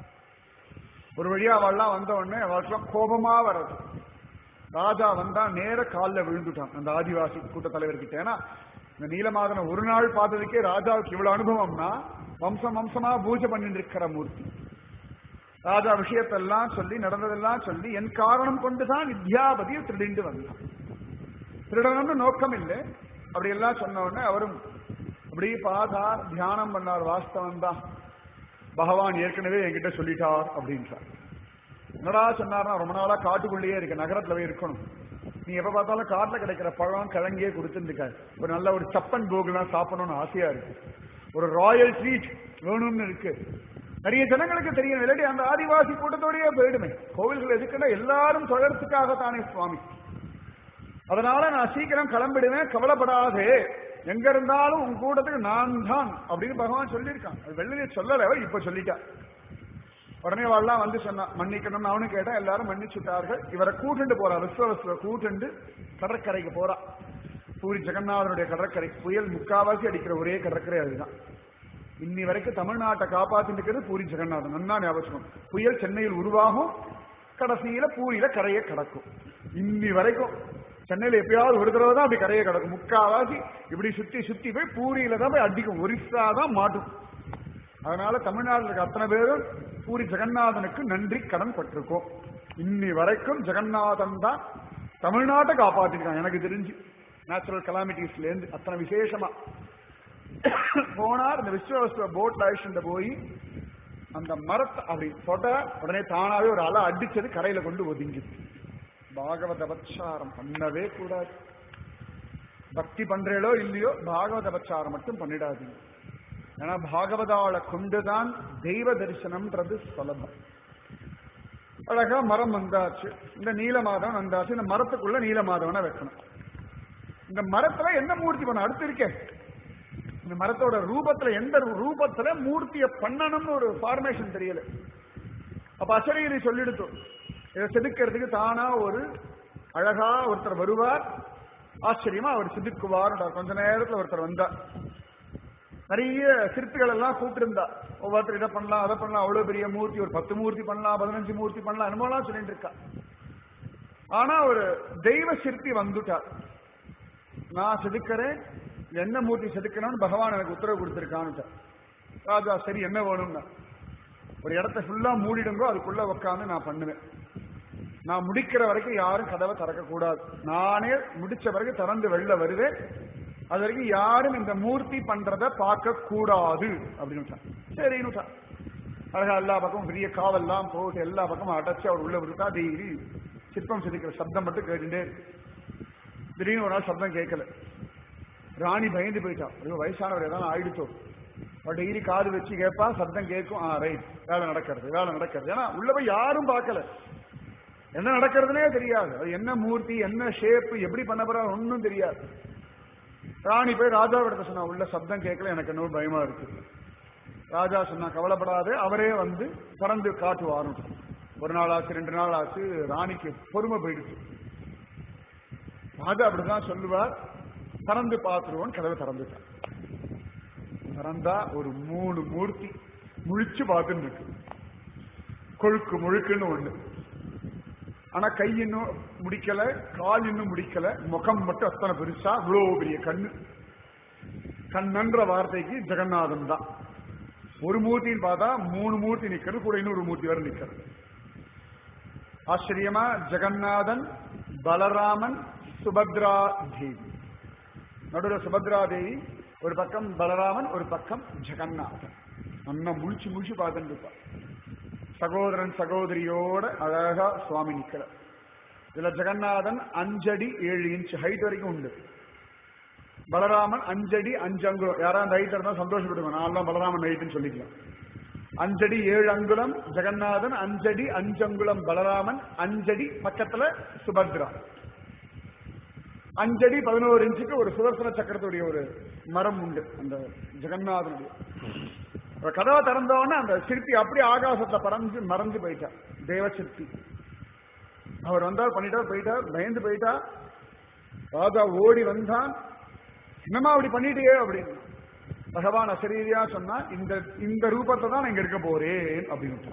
ஒரு வழியா அவள்லாம் வந்த உடனே அவளுக்கெல்லாம் கோபமா வர்றது ராஜா வந்தா நேர காலில் விழுந்துட்டான் அந்த ஆதிவாசி கூட்ட தலைவர்கிட்ட ஏன்னா இந்த நீலமாதன ஒரு நாள் பார்த்ததுக்கே ராஜாவுக்கு இவ்வளவு அனுபவம்னா வம்சம் வம்சமா பூஜை பண்ணிட்டு இருக்கிற மூர்த்தி ராஜா விஷயத்தெல்லாம் சொல்லி நடந்ததெல்லாம் சொல்லி என் காரணம் கொண்டுதான் வித்யாபதியை திருடிண்டு வந்தான் திருடணும்னு நோக்கம் இல்லை அப்படி எல்லாம் சொன்ன உடனே அவரும் அப்படியே பார்த்தார் தியானம் பண்ணார் வாஸ்தவம் தான் பகவான் ஏற்கனவே என்கிட்ட சொல்லிட்டார் அப்படின்றார் என்னடா சொன்னார்னா ரொம்ப நாளா காட்டுக்குள்ளேயே இருக்கு நகரத்துல போய் இருக்கணும் நீ எப்ப பார்த்தாலும் காட்டுல கிடைக்கிற பழம் கிழங்கே கொடுத்துருக்காரு ஒரு நல்ல ஒரு சப்பன் போகுலாம் சாப்பிடணும்னு ஆசையா இருக்கு ஒரு ராயல் ட்ரீட் வேணும்னு இருக்கு நிறைய ஜனங்களுக்கு தெரியும் இல்லாட்டி அந்த ஆதிவாசி கூட்டத்தோடயே போயிடுமே கோவில்கள் எதுக்குன்னா எல்லாரும் தொழறதுக்காக தானே சுவாமி அதனால நான் சீக்கிரம் கிளம்பிடுவேன் கவலைப்படாதே எங்க இருந்தாலும் உன் கூட்டத்துக்கு நான் தான் அப்படின்னு பகவான் சொல்லியிருக்கான் அது வெள்ளையில சொல்லல இப்ப சொல்லிட்டா உடனே வாழலாம் வந்து சொன்னா மன்னிக்கணும்னு அவனு கேட்டா எல்லாரும் மன்னிச்சுட்டார்கள் இவரை கூட்டுண்டு போறா விஸ்வவசுவ கூட்டுண்டு கடற்கரைக்கு போறா பூரி ஜெகநாதனுடைய கடற்கரை புயல் முக்காவாசி அடிக்கிற ஒரே கடற்கரை அதுதான் இன்னி வரைக்கும் தமிழ்நாட்டை காப்பாத்திட்டு இருக்கிறது பூரி ஜெகநாதன் நன்னா ஞாபகம் புயல் சென்னையில் உருவாகும் கடைசியில பூரியில கரையை கடக்கும் இன்னி வரைக்கும் சென்னையில எப்பயாவது ஒரு தடவை தான் அப்படி கரையை கிடக்கும் முக்காவாசி இப்படி சுத்தி சுத்தி போய் பூரியில தான் போய் அடிக்கும் ஒரிசா தான் மாட்டும் அதனால தமிழ்நாட்டில் இருக்க அத்தனை பேரும் பூரி ஜெகநாதனுக்கு நன்றி கடன் பட்டிருக்கோம் இன்னி வரைக்கும் ஜெகநாதன் தான் தமிழ்நாட்டை காப்பாத்திருக்காங்க எனக்கு தெரிஞ்சு நேச்சுரல் கலாமிட்டிஸ்ல இருந்து அத்தனை விசேஷமா போனார் இந்த விஸ்வவஸ்வ போட்ல அழிச்சுட்டு போய் அந்த மரத்தை அப்படி தொட உடனே தானாவே ஒரு அலை அடிச்சது கரையில கொண்டு ஒதுங்கிச்சு பாகவத பச்சாரம் பண்ணவே கூடாது பக்தி பண்றீங்களோ இல்லையோ பாகவத பச்சாரம் மட்டும் பண்ணிடாதீங்க ஏன்னா பாகவதால கொண்டுதான் தெய்வ தரிசனம்ன்றது சுலபம் அழகா மரம் வந்தாச்சு இந்த நீலமாதவன் வந்தாச்சு இந்த மரத்துக்குள்ள நீலமாதவனை வைக்கணும் இந்த மரத்துல என்ன மூர்த்தி பண்ண அடுத்து இருக்கே இந்த மரத்தோட ரூபத்துல எந்த ரூபத்துல மூர்த்திய பண்ணணும்னு ஒரு ஃபார்மேஷன் தெரியல அப்ப அசரீரி சொல்லிடுத்து இதை செதுக்கிறதுக்கு தானா ஒரு அழகா ஒருத்தர் வருவார் ஆச்சரியமா அவர் செதுக்குவார் கொஞ்ச நேரத்துல ஒருத்தர் வந்தார் நிறைய சிற்பிகள் எல்லாம் கூப்பிட்டிருந்தா ஒவ்வொருத்தர் இதை பண்ணலாம் அதை பண்ணலாம் அவ்வளவு பெரிய மூர்த்தி ஒரு பத்து மூர்த்தி பண்ணலாம் பதினஞ்சு மூர்த்தி பண்ணலாம் அனுபவம்லாம் சொல்லிட்டு இருக்கா ஆனா ஒரு தெய்வ சிற்பி வந்துட்டார் நான் செதுக்கிறேன் என்ன மூர்த்தி செதுக்கணும்னு பகவான் எனக்கு உத்தரவு கொடுத்திருக்கான்னு ராஜா சரி என்ன வேணும்னா ஒரு இடத்த ஃபுல்லா மூடிடுங்கோ அதுக்குள்ள உட்காந்து நான் பண்ணுவேன் நான் முடிக்கிற வரைக்கும் யாரும் கதவை திறக்க கூடாது நானே முடிச்ச பிறகு திறந்து வெளில வருவேன் அது வரைக்கும் யாரும் இந்த மூர்த்தி பண்றத பார்க்க கூடாது அப்படின்னு சரின்னு அழகா எல்லா பக்கமும் பெரிய காவல்லாம் போட்டு எல்லா பக்கமும் அடைச்சு அவர் உள்ள விட்டா டெய்லி சிற்பம் செதுக்கிற சப்தம் மட்டும் கேட்டுட்டே திடீர்னு ஒரு நாள் சப்தம் கேட்கல ராணி பயந்து போயிட்டா ஐயோ வயசானவர் ஏதாவது ஆயிடுச்சோ அவர் டெய்லி காது வச்சு கேட்பா சப்தம் கேட்கும் ஆ ரைட் வேலை நடக்கிறது வேலை நடக்கிறது ஏன்னா உள்ள போய் யாரும் பார்க்கல என்ன நடக்கிறதுனே தெரியாது அது என்ன மூர்த்தி என்ன ஷேப் எப்படி பண்ண போறா ஒன்னும் தெரியாது ராணி போய் ராஜாவிடத்த சொன்னா உள்ள சப்தம் கேட்கல எனக்கு என்ன பயமா இருக்கு ராஜா சொன்னா கவலைப்படாது அவரே வந்து பறந்து காட்டுவாரும் ஒரு நாள் ஆச்சு ரெண்டு நாள் ஆச்சு ராணிக்கு பொறுமை போயிடுச்சு ராஜா அப்படிதான் சொல்லுவார் திறந்து பார்த்துருவோம் கதவை திறந்துட்டான் திறந்தா ஒரு மூணு மூர்த்தி முழிச்சு பார்த்துன்னு இருக்கு கொழுக்கு முழுக்குன்னு ஒண்ணு ஆனா கை இன்னும் முடிக்கல கால் இன்னும் முடிக்கல முகம் மட்டும் அத்தனை பெருசா இவ்வளவு பெரிய கண்ணு கண்ணன்ற வார்த்தைக்கு ஜெகநாதன் தான் ஒரு மூர்த்தின்னு பார்த்தா மூணு மூர்த்தி நிக்கிறது கூட இன்னொரு மூர்த்தி வரை நிக்கிறது ஆச்சரியமா ஜெகநாதன் பலராமன் சுபத்ரா தேவி நடுவில் சுபத்ரா தேவி ஒரு பக்கம் பலராமன் ஒரு பக்கம் ஜெகநாதன் நல்லா முழிச்சு முழிச்சு பார்த்துட்டு இருப்பா சகோதரன் சகோதரியோட அழகா சுவாமி நிக்கிற இதுல ஜெகநாதன் அஞ்சடி ஏழு இன்ச் ஹைட் வரைக்கும் உண்டு பலராமன் அஞ்சடி அஞ்சு அங்குலம் யாரா அந்த ஹைட் இருந்தா சந்தோஷப்படுவோம் நான் தான் பலராமன் ஹைட்னு சொல்லிக்கலாம் அஞ்சடி ஏழு அங்குலம் ஜெகநாதன் அஞ்சடி அஞ்சு அங்குலம் பலராமன் அஞ்சடி பக்கத்துல சுபத்ரா அஞ்சடி பதினோரு இன்ச்சுக்கு ஒரு சுதர்சன சக்கரத்துடைய ஒரு மரம் உண்டு அந்த ஜெகநாதனுடைய அந்த கதவை திறந்தவொடனே அந்த சிற்பி அப்படியே ஆகாசத்தை பறந்து மறைஞ்சு போயிட்டார் தேவ சிற்பி அவர் வந்தார் பண்ணிட்டார் போயிட்டார் பயந்து போயிட்டா ராஜா ஓடி வந்தான் என்னமா அப்படி பண்ணிட்டியே அப்படின்னு பகவான் அசரீரியா சொன்னா இந்த இந்த ரூபத்தை தான் நான் இங்க இருக்க போறேன் அப்படின்னு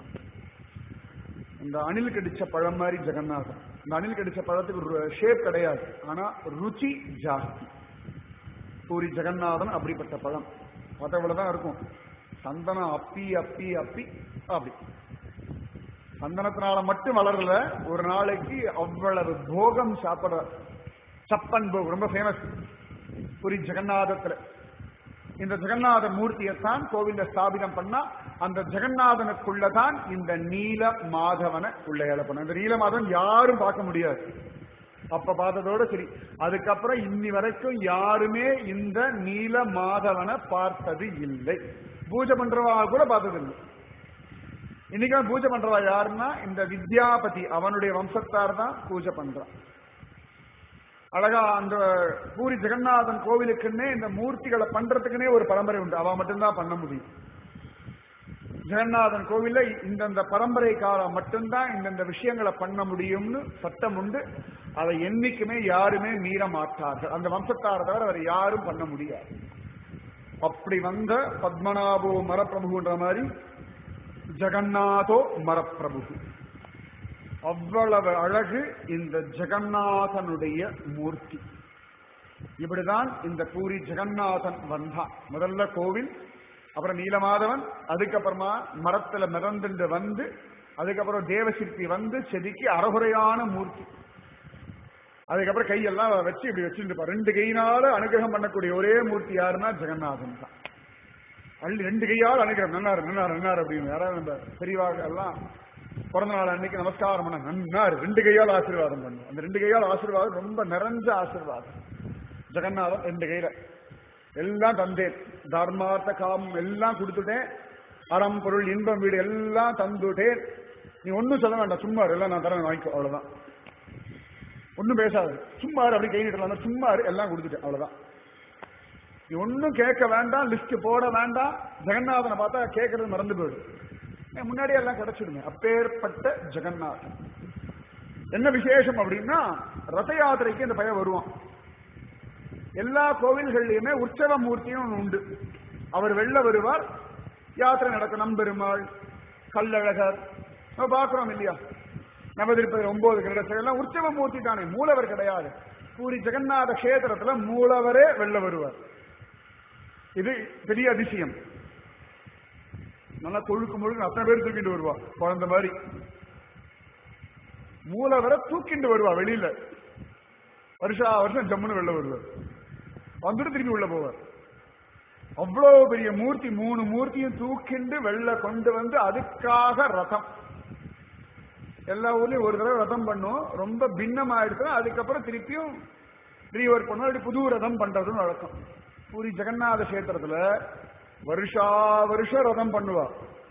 இந்த அணில் கடிச்ச பழம் மாதிரி ஜெகநாதன் இந்த அணில் கடிச்ச பழத்துக்கு ஒரு ஷேப் கிடையாது ஆனா ருச்சி ஜாஸ்தி பூரி ஜெகநாதன் அப்படிப்பட்ட பழம் மற்றவளதான் இருக்கும் சந்தனம் அப்பி அப்பி அப்பி அப்படி சந்தனத்தினால மட்டும் வளரல ஒரு நாளைக்கு அவ்வளவு போகம் சாப்பிடுற சப்பன் போக் ரொம்ப ஃபேமஸ் புரி ஜெகநாதத்துல இந்த ஜெகநாத மூர்த்தியைத்தான் கோவில்ல ஸ்தாபிதம் பண்ணா அந்த ஜெகநாதனுக்குள்ளதான் இந்த நீல மாதவனை உள்ள இழப்பணும் இந்த நீல மாதவன் யாரும் பார்க்க முடியாது அப்ப பார்த்ததோட சரி அதுக்கப்புறம் இன்னி வரைக்கும் யாருமே இந்த நீல மாதவனை பார்த்தது இல்லை பூஜை பண்றவா கூட பார்த்தது இல்லை இன்னைக்கு பூஜை பண்றவா யாருன்னா இந்த வித்யாபதி அவனுடைய வம்சத்தார் தான் பூஜை பண்றான் அழகா அந்த பூரி ஜெகநாதன் கோவிலுக்குன்னே இந்த மூர்த்திகளை பண்றதுக்குன்னே ஒரு பரம்பரை உண்டு அவ மட்டும்தான் பண்ண முடியும் ஜெகநாதன் கோவில்ல இந்தந்த பரம்பரைக்கார மட்டும்தான் இந்தந்த விஷயங்களை பண்ண முடியும்னு சட்டம் உண்டு அதை என்னைக்குமே யாருமே மீற மாட்டார்கள் அந்த வம்சத்தார தவிர அவர் யாரும் பண்ண முடியாது அப்படி வந்த பத்மநாபோ மரப்பிரபுன்ற மாதிரி ஜெகநாதோ மரப்பிரபு அவ்வளவு அழகு இந்த ஜெகநாதனுடைய மூர்த்தி இப்படிதான் இந்த பூரி ஜெகநாதன் வந்தான் முதல்ல கோவில் அப்புறம் நீலமாதவன் அதுக்கப்புறமா மரத்துல மிதந்துட்டு வந்து அதுக்கப்புறம் தேவசிற்பி வந்து செதுக்கி அறகுறையான மூர்த்தி அதுக்கப்புறம் கையெல்லாம் வச்சு இப்படி வச்சுட்டு ரெண்டு கையினால அனுகிரகம் பண்ணக்கூடிய ஒரே மூர்த்தி யாருன்னா ஜெகநாதன் தான் அள்ளி ரெண்டு கையால் அனுகிரகம் நன்னாரு நன்னாரு நன்னாரு அப்படின்னு யாராவது நம்ம பெரியவாக எல்லாம் பிறந்த நாள் அன்னைக்கு நமஸ்காரம் பண்ண நன்னாரு ரெண்டு கையால் ஆசீர்வாதம் பண்ணும் அந்த ரெண்டு கையால் ஆசீர்வாதம் ரொம்ப நிறைஞ்ச ஆசீர்வாதம் ஜெகநாதன் ரெண்டு கையில எல்லாம் தந்தேன் தர்மார்த்த காமம் எல்லாம் கொடுத்துட்டேன் அறம் பொருள் இன்பம் வீடு எல்லாம் தந்துட்டேன் நீ ஒன்னும் சொல்ல வேண்டாம் சும்மா இரு, எல்லாம் நான் தரேன் வாங்கிக்கோ அவ்வளவுதான் ஒன்னும் பேசாது சும்மா இரு, அப்படி கை நீட்டலாம் சும்மா இரு, எல்லாம் கொடுத்துட்டேன் அவ்வளவுதான் நீ ஒன்னும் கேட்க வேண்டாம் லிஸ்ட் போட வேண்டாம் ஜெகநாதனை பார்த்தா கேட்கறது மறந்து போயிடும் ஏன் முன்னாடியே எல்லாம் கிடைச்சிடுமே அப்பேற்பட்ட ஜெகநாதன் என்ன விசேஷம் அப்படின்னா ரத யாத்திரைக்கு இந்த பையன் வருவான் எல்லா கோவில்கள்லயுமே உற்சவ மூர்த்தியும் ஒண்ணு உண்டு அவர் வெளில வருவார் யாத்திரை நடக்கும் நம்பெருமாள் கல்லழகர் நம்ம பார்க்கிறோம் இல்லையா நவதிருப்பதி ஒன்பது கிரடசம் எல்லாம் உற்சவ மூர்த்தி தானே மூலவர் கிடையாது பூரி ஜெகநாத கஷேத்திரத்துல மூலவரே வெளில வருவார் இது பெரிய அதிசயம் நல்லா கொழுக்கு முழுக்கு அத்தனை பேர் தூக்கிட்டு வருவா குழந்தை மாதிரி மூலவரை தூக்கிட்டு வருவா வெளியில வருஷா வருஷம் ஜம்முன்னு வெளில வருவார் வந்துட்டு திரும்பி உள்ள போவார் அவ்வளவு பெரிய மூர்த்தி மூணு மூர்த்தியும் தூக்கிண்டு வெளில கொண்டு வந்து அதுக்காக ரதம் எல்லா ஊர்லயும் ஒரு தடவை ரதம் பண்ணும் ரொம்ப பின்னமாயிடுச்சு அதுக்கப்புறம் திருப்பியும் ரீஒர்க் பண்ணுவோம் அப்படி புது ரதம் பண்றதுன்னு வழக்கம் பூரி ஜெகநாத கஷேத்திரத்துல வருஷா வருஷம் ரதம் பண்ணுவா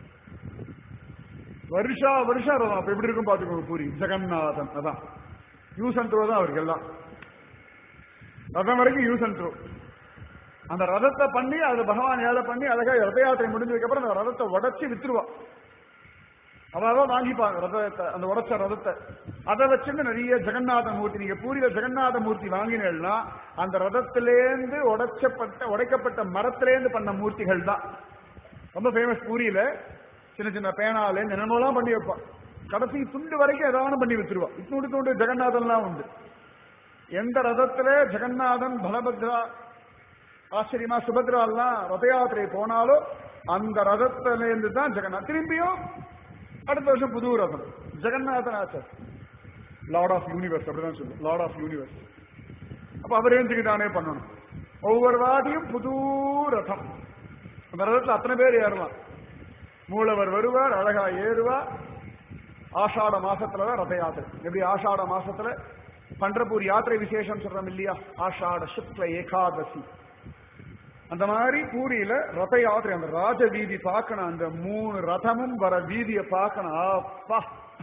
வருஷா வருஷம் ரதம் அப்ப எப்படி இருக்கும் பாத்துக்கோங்க பூரி ஜெகநாதன் அதான் யூஸ் அண்ட் த்ரோ தான் அவருக்கு எல்லாம் ரதம் வரைக்கும் யூஸ் அண்ட் த்ரோ அந்த ரதத்தை பண்ணி அது பகவான் ஏழை பண்ணி அழகா ரத யாத்திரை முடிஞ்சதுக்கு அப்புறம் அந்த ரதத்தை உடைச்சு வித்துருவா அதான் வாங்கிப்பாங்க ரதத்தை அந்த உடைச்ச ரதத்தை அதை வச்சுட்டு நிறைய ஜெகநாத மூர்த்தி நீங்க பூரியில ஜெகநாத மூர்த்தி வாங்கினீங்கன்னா அந்த ரதத்திலேந்து உடைச்சப்பட்ட உடைக்கப்பட்ட மரத்திலேந்து பண்ண மூர்த்திகள் தான் ரொம்ப ஃபேமஸ் பூரியில சின்ன சின்ன பேனால என்னென்னலாம் பண்ணி வைப்பான் கடைசி துண்டு வரைக்கும் ஏதாவது பண்ணி வச்சிருவா இத்தூண்டு துண்டு ஜெகநாதன்லாம் உண்டு எந்த ரதத்துல ஜெகநாதன் பலபத்ரா ஆச்சரியமா சுபத்ரா எல்லாம் ரத யாத்திரை போனாலும் அந்த ரதத்துல இருந்து தான் ஜெகநாத் திரும்பியும் அடுத்த வருஷம் புது ரதம் ஜெகநாதன் ஆச்சார் லார்ட் ஆஃப் யூனிவர்ஸ் அப்படிதான் சொல்லுவோம் லார்ட் ஆஃப் யூனிவர்ஸ் அப்ப அவர் தானே பண்ணணும் ஒவ்வொரு வாட்டியும் புது ரதம் அந்த ரதத்துல அத்தனை பேர் ஏறலாம் மூலவர் வருவார் அழகா ஏறுவார் ஆஷாட மாசத்துலதான் ரத யாத்திரை எப்படி ஆஷாட மாசத்துல பண்டரப்பூர் யாத்திரை விசேஷம் சொல்றோம் இல்லையா ஆஷாட சுக்ல ஏகாதசி அந்த மாதிரி பூரியில ரத யாத்திரை அந்த ராஜ வீதி பார்க்கணும் அந்த மூணு ரதமும் வர வீதியை பார்க்கணும் அப்பா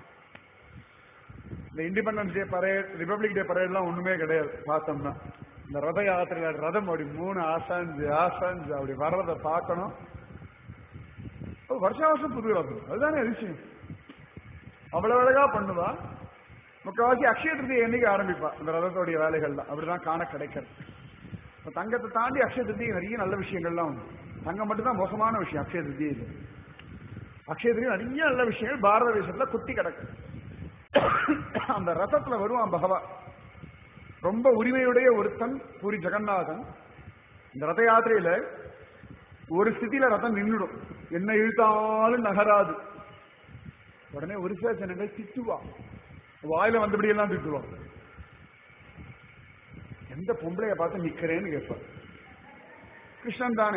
இந்த independence day parade republic day parade எல்லாம் ஒண்ணுமே கிடையாது பார்த்தோம்னா இந்த ரத யாத்திரையில ரதம் அப்படி மூணு ஆசாஞ்சு ஆசாஞ்சு அப்படி வர்றதை பார்க்கணும் வருஷம் வருஷம் புது ரதம் அதுதானே அதிசயம் அவ்வளவு அழகா பண்ணுவா முக்கால்வாசி அக்ஷய திருப்தி என்னைக்கு ஆரம்பிப்பா அந்த ரதத்தோடைய வேலைகள்லாம் அப்படிதான் காண கிடைக்கிறது இப்ப தங்கத்தை தாண்டி அக்ஷய திருப்தி நிறைய நல்ல விஷயங்கள்லாம் உண்டு தங்கம் மட்டும்தான் மோசமான விஷயம் அக்ஷய திருப்தி இது அக்ஷய திருப்தி நிறைய நல்ல விஷயங்கள் பாரத தேசத்துல குத்தி கிடக்கு அந்த ரதத்துல வருவான் பகவான் ரொம்ப உரிமையுடைய ஒருத்தன் பூரி ஜெகநாதன் இந்த ரத யாத்திரையில ஒரு ஸ்திதியில ரதம் நின்றுடும் என்ன இழுத்தாலும் நகராது உடனே ஒரு சில ஜனங்கள் திட்டுவா வாயில வந்தபடி எல்லாம் திட்டுவா எந்த பொம்பளைய பார்த்து நிக்கிறேன்னு கேட்பா கிருஷ்ணன் தானே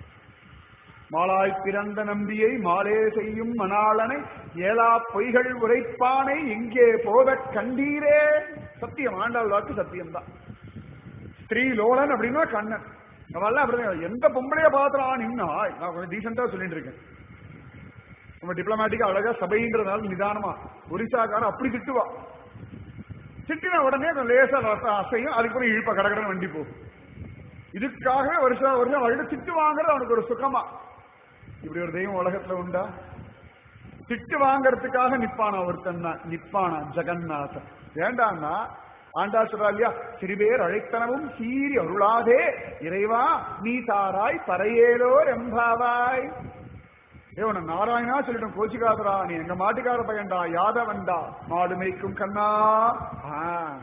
மாலாய் பிறந்த நம்பியை மாலே செய்யும் மணாளனை ஏலா பொய்கள் உரைப்பானை எங்கே போக கண்டீரே சத்தியம் ஆண்டாள் வாக்கு சத்தியம்தான் ஸ்திரீ லோலன் அப்படின்னா கண்ணன் அவெல்லாம் அப்படிதான் எந்த பொம்பளைய பாத்திரம் நின்னா நான் கொஞ்சம் டீசெண்டா சொல்லிட்டு இருக்கேன் நம்ம டிப்ளமேட்டிக்கா அழகா சபைன்றதுனால நிதானமா ஒரிசாக்காரன் அப்படி திட்டுவா திட்டின உடனே கொஞ்சம் லேசா ரசம் அசையும் அதுக்கப்புறம் இழுப்ப கடகடன் வண்டி போகும் இதுக்காகவே வருஷம் வருஷம் அவர்கிட்ட திட்டு வாங்குறது அவனுக்கு ஒரு சுகமா இப்படி ஒரு தெய்வம் உலகத்துல உண்டா திட்டு வாங்கறதுக்காக நிப்பானா ஒருத்தன் தான் நிப்பானா ஜெகநாதன் வேண்டாம்னா ஆண்டா சொல்றா இல்லையா சிறுபேர் அழைத்தனவும் சீறி அருளாதே இறைவா நீ தாராய் பறையேலோ ரெம்பாவாய் ஏவன நாராயணா சொல்லிட்டோம் கோச்சிக்காதரா நீ எங்க மாட்டுக்கார பையன்டா யாதவன்டா மாடு மேய்க்கும் கண்ணா ஆ.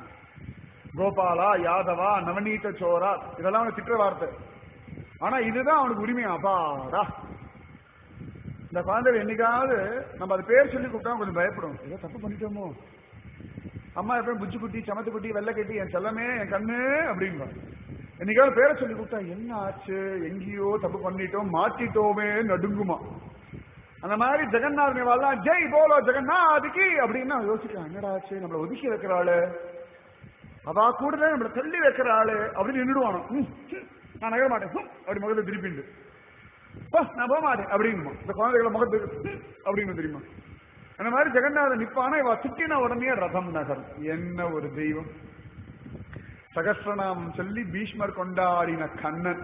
கோபாலா யாதவா நவநீத சோரா இதெல்லாம் அவனுக்கு திட்டுற வார்த்தை ஆனா இதுதான் அவனுக்கு உரிமை அப்பாடா இந்த குழந்தைகள் என்னைக்காவது நம்ம அது பேர் சொல்லி கூப்பிட்டா கொஞ்சம் பயப்படும் ஏதோ தப்பு பண்ணிட்டோமோ அம்மா எப்பயும் புச்சு குட்டி சமத்து குட்டி வெள்ளை கட்டி என் செல்லமே என் கண்ணு அப்படின்பா என்னைக்காவது பேரை சொல்லி கூப்பிட்டா என்ன ஆச்சு எங்கேயோ தப்பு பண்ணிட்டோம் மாட்டிட்டோமே நடுங்குமா அந்த மாதிரி ஜெகநாதனை வாழலாம் ஜெய் போலோ ஜெகநாதுக்கு அப்படின்னா யோசிக்கலாம் என்னடா ஆச்சு நம்மளை ஒதுக்கி வைக்கிறாளு அவா கூட நம்மளை தள்ளி வைக்கிறாளு அப்படின்னு நின்றுடுவானோ ம், ம், நான் நகர மாட்டேன் ம், அப்படி முகத்தை திருப்பிண்டு போ நான் போக மாட்டேன் அப்படிங்குமா இந்த குழந்தைகளை முகத்துக்கு ம், அப்படின்னு தெரியுமா அந்த மாதிரி ஜெகநாதன் நிப்பானா இவ திட்டின உடனே ரதம் நகர் என்ன ஒரு தெய்வம் சகஸ்ரநாமம் சொல்லி பீஷ்மர் கொண்டாடின கண்ணன்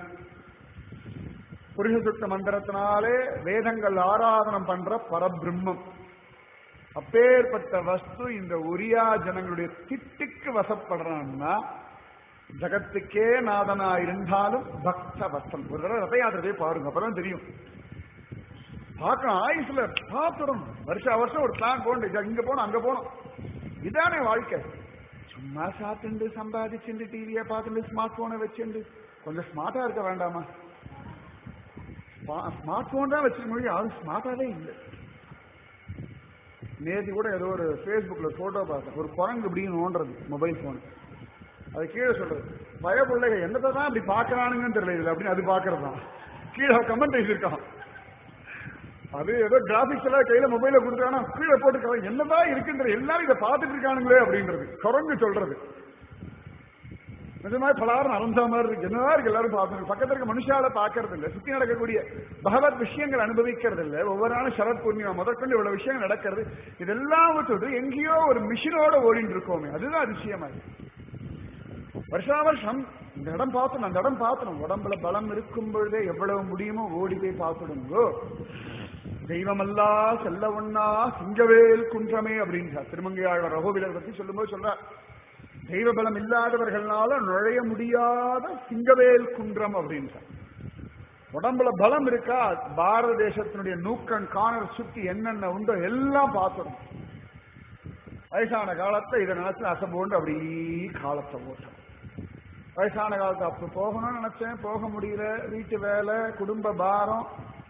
புருஷ சுத்த மந்திரத்தினாலே வேதங்கள் ஆராதனம் பண்ற பரபிரம்மம் அப்பேற்பட்ட வஸ்து இந்த உரியா ஜனங்களுடைய திட்டுக்கு வசப்படுறான்னா ஜகத்துக்கே நாதனா இருந்தாலும் பக்த வஸ்தம் ஒரு தடவை ரத யாத்திரை போய் பாருங்க அப்பதான் தெரியும் பார்க்கணும் ஆயுசுல பார்த்துடும் வருஷம் வருஷம் ஒரு பிளான் போண்டு இங்க போகணும் அங்க போகணும் இதானே வாழ்க்கை சும்மா சாப்பிட்டு சம்பாதிச்சுட்டு டிவியை பார்த்துட்டு ஸ்மார்ட் போனை வச்சுட்டு கொஞ்சம் ஸ்மார்ட்டா இருக்க வேண்டாமா ஸ்மார்ட் போன் தான் வச்சிருக்க முடியும் யாரும் ஸ்மார்ட்டாவே இல்லை நேற்று கூட ஏதோ ஒரு ஃபேஸ்புக்ல போட்டோ பார்த்தேன் ஒரு குரங்கு இப்படின்னு நோண்டுறது மொபைல் போன் அது கீழே சொல்றது பய பிள்ளைங்க என்னத்தை தான் அப்படி பாக்குறானுங்கன்னு தெரியல இதுல அப்படின்னு அது பாக்குறது தான் கீழே கமெண்ட் எழுதியிருக்கான் அது ஏதோ கிராபிக்ஸ் எல்லாம் கையில மொபைல கொடுத்தானா கீழே போட்டுக்கலாம் என்னதான் இருக்குன்ற எல்லாரும் இதை பார்த்துட்டு இருக்கானுங்களே அப்படின்றது குரங்கு சொல்றது நிஜமா பலாரம் அலந்தா மாதிரி இருக்கு என்னதான் இருக்கு எல்லாரும் பார்த்துருக்கு பக்கத்துல இருக்க மனுஷால பாக்குறது இல்ல சுத்தி நடக்கக்கூடிய பகவத் விஷயங்கள் அனுபவிக்கிறது இல்ல ஒவ்வொரு நாளும் சரத் பூர்ணிமா முதற்கொண்டு இவ்வளவு விஷயங்கள் நடக்கிறது இதெல்லாம் விட்டுட்டு எங்கேயோ ஒரு மிஷினோட ஓடிட்டு இருக்கோமே அதுதான் அதிசயமா இருக்கு வருஷா வருஷம் இந்த இடம் பார்த்தணும் அந்த இடம் பார்த்தணும் உடம்புல பலம் இருக்கும் பொழுதே எவ்வளவு முடியுமோ ஓடி போய் பார்த்துடுங்கோ தெய்வமல்லா செல்ல ஒண்ணா சிங்கவேல் குன்றமே அப்படின்றார் திருமங்கையாழ்வார் ரகோபிலர் பத்தி சொல்லும்போது சொல்றார் தெய்வ பலம் இல்லாதவர்களால நுழைய முடியாத சிங்கவேல் குன்றம் அப்படின்றார் உடம்புல பலம் இருக்கா பாரத தேசத்தினுடைய நூக்கன் காணர் சுத்தி என்னென்ன உண்டோ எல்லாம் பார்த்துடும் வயசான காலத்தை இதை நினைச்சு அசம்போண்டு அப்படி காலத்தை ஓட்டும் வயசான காலத்தை அப்ப போகணும்னு நினைச்சேன் போக முடியல வீட்டு வேலை குடும்ப பாரம்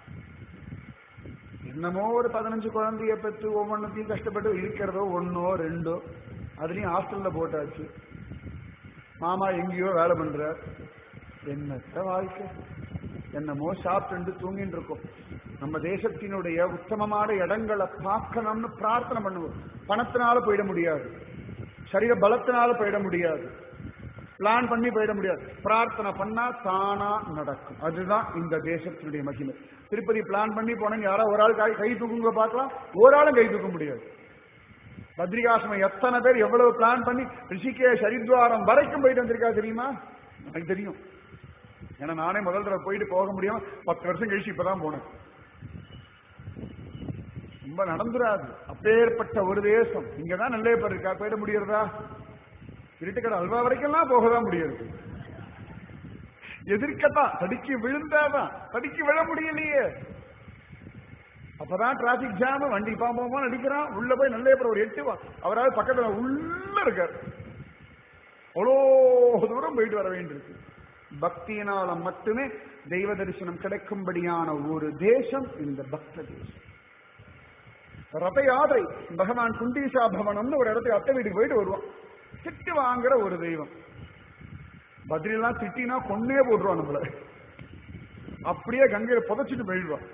என்னமோ ஒரு பதினஞ்சு குழந்தைய பெற்று ஒவ்வொன்றத்தையும் கஷ்டப்பட்டு இருக்கிறதோ ஒன்னோ ரெண்டோ அதுலயும் ஹாஸ்டல்ல போட்டாச்சு மாமா எங்கேயோ வேலை பண்றார் என்னத்த வாழ்க்கை என்னமோ சாப்பிட்டு தூங்கிட்டு இருக்கோம் நம்ம தேசத்தினுடைய உத்தமமான இடங்களை பார்க்கணும்னு பிரார்த்தனை பண்ணுவோம் பணத்தினால போயிட முடியாது சரீர பலத்தினால போயிட முடியாது பிளான் பண்ணி போயிட முடியாது பிரார்த்தனை பண்ணா தானா நடக்கும் அதுதான் இந்த தேசத்தினுடைய மகிமை திருப்பதி பிளான் பண்ணி போனீங்க யாரோ ஒரு ஆள் கை- கை தூக்குங்க பார்க்கலாம் ஒரு ஆளும் கை தூக்க முடியாது பத்ரிகாசிரமம் எத்தனை பேர் எவ்வளவு பிளான் பண்ணி ரிஷிகேஷ் ஹரித்வாரம் வரைக்கும் போயிட்டு வந்திருக்கா தெரியுமா எனக்கு தெரியும் ஏன்னா நானே முதல் தடவை போயிட்டு போக முடியாம பத்து வருஷம் கழிச்சு இப்பதான் போனேன் ரொம்ப நடந்துராது அப்பேற்பட்ட ஒரு தேசம் இங்கதான் நல்ல பேர் இருக்கா போயிட முடியறதா இருட்டுக்கடை அல்வா வரைக்கெல்லாம் போகதான் முடியாது எதிர்க்கத்தான் தடுக்கி விழுந்தாதான் தடுக்கி விழ முடியலையே அப்பதான் டிராபிக் ஜாம் வண்டி பாம்பமா நடிக்கிறான் உள்ள போய் நல்ல பேர் ஒரு எட்டு வா அவரால் பக்கத்துல உள்ள இருக்கார் அவ்வளோ தூரம் போயிட்டு வர வேண்டியிருக்கு பக்தியினால மட்டுமே தெய்வ தரிசனம் கிடைக்கும்படியான ஒரு தேசம் இந்த பக்த தேசம் ரத யாத்திரை பகவான் குண்டீசா பவனம்னு ஒரு இடத்துக்கு அத்தை வீட்டுக்கு போயிட்டு வருவான் திட்டு வாங்குற ஒரு தெய்வம் பத்ரியெல்லாம் திட்டினா கொன்னே போட்டுருவான் நம்மள அப்படியே கங்கையில புதைச்சிட்டு போயிடுவான்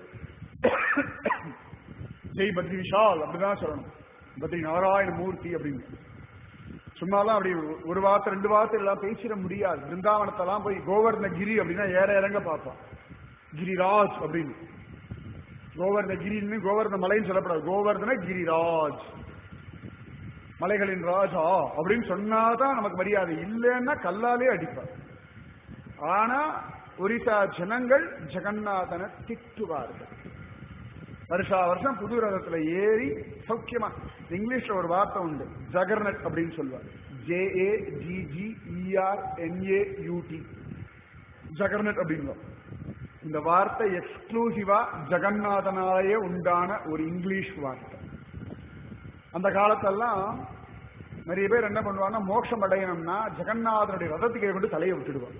ஜெய் பத்ரி விஷால் அப்படிதான் சொல்லணும் பத்ரி நாராயண மூர்த்தி அப்படின்னு சும்மாலாம் அப்படி ஒரு வார்த்தை ரெண்டு வார்த்தை எல்லாம் பேசிட முடியாது பிருந்தாவனத்தெல்லாம் போய் கோவர்ணகிரி அப்படின்னா ஏற இறங்க பார்ப்பான் கிரிராஜ் அப்படின்னு கோவர்ண கிரின்னு கோவர்ண மலைன்னு சொல்லப்படாது கோவர்தன கிரிராஜ் மலைகளின் ராஜா அப்படின்னு சொன்னாதான் நமக்கு மரியாதை இல்லைன்னா கல்லாலே அடிப்பார் ஆனா ஒரிசா ஜனங்கள் ஜெகநாதனை திட்டுவார்கள் வருஷா வருஷம் புது ரதத்துல ஏறி சௌக்கியமா இங்கிலீஷ்ல ஒரு வார்த்தை உண்டு ஜகர்னட் அப்படின்னு சொல்லுவார் J A G G E R N A U T juggernaut அப்படிங்கிறோம் இந்த வார்த்தை எக்ஸ்க்ளூசிவா ஜெகநாதனாலேயே உண்டான ஒரு இங்கிலீஷ் வார்த்தை அந்த காலத்தெல்லாம் நிறைய பேர் என்ன பண்ணுவாங்கன்னா மோட்சம் அடையணும்னா ஜெகநாதனுடைய ரதத்துக்கு கொண்டு தலையை விட்டுடுவாங்க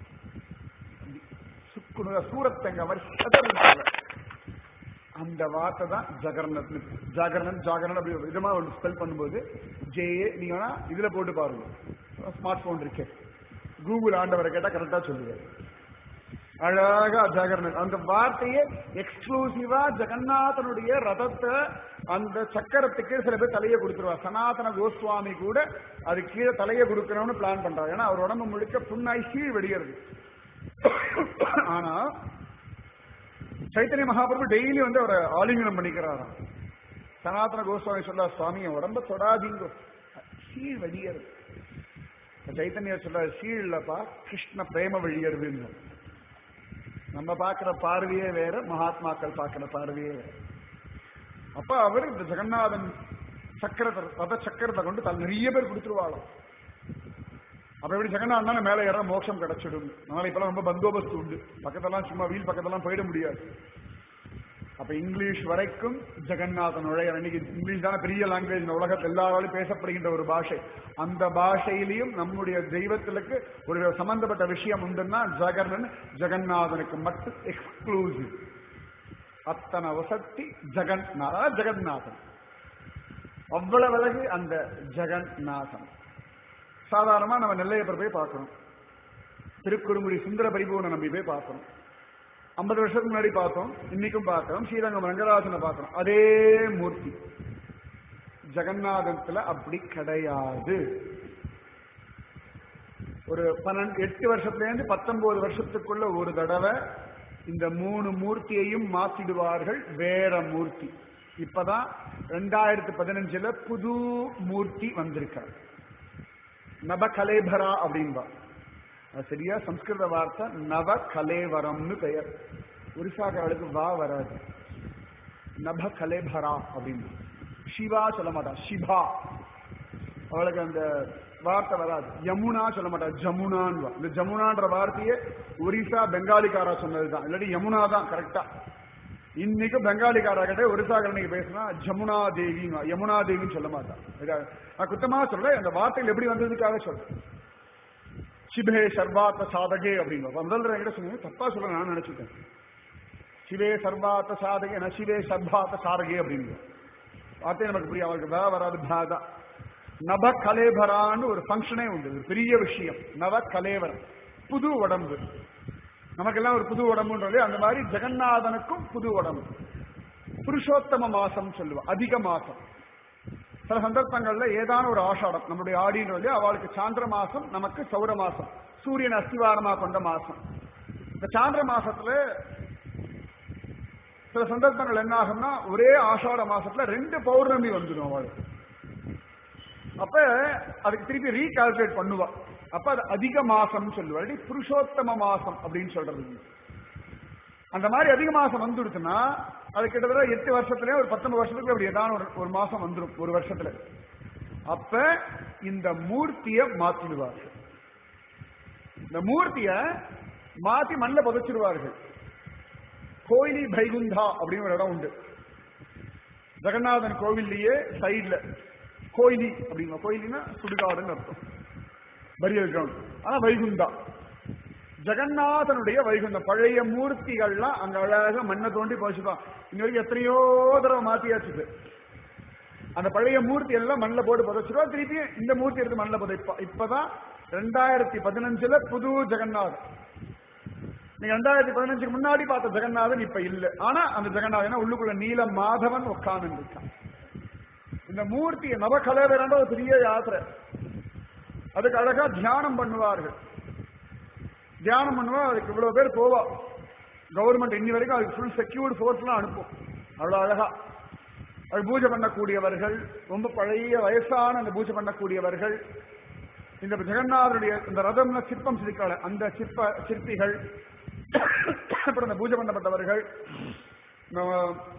சுக்குனு சூரத்தங்க மாதிரி சதறிடுவாங்க. அந்த வார்த்தை தான் ஜகர்ணத் ஜாகரணன் ஜாகரணன் அப்படி விதமா ஒன்று ஸ்பெல் பண்ணும்போது ஜே நீங்க வேணா இதுல போட்டு பாருங்க ஸ்மார்ட் போன் இருக்கு கூகுள் ஆண்டவரை கேட்டா கரெக்டா சொல்லுவாரு அழகா ஜாகரணன் அந்த வார்த்தையே எக்ஸ்க்ளூசிவா ஜெகநாதனுடைய ரதத்தை அந்த சக்கரத்துக்கு சில பேர் தலையை கொடுத்துருவா சனாதன கோஸ்வாமி கூட அது கீழே தலையை கொடுக்கணும்னு பிளான் பண்றாரு ஏன்னா அவர் உடம்பு முழுக்க புண்ணாய் சீழ் வெடிகிறது ஆனா சைத்தன்ய மகாபிரபு டெய்லி வந்து அவரை ஆலிங்கனம் பண்ணிக்கிறாராம் சனாதன கோஸ்வாமி சொல்ல சுவாமி என் உடம்ப தொடாதீங்க சீழ் வெடியறது சைத்தன்யர் சொல்ல சீழ் இல்லப்பா கிருஷ்ண பிரேம வெளியறதுன்னு நம்ம பார்க்கிற பார்வையே வேற மகாத்மாக்கள் பார்க்கிற பார்வையே வேற அப்ப அவர் இந்த ஜெகநாதன் சக்கரத்தை ரத சக்கரத்தை கொண்டு தல் நிறைய பேர் கொடுத்துருவாளாம் அப்ப எப்படி ஜெகநாதன் தானே மேலே ஏற மோட்சம் கிடைச்சிடும் அதனால இப்பெல்லாம் ரொம்ப பந்தோபஸ்து உண்டு பக்கத்தெல்லாம் சும்மா வீல் பக்கத்தெல்லாம் போயிட முடியாது அப்ப இங்கிலீஷ் வரைக்கும் ஜெகநாதன் நுழைய இன்னைக்கு இங்கிலீஷ் தானே பெரிய லாங்குவேஜ் இந்த உலகத்தில் எல்லாராலும் பேசப்படுகின்ற ஒரு பாஷை அந்த பாஷையிலையும் நம்முடைய தெய்வத்திற்கு ஒரு சம்பந்தப்பட்ட விஷயம் உண்டுன்னா ஜெகன் ஜெகநாதனுக்கு மட்டும் எக்ஸ்க்ளூசிவ் அத்தனை வசத்தி ஜெகந்நாத ஜெகந்நாதன் அவ்வளவு அழகு அந்த ஜெகந்நாதன் சாதாரணமா நம்ம நெல்லையப்பர் போய் பார்க்கணும் திருக்குறுங்குடி சுந்தர பரிபூர்ண நம்பி போய் பார்க்கணும் ஐம்பது வருஷத்துக்கு முன்னாடி பார்த்தோம் இன்னைக்கும் பார்க்கிறோம் ஸ்ரீரங்கம் ரங்கராஜனை பார்க்கிறோம் அதே மூர்த்தி ஜெகநாதத்துல அப்படி கிடையாது ஒரு பன்னெண்டு எட்டு வருஷத்துல இருந்து பத்தொன்பது வருஷத்துக்குள்ள ஒரு தடவை இந்த மூணு மூர்த்தியையும் மாத்திடுவார்கள் வேற மூர்த்தி இப்பதான் ரெண்டாயிரத்தி பதினஞ்சுல புது மூர்த்தி வந்திருக்கார் நபகலேபரா அப்படின்பா அது சரியா சம்ஸ்கிருத வார்த்தை நவ கலேவரம்னு பெயர் ஒரிசாக்காரர்களுக்கு வா வராது நப கலேபரா அப்படின்னு சிவா சொல்ல மாட்டா சிவா அவளுக்கு அந்த வார்த்தை வராது யமுனா சொல்ல மாட்டா ஜமுனான்னு வா. இந்த ஜமுனான்ற வார்த்தையே ஒரிசா பெங்காலிக்காரா சொன்னதுதான் இல்லாட்டி யமுனா தான் கரெக்டா இன்னைக்கு பெங்காலிக்காரா கிட்ட ஒரிசாக்காரனுக்கு பேசினா ஜமுனா தேவி யமுனா தேவின்னு சொல்ல மாட்டா இதுக்காக நான் குத்தமா சொல்ல அந்த வார்த்தைகள் எப்படி வந்ததுக்காக சொல்றேன் சிபே சர்வாத்த சாதகே அப்படிங்க முதல் தடவை என்கிட்ட சொன்னீங்க தப்பா சொல்ல நான் நினைச்சுட்டேன் சிவே சர்வாத்த சாதகே நான் சிவே சர்வாத்த சாதகே அப்படிங்க வார்த்தை நமக்கு புரியும் அவருக்கு வே வராது பாதா நப கலேபரான்னு ஒரு ஃபங்க்ஷனே உண்டு ஒரு பெரிய விஷயம் நவ கலேவரம் புது உடம்பு நமக்கெல்லாம் ஒரு புது உடம்புன்றது அந்த மாதிரி ஜெகநாதனுக்கும் புது உடம்பு புருஷோத்தம மாசம் சொல்லுவா அதிக மாசம் சில சந்தர்ப்பங்கள்ல ஏதான ஒரு ஆஷாடம் நம்மளுடைய ஆடின்றது அவளுக்கு சாந்திர மாசம் நமக்கு சௌர மாசம் சூரியன் அஸ்திவாரமா கொண்ட மாசம் இந்த சாந்திர மாசத்துல சில சந்தர்ப்பங்கள் என்ன ஆகும்னா ஒரே ஆஷாட மாசத்துல ரெண்டு பௌர்ணமி வந்துடும் அவளுக்கு அப்ப அதுக்கு திருப்பி ரீகால்குலேட் பண்ணுவா அப்ப அது அதிக மாசம் சொல்லுவா இல்லாட்டி புருஷோத்தம மாசம் அப்படின்னு சொல்றது அந்த மாதிரி அதிக மாசம் வந்துடுச்சுன்னா அது கிட்டத்தட்ட எட்டு வருஷத்துல ஒரு பத்தொன்பது வருஷத்துக்கு அப்படி ஏதாவது ஒரு ஒரு மாசம் வந்துடும் ஒரு வருஷத்துல அப்ப இந்த மூர்த்திய மாத்திடுவார்கள் இந்த மூர்த்திய மாத்தி மண்ணில் புதைச்சிருவார்கள் கோயிலி பைகுந்தா அப்படின்னு ஒரு இடம் உண்டு ஜெகநாதன் கோவில்லையே சைட்ல கோயிலி அப்படிங்க கோயிலினா சுடுகாடுன்னு அர்த்தம் பரியல் கிரவுண்ட் ஆனா வைகுந்தா ஜெகநாதனுடைய வைகுந்தம் பழைய மூர்த்திகள்லாம் அங்க அழகாக மண்ணை தோண்டி போச்சுப்பான் இன்ன வரைக்கும் எத்தனையோ தடவை மாத்தியாச்சு அந்த பழைய மூர்த்தி எல்லாம் மண்ணில் போட்டு புதைச்சிருவா திருப்பி இந்த மூர்த்தி எடுத்து மண்ணில் புதைப்பா இப்பதான் ரெண்டாயிரத்தி பதினஞ்சுல புது ஜெகநாதன் நீங்க ரெண்டாயிரத்தி பதினஞ்சுக்கு முன்னாடி பார்த்த ஜெகநாதன் இப்ப இல்ல ஆனா அந்த ஜெகநாதன் உள்ளுக்குள்ள நீல மாதவன் உட்கார்ந்து இருக்கான் இந்த மூர்த்தி நவகலேவரன்ற ஒரு பெரிய யாத்திரை அதுக்கு அழகா தியானம் பண்ணுவார்கள் தியானம் பண்ணுவா அதுக்கு இவ்வளவு பேர் போவா கவர்மெண்ட் இன்னி வரைக்கும் அதுக்கு ஃபுல் செக்யூர்டு ஃபோர்ஸ் எல்லாம் அனுப்பும் அவ்வளவு அழகா அது பூஜை பண்ணக்கூடியவர்கள் ரொம்ப பழைய வயசான அந்த பூஜை பண்ணக்கூடியவர்கள் இந்த ஜெகநாதருடைய இந்த ரதம்ல சிற்பம் சிரிக்கால அந்த சிற்ப சிற்பிகள் அப்புறம் இந்த பூஜை பண்ணப்பட்டவர்கள் நம்ம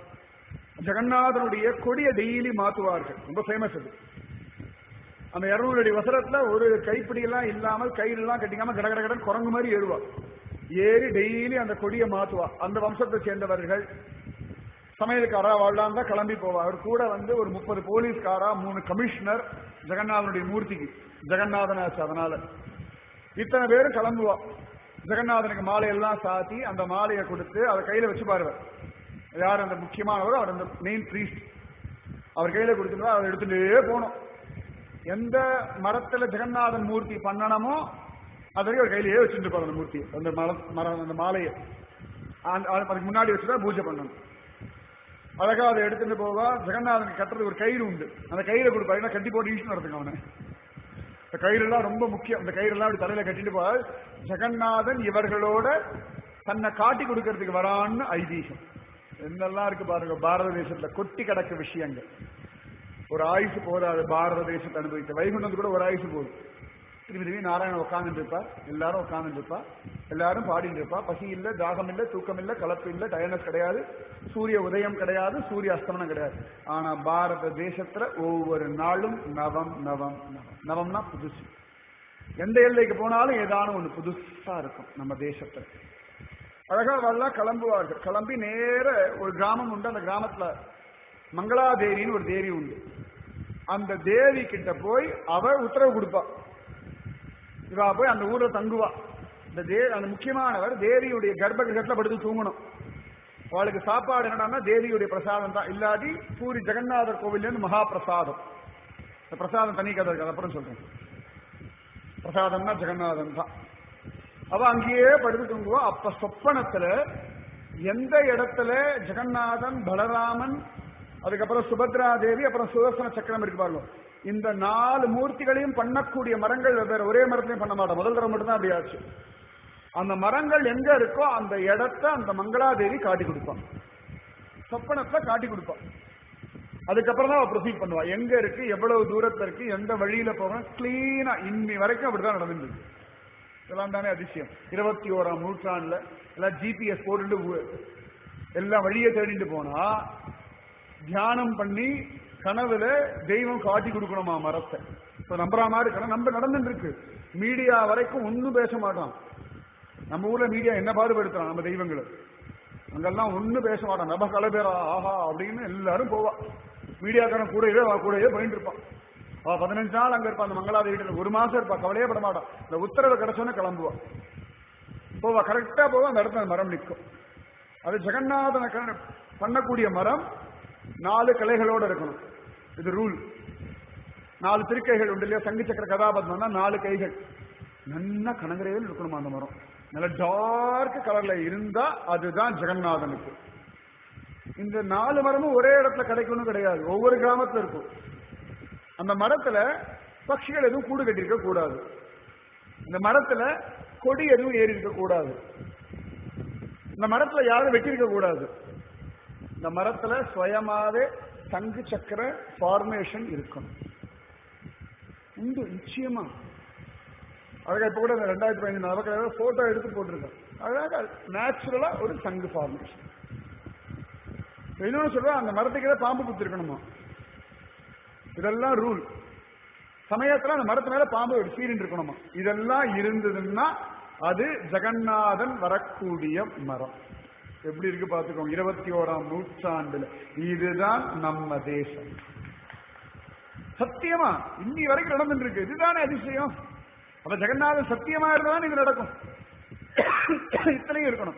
ஜெகநாதனுடைய கொடிய டெய்லி மாத்துவார்கள் ரொம்ப ஃபேமஸ் அது அந்த இருநூறு அடி வசரத்துல ஒரு கைப்பிடி எல்லாம் இல்லாமல் கயிறுலாம் கட்டிக்காம கட கட கடன் குரங்கு மாதிரி ஏறுவா ஏறி டெய்லி அந்த கொடியை மாத்துவா அந்த வம்சத்தை சேர்ந்தவர்கள் சமையலுக்காரா வாழலாம் தான் கிளம்பி போவா அவர் கூட வந்து ஒரு முப்பது போலீஸ்காரா மூணு கமிஷனர் ஜெகநாதனுடைய மூர்த்திக்கு ஜெகநாதன் ஆச்சு அதனால இத்தனை பேரும் கிளம்புவா ஜெகநாதனுக்கு மாலையெல்லாம் சாத்தி அந்த மாலையை கொடுத்து அதை கையில வச்சு பாருவார் யார் அந்த முக்கியமானவர் அவர் அந்த மெயின் பிரீஸ்ட் அவர் கையில கொடுத்துருவா அதை எடுத்துட்டே போனோம் எந்த மரத்துல ஜெகநாதன் மூர்த்தி பண்ணணுமோ அது வரைக்கும் அவர் கையிலேயே வச்சுட்டு இருப்பார் அந்த மூர்த்தி அந்த மரம் மரம் அந்த மாலையை அந்த- அதுக்கு முன்னாடி வச்சுதான் பூஜை பண்ணணும் அழகா அதை எடுத்துட்டு போவா ஜெகநாதனுக்கு கட்டுறது ஒரு கயிறு உண்டு அந்த கயிறை கொடுப்பாரு கட்டி போட்டு ஈஸ்வரன் நடத்துங்க அவனை இந்த கயிறு எல்லாம் ரொம்ப முக்கியம் இந்த கயிறு எல்லாம் அப்படி தலையில கட்டிட்டு போவார் ஜெகநாதன் இவர்களோட தன்னை காட்டி கொடுக்கறதுக்கு வரான்னு ஐதீகம் என்னெல்லாம் இருக்கு பாருங்க பாரத தேசத்துல கொட்டி கிடக்கு விஷயங்கள் ஒரு ஆயுசு போதாது பாரத தேசத்தை அனுபவித்த வைகுண்டத்து கூட ஒரு ஆயுசு போதும் திரும்பி திரும்பி நாராயணன் உட்கார்ந்துட்டு இருப்பார் எல்லாரும் உட்கார்ந்துட்டு இருப்பா எல்லாரும் பாடிட்டு இருப்பா பசி இல்ல தாகம் இல்ல தூக்கம் இல்ல கலப்பு இல்ல டயர்னஸ் கிடையாது சூரிய உதயம் கிடையாது சூரிய அஸ்தமனம் கிடையாது ஆனா பாரத தேசத்துல ஒவ்வொரு நாளும் நவம் நவம் நவம் நவம்னா புதுசு எந்த எல்லைக்கு போனாலும் ஏதானும் ஒண்ணு புதுசா இருக்கும் நம்ம தேசத்துல அழகா வரலாம் கிளம்புவார்கள் கிளம்பி நேர ஒரு கிராமம் உண்டு அந்த கிராமத்துல மங்களாதேவின்னு ஒரு தேவி உண்டு அந்த தேவி கிட்ட போய் அவ உத்தரவு கொடுப்பா இவா போய் அந்த ஊர்ல தங்குவா இந்த தே அந்த முக்கியமானவர் தேவியுடைய கர்ப்ப கிரகத்துல படுத்து தூங்கணும் அவளுக்கு சாப்பாடு என்னடான்னா தேவியுடைய பிரசாதம் தான் இல்லாட்டி பூரி ஜெகநாதர் கோவில்ல இருந்து மகா பிரசாதம் இந்த பிரசாதம் தனி கதை இருக்கு அது அப்புறம் சொல்றேன் பிரசாதம்னா ஜெகநாதன் தான் அவ அங்கேயே படுத்து தூங்குவா அப்ப சொப்பனத்துல எந்த இடத்துல ஜெகநாதன் பலராமன் அதுக்கப்புறம் சுபத்ரா தேவி அப்புறம் சுதர்சன சக்கரம் இருக்கு பாருங்க இந்த நாலு மூர்த்திகளையும் பண்ணக்கூடிய மரங்கள் வெவ்வேறு ஒரே மரத்திலையும் பண்ண மாட்டோம் முதல் தடவை மட்டும்தான் அப்படி ஆச்சு அந்த மரங்கள் எங்க இருக்கோ அந்த இடத்த அந்த மங்களாதேவி காட்டி கொடுப்பான் சொப்பனத்துல காட்டி கொடுப்பான் அதுக்கப்புறம் தான் அவ ப்ரொசீட் பண்ணுவா எங்க இருக்கு எவ்வளவு தூரத்துல இருக்கு எந்த வழியில போகணும் கிளீனா இன்னி வரைக்கும் அப்படிதான் நடந்துருக்கு இதெல்லாம் தானே அதிசயம் இருபத்தி ஓராம் நூற்றாண்டுல எல்லாம் ஜிபிஎஸ் போட்டுட்டு ஊ- எல்லாம் வழியை தேடிட்டு போனா தியானம் பண்ணி கனவுல தெய்வம் காட்டி கொடுக்கணுமா மரத்தை இப்ப நம்புற மாதிரி இருக்கணும் நம்ம நடந்துட்டு இருக்கு மீடியா வரைக்கும் ஒண்ணும் பேச மாட்டான் நம்ம ஊர்ல மீடியா என்ன பாடுபடுத்துறான் நம்ம தெய்வங்களை அங்கெல்லாம் ஒண்ணும் பேச மாட்டான் நம்ம கலபேரா ஆஹா அப்படின்னு எல்லாரும் போவா மீடியாக்காரன் கூடவே அவ கூடவே போயிட்டு இருப்பான் அவ பதினஞ்சு நாள் அங்க இருப்பான் அந்த மங்களாத வீட்டுல ஒரு மாசம் இருப்பா கவலையே பட மாட்டான் இந்த உத்தரவு கிடைச்சோன்னே கிளம்புவா போவா கரெக்டா போவா அந்த இடத்துல அந்த மரம் நிற்கும் அது ஜெகநாதன க- பண்ணக்கூடிய மரம் நாலு கிளைகளோட இருக்கணும் இது ரூல் நாலு திருக்கைகள் உண்டு இல்லையா சங்கு சக்கர கதாபத்மம்னா நாலு கைகள் நல்லா கனகரையில் இருக்கணுமா அந்த மரம் நல்ல டார்க் கலர்ல இருந்தா அதுதான் ஜெகநாதனுக்கு இந்த நாலு மரமும் ஒரே இடத்துல கிடைக்கணும் கிடையாது ஒவ்வொரு கிராமத்துல இருக்கும் அந்த மரத்துல பட்சிகள் எதுவும் கூடு கட்டியிருக்க கூடாது இந்த மரத்துல கொடி எதுவும் ஏறி இருக்க கூடாது இந்த மரத்துல யாரும் வெட்டியிருக்க கூடாது இந்த மரத்துல சுயமாவே தங்கு சக்கர ஃபார்மேஷன் இருக்கணும் உண்டு நிச்சயமா அழகா இப்ப கூட இந்த ரெண்டாயிரத்தி பதினஞ்சு நவக்கிழமை போட்டோ எடுத்து போட்டிருக்கேன் அழகா நேச்சுரலா ஒரு சங்கு ஃபார்மேஷன் இன்னொன்னு சொல்றேன் அந்த மரத்துக்கு ஏதாவது பாம்பு குத்திருக்கணுமா இதெல்லாம் ரூல் சமயத்துல அந்த மரத்து மேல பாம்பு ஒரு சீரின் இருக்கணுமா இதெல்லாம் இருந்ததுன்னா அது ஜெகநாதன் வரக்கூடிய மரம் எப்படி இருக்கு பாத்துக்கோங்க இருபத்தி ஓராம் நூற்றாண்டுல இதுதான் நம்ம தேசம் சத்தியமா இன்னி வரைக்கும் நடந்துட்டு இருக்கு இதுதானே அதிசயம் அப்ப ஜெகநாதன் சத்தியமா இருந்தாதான் இது நடக்கும் இத்தனையும் இருக்கணும்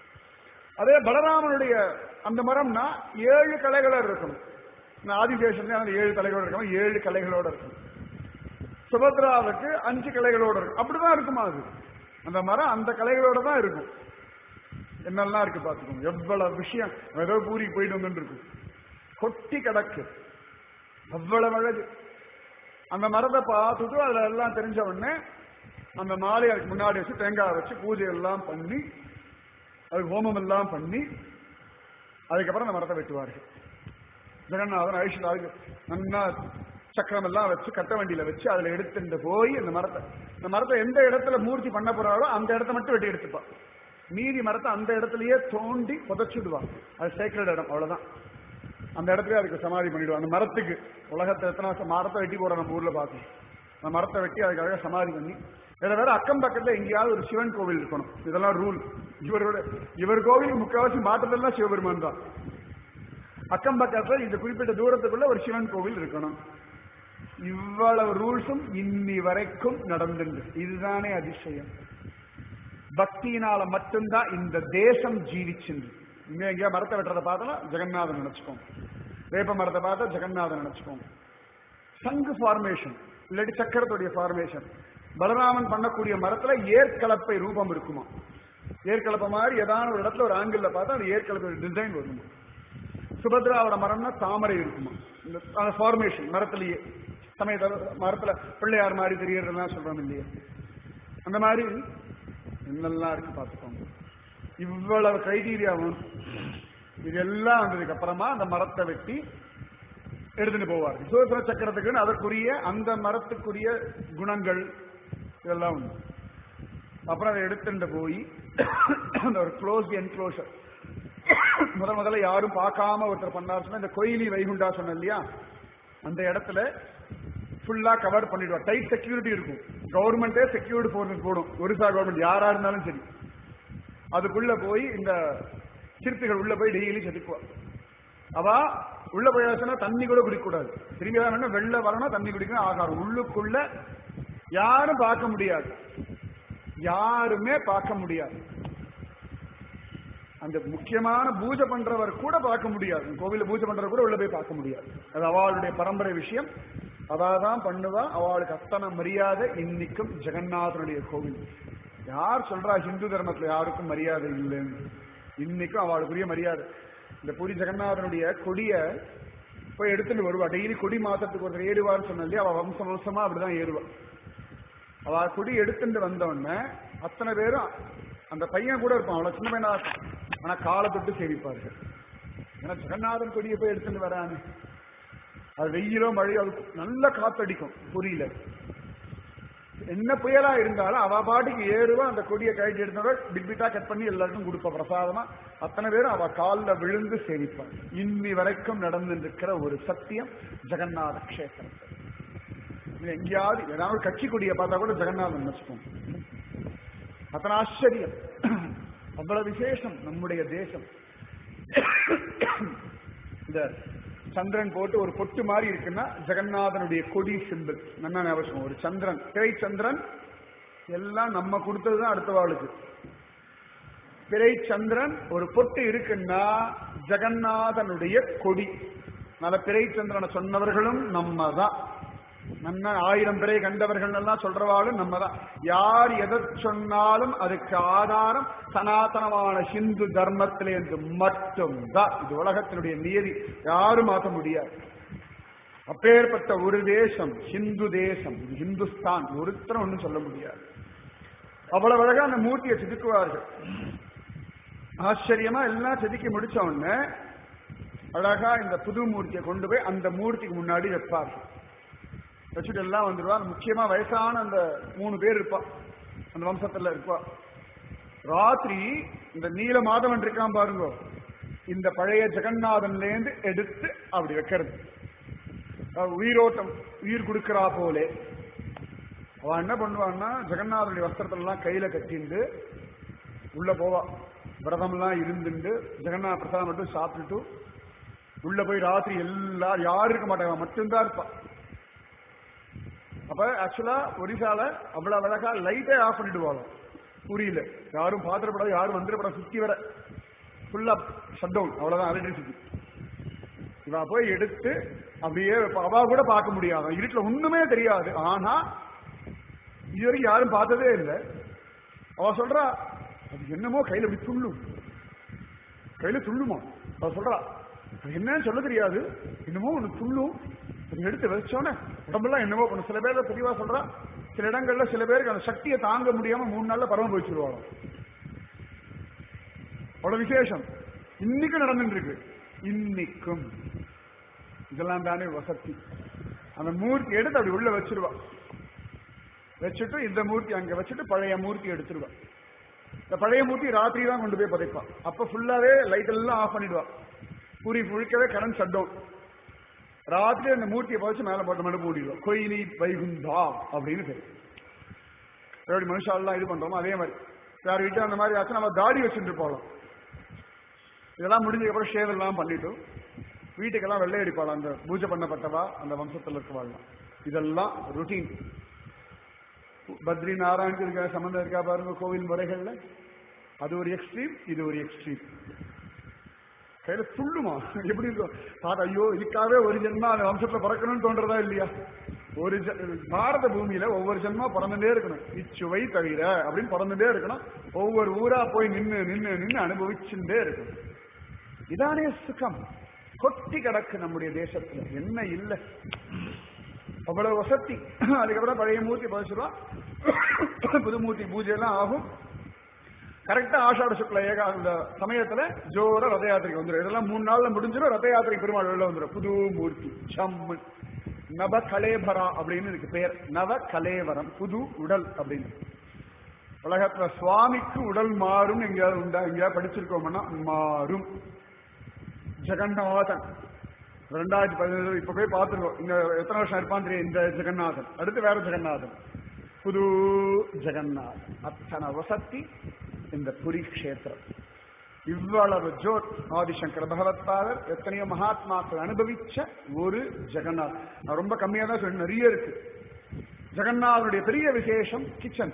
அதே பலராமனுடைய அந்த மரம்னா ஏழு கலைகளோட இருக்கணும் நான் ஆதிசேஷன் அந்த ஏழு தலைகளோட இருக்கணும் ஏழு கலைகளோட இருக்கணும் சுபத்ராவுக்கு அஞ்சு கலைகளோட இருக்கும் அப்படிதான் இருக்குமா அது அந்த மரம் அந்த கலைகளோட தான் இருக்கும் என்னெல்லாம் இருக்கு பாத்துக்கோங்க எவ்வளவு விஷயம் ஏதோ பூரிக்கு போயிட்டு வந்துட்டு இருக்கும் கொட்டி கிடக்கு அவ்வளவு அழகு அந்த மரத்தை பார்த்துட்டு அதுல எல்லாம் தெரிஞ்ச உடனே அந்த மாலையை அதுக்கு முன்னாடி வச்சு தேங்காய் வச்சு பூஜை எல்லாம் பண்ணி அதுக்கு ஹோமம் எல்லாம் பண்ணி அதுக்கப்புறம் அந்த மரத்தை வெட்டுவார்கள் ஜெகநாதன் ஐஸ்வர்யா அதுக்கு நன்னா சக்கரம் எல்லாம் வச்சு கட்ட வண்டியில வச்சு அதுல எடுத்துட்டு போய் அந்த மரத்தை இந்த மரத்தை எந்த இடத்துல மூர்த்தி பண்ண போறாரோ அந்த இடத்த மட்டும் வெட்டி எடுத்துப்பா மீதி மரத்தை அந்த இடத்துலயே தோண்டி புதைச்சிடுவா அது சேக்ரட் இடம் அவ்வளவுதான் அந்த இடத்துல அதுக்கு சமாதி பண்ணிடுவோம் அந்த மரத்துக்கு உலகத்தை எத்தனை வருஷம் மரத்தை வெட்டி போற நம்ம ஊர்ல பார்க்கணும் அந்த மரத்தை வெட்டி அதுக்காக சமாதி பண்ணி வேற வேற அக்கம் பக்கத்துல எங்கேயாவது ஒரு சிவன் கோவில் இருக்கணும் இதெல்லாம் ரூல் இவரோட இவர் கோவிலுக்கு முக்கால்வாசி மாற்றதெல்லாம் சிவபெருமான் தான் அக்கம் பக்கத்துல இந்த குறிப்பிட்ட தூரத்துக்குள்ள ஒரு சிவன் கோவில் இருக்கணும் இவ்வளவு ரூல்ஸும் இன்னி வரைக்கும் நடந்துண்டு இதுதானே அதிசயம் பக்தியினால மட்டும்தான் இந்த தேசம் ஜீவிச்சுண்டு இங்க எங்கேயா மரத்தை வெட்டுறதை பார்த்தா ஜெகநாதன் நினைச்சுக்கோங்க வேப்ப மரத்தை பார்த்தா ஜெகநாதன் நினைச்சுக்கோங்க சங்கு ஃபார்மேஷன் இல்லாட்டி சக்கரத்துடைய ஃபார்மேஷன் பலராமன் பண்ணக்கூடிய மரத்துல ஏற்கலப்பை ரூபம் இருக்குமா ஏற்கலப்பை மாதிரி ஏதான ஒரு இடத்துல ஒரு ஆங்கிள் பார்த்தா அது ஏற்கலப்பை டிசைன் வருமா சுபத்ராவோட மரம்னா தாமரை இருக்குமா இந்த ஃபார்மேஷன் மரத்திலேயே சமயத்த மரத்துல பிள்ளையார் மாதிரி தெரியறதுலாம் சொல்றோம் இல்லையா அந்த மாதிரி என்னெல்லாம் இருக்கு பார்த்துக்கோங்க இவ்வளவு கிரைடீரியாவும் இதெல்லாம் வந்ததுக்கு அப்புறமா அந்த மரத்தை வெட்டி எடுத்துட்டு போவார் சுதந்திர சக்கரத்துக்குன்னு அதற்குரிய அந்த மரத்துக்குரிய குணங்கள் இதெல்லாம் உண்டு அப்புறம் அதை எடுத்துட்டு போய் அந்த ஒரு க்ளோஸ் என்க்ளோஷர் முத முதல்ல யாரும் பார்க்காம ஒருத்தர் பண்ணார் சொன்னா இந்த கோயிலி வைகுண்டா சொன்ன இல்லையா அந்த இடத்துல ஃபுல்லா கவர் பண்ணிடுவா டைட் செக்யூரிட்டி இருக்கும் கவர்மெண்டே செக்யூரிட்டி போர்ஸ் போடும் ஒரிசா கவர்மெண்ட் யாரா இருந்தாலும் சரி அதுக்குள்ள போய் இந்த சிறுத்தைகள் உள்ள போய் டெய்லி செதுக்குவா அவ உள்ள போயாச்சுன்னா தண்ணி கூட குடிக்கக்கூடாது திரும்பி வரணும் வெளில வரணும் தண்ணி குடிக்கணும் ஆகாரம் உள்ளுக்குள்ள யாரும் பார்க்க முடியாது யாருமே பார்க்க முடியாது அந்த முக்கியமான பூஜை பண்றவர் கூட பார்க்க முடியாது கோவில பூஜை பண்றவர் கூட உள்ள போய் பார்க்க முடியாது அது அவளுடைய பரம்பரை விஷயம் அதான் பண்ணுவா அவளுக்கு அத்தனை மரியாதை இன்னைக்கும் ஜெகநாதனுடைய கோவில் யார் சொல்றா ஹிந்து தர்மத்துல யாருக்கும் மரியாதை இல்லைன்னு இன்னைக்கும் அவளுக்குரிய மரியாதை இந்த புரி ஜெகநாதனுடைய கொடிய போய் எடுத்துட்டு வருவா டெய்லி கொடி மாசத்துக்கு ஒருத்தர் ஏறுவான்னு சொன்ன இல்லையா அவ வம்சம் வம்சமா அப்படிதான் ஏறுவா அவ கொடி எடுத்துட்டு வந்த உடனே அத்தனை பேரும் அந்த பையன் கூட இருப்பான் அவ்வளவு சின்ன பையனா இருப்பான் ஆனா காலை தொட்டு சேவிப்பார்கள் ஏன்னா ஜெகநாதன் கொடியை போய் எடுத்துட்டு வரானு அது வெயிலோ மழையோ அது நல்ல காத்தடிக்கும் புரியல என்ன புயலா இருந்தாலும் அவ பாட்டுக்கு ஏறுவா அந்த கொடியை கழட்டி எடுத்தவங்க பிட் பிட்டா கட் பண்ணி எல்லாருக்கும் கொடுப்பா பிரசாதமா அத்தனை பேரும் அவ காலில் விழுந்து சேவிப்பாள் இன்னி வரைக்கும் நடந்துருக்கிற ஒரு சத்தியம் ஜெகநாத கஷேத்திரத்தில் இது எங்கேயாவது ஏதாவது கட்சி கொடியை பார்த்தா கூட ஜெகநாதன் நினைச்சுக்கோங்க அத்தனை ஆச்சரியம் அவ்வளவு விசேஷம் நம்முடைய தேசம் இந்த சந்திரன் போட்டு ஒரு பொட்டு மாதிரி இருக்குன்னா ஜெகநாதனுடைய கொடி சிம்பிள் நல்லா ஞாபகம் ஒரு சந்திரன் பிறை சந்திரன் எல்லாம் நம்ம கொடுத்ததுதான் அடுத்த வாளுக்கு பிறை சந்திரன் ஒரு பொட்டு இருக்குன்னா ஜெகநாதனுடைய கொடி நல்ல பிறை சந்திரனை சொன்னவர்களும் நம்ம தான் நன்ன ஆயிரம் பிறை கண்டவர்கள் எல்லாம் சொல்றவாளும் நம்ம தான் யார் எதை சொன்னாலும் அதுக்கு ஆதாரம் சனாதனமான ஹிந்து தர்மத்திலேருந்து மட்டும்தான் இது உலகத்தினுடைய நியதி யாரும் மாற்ற முடியாது அப்பேற்பட்ட ஒரு தேசம் ஹிந்து தேசம் இது ஹிந்துஸ்தான் ஒருத்தரும் ஒன்றும் சொல்ல முடியாது அவ்வளவு அழகா அந்த மூர்த்தியை செதுக்குவார்கள் ஆச்சரியமா எல்லாம் செதுக்கி முடிச்ச உடனே அழகா இந்த புது மூர்த்தியை கொண்டு போய் அந்த மூர்த்திக்கு முன்னாடி வைப்பார்கள் வச்சுட்டு எல்லாம் வந்துடுவா முக்கியமா வயசான அந்த மூணு பேர் இருப்பா அந்த வம்சத்துல இருப்பா ராத்திரி இந்த நீல மாதவன் இருக்கான் பாருங்க இந்த பழைய ஜெகநாதன்ல இருந்து எடுத்து அப்படி வைக்கிறது அஹ் உயிரோட்டம் உயிர் கொடுக்கிறா போலே அவன் என்ன பண்ணுவான்னா ஜெகநாதனுடைய வஸ்திரத்துல எல்லாம் கையில கட்டிண்டு உள்ள போவா விரதம்லாம் இருந்துட்டு ஜெகநாத பிரசாதம் மட்டும் சாப்பிட்டுட்டு உள்ள போய் ராத்திரி எல்லாரும் யாரும் இருக்க மாட்டாங்க அவன் மட்டும்தான் இருப்பா அப்ப ஆக்சுவலா ஒரிசால அவ்வளவு அழகா லைட்டே ஆஃப் பண்ணிடுவாங்க புரியல யாரும் பாத்திரப்படாது யாரும் வந்துடப்பட சுத்தி வர ஃபுல்லா ஷட் டவுன் அவ்வளவுதான் எலக்ட்ரிசிட்டி இவ போய் எடுத்து அப்படியே வைப்பா. அவ கூட பார்க்க முடியாது இருட்டுல ஒண்ணுமே தெரியாது ஆனா இதுவரைக்கும் யாரும் பார்த்ததே இல்லை அவ சொல்றா அது என்னமோ கையில அப்படி துள்ளும் கையில துள்ளுமா அவ சொல்றா அது என்னன்னு சொல்ல தெரியாது என்னமோ ஒண்ணு துள்ளும் அதை எடுத்து வச்சோன்னே உடம்பெல்லாம் என்னமோ பண்ணும் சில பேர் தெளிவா சொல்றா சில இடங்கள்ல சில பேருக்கு அந்த சக்தியை தாங்க முடியாம மூணு நாள்ல பரம போயிடுவாங்க அவ்வளவு விசேஷம் இன்னைக்கும் நடந்துட்டு இருக்கு இன்னைக்கும் இதெல்லாம் தானே வசதி அந்த மூர்த்தி எடுத்து அப்படி உள்ள வச்சிருவா வச்சுட்டு இந்த மூர்த்தி அங்க வச்சுட்டு பழைய மூர்த்தி எடுத்துருவா இந்த பழைய மூர்த்தி ராத்திரி தான் கொண்டு போய் புதைப்பா அப்ப ஃபுல்லாவே லைட் எல்லாம் ஆஃப் பண்ணிடுவா பூரி முழிக்கவே கரண்ட் ஷட் டவுன் ராத்திரி அந்த மூர்த்தியை பதிச்சு மேல போட்ட மட்டும் மூடிடுவோம் கொயிலி வைகுந்தா அப்படின்னு பேரு எப்படி மனுஷாலாம் இது பண்றோமோ அதே மாதிரி யார் வீட்டு அந்த மாதிரி ஆச்சு நம்ம தாடி வச்சுட்டு போகலாம் இதெல்லாம் முடிஞ்சதுக்கப்புறம் ஷேவ் எல்லாம் பண்ணிட்டு வீட்டுக்கெல்லாம் வெள்ளை அடிப்பாள் அந்த பூஜை பண்ணப்பட்டவா அந்த வம்சத்தில் இருக்கவாள்லாம் இதெல்லாம் ருட்டீன் பத்ரி நாராயணுக்கு இருக்க சம்பந்தம் இருக்கா பாருங்க கோவில் முறைகள்ல அது ஒரு எக்ஸ்ட்ரீம் இது ஒரு எக்ஸ்ட்ரீம் கையில துள்ளுமா எப்படி இருக்கும் பார்த்தா ஐயோ இதுக்காகவே ஒரு ஜென்மா அந்த வம்சத்துல பிறக்கணும்னு தோன்றதா இல்லையா ஒரு ஜ- பாரத பூமியில ஒவ்வொரு ஜென்மா பிறந்துட்டே இருக்கணும் இச்சுவை தவிர அப்படின்னு பிறந்துட்டே இருக்கணும் ஒவ்வொரு ஊரா போய் நின்னு நின்னு நின்னு அனுபவிச்சுட்டே இருக்கணும் இதானே சுகம் கொட்டி கிடக்கு நம்முடைய தேசத்துல என்ன இல்லை அவ்வளவு வசதி அதுக்கப்புறம் பழைய மூர்த்தி பதிச்சிருவா புது மூர்த்தி பூஜை எல்லாம் ஆகும் கரெக்டா ஆஷாட சுக்ல ஏகா அந்த சமயத்துல ஜோர ரத யாத்திரைக்கு வந்துடும் இதெல்லாம் மூணு நாள்ல முடிஞ்சிடும் ரத யாத்திரை பெருமாள் வெளில வந்துடும் புது மூர்த்தி சம்மு நவ கலேபரா அப்படின்னு இருக்கு பேர் நவ கலேவரம் புது உடல் அப்படின்னு உலகத்துல சுவாமிக்கு உடல் மாறும் எங்கேயாவது உண்டா எங்கேயாவது படிச்சிருக்கோம்னா மாறும் ஜெகநாதன் ரெண்டாயிரத்தி பதினேழு இப்ப போய் பார்த்துருக்கோம் இந்த எத்தனை வருஷம் இருப்பான் தெரியும் இந்த ஜெகநாதன் அடுத்து வேற ஜெகநாதன் புது ஜெகநாதன் அத்தனை வசதி இந்த புரி கஷேத்திரம் இவ்வளவு ஜோத் ஆதிசங்கர பகவத்பாதர் எத்தனையோ மகாத்மாக்கள் அனுபவிச்ச ஒரு ஜெகநாத் நான் ரொம்ப கம்மியா தான் சொல்ல நிறைய இருக்கு ஜெகநாதனுடைய பெரிய விசேஷம் kitchen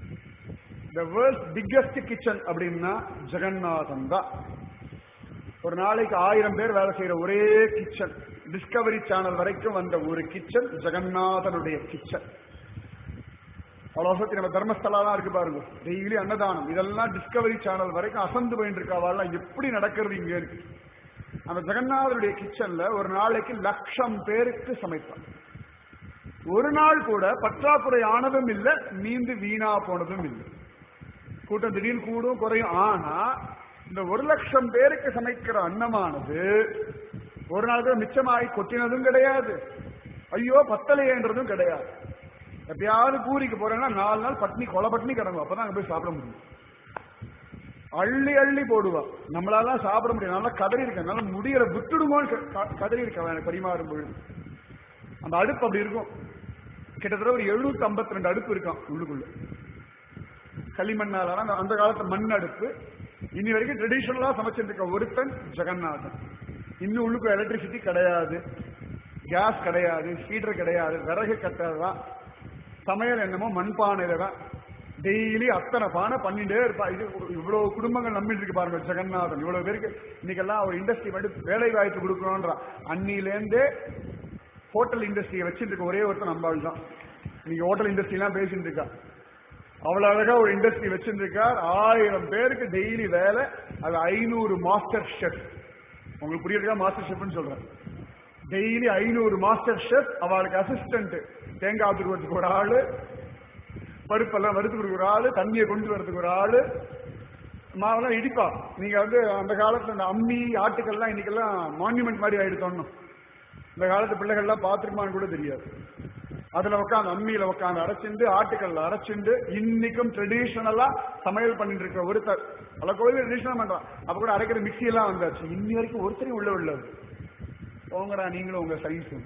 the world biggest kitchen அப்படின்னா ஜெகநாதன் தான் ஒரு நாளைக்கு ஆயிரம் பேர் வேலை செய்யற ஒரே கிச்சன் டிஸ்கவரி சேனல் வரைக்கும் வந்த ஒரு கிச்சன் ஜெகநாதனுடைய கிச்சன் அவ்வளவு வசதி நம்ம தர்மஸ்தலா தான் இருக்கு பாருங்க டெய்லி அன்னதானம் இதெல்லாம் டிஸ்கவரி சேனல் வரைக்கும் அசந்து போயிட்டு இருக்காவாள்லாம் எப்படி நடக்கிறது இங்க இருக்கு அந்த ஜெகநாதனுடைய கிச்சன்ல ஒரு நாளைக்கு லட்சம் பேருக்கு சமைப்பான் ஒரு நாள் கூட பற்றாக்குறை ஆனதும் இல்லை மீந்து வீணா போனதும் இல்லை கூட்டம் திடீர்னு கூடும் குறையும் ஆனா இந்த ஒரு லட்சம் பேருக்கு சமைக்கிற அன்னமானது ஒரு நாள் கூட மிச்சமாகி கொட்டினதும் கிடையாது ஐயோ பத்தலையேன்றதும் கிடையாது எப்பயாவது பூரிக்கு போறேன்னா நாலு நாள் பட்னி கொலை பட்னி கிடங்கும் அப்பதான் அங்க போய் சாப்பிட முடியும் அள்ளி அள்ளி போடுவா நம்மளால சாப்பிட முடியும் நல்லா கதறி இருக்க நல்லா முடியல விட்டுடுமோன்னு க- க- கதறி இருக்க எனக்கு பரிமாறும் பொழுது அந்த அடுப்பு அப்படி இருக்கும் கிட்டத்தட்ட ஒரு எழுநூத்தி ஐம்பத்தி ரெண்டு அடுப்பு இருக்கான் உள்ளுக்குள்ள களிமண்ணால அந்த- அந்த காலத்து மண் அடுப்பு இனி வரைக்கும் ட்ரெடிஷனலா சமைச்சிட்டு இருக்க ஒருத்தன் ஜெகநாதன் இன்னும் உள்ளுக்கு எலக்ட்ரிசிட்டி கிடையாது கேஸ் கிடையாது ஹீட்டர் கிடையாது விறகு கட்டதான் சமையல் என்னமோ மண்பானையில தான் டெய்லி அத்தனை பானை பண்ணிட்டே இருப்பா இது இவ்வளவு குடும்பங்கள் நம்பிட்டு இருக்கு பாருங்க ஜெகநாதன் இவ்வளவு பேருக்கு இன்னைக்கெல்லாம் ஒரு இண்டஸ்ட்ரி வந்து வேலை வாய்ப்பு கொடுக்கணும்ன்றான் அன்னிலேருந்தே ஹோட்டல் இண்டஸ்ட்ரியை வச்சுட்டு இருக்க ஒரே ஒருத்தன் நம்பாள் தான் நீங்க ஹோட்டல் இண்டஸ்ட்ரிலாம் பேசிட்டு இருக்கா அவ்வளவு அழகா ஒரு இண்டஸ்ட்ரி வச்சிருக்கார் ஆயிரம் பேருக்கு டெய்லி வேலை அது ஐநூறு மாஸ்டர் ஷெஃப் உங்களுக்கு புரியுறதுக்கா மாஸ்டர் ஷெஃப்னு சொல்றேன் டெய்லி ஐநூறு மாஸ்டர் ஷெஃப் அவளுக்கு அசிஸ்டன்ட் தேங்காய் துருவத்துக்கு ஒரு ஆளு பருப்பெல்லாம் வறுத்து கொடுக்குற ஆளு தண்ணியை கொண்டு வரதுக்கு ஒரு ஆளு மாவெல்லாம் இடிப்பா நீங்க வந்து அந்த காலத்துல இந்த அம்மி ஆட்டுக்கள்லாம் இன்னைக்கெல்லாம் மான்யூமெண்ட் மாதிரி ஆயிடுத்தோன்னு இந்த காலத்து பிள்ளைகள்லாம் பார்த்துருமான்னு கூட தெரியாது அதுல உட்காந்து அம்மியில உட்காந்து அரைச்சிண்டு ஆட்டுக்கல்ல அரைச்சிண்டு இன்னைக்கும் ட்ரெடிஷனலா சமையல் பண்ணிட்டு இருக்க ஒருத்தர் பல கோயில் ட்ரெடிஷனல் பண்றான் அப்ப கூட அரைக்கிற மிக்ஸி எல்லாம் வந்தாச்சு இன்னி வரைக்கும் ஒருத்தரையும் உள்ள உள்ளது போங்கடா நீங்களும் உங்க சயின்ஸும்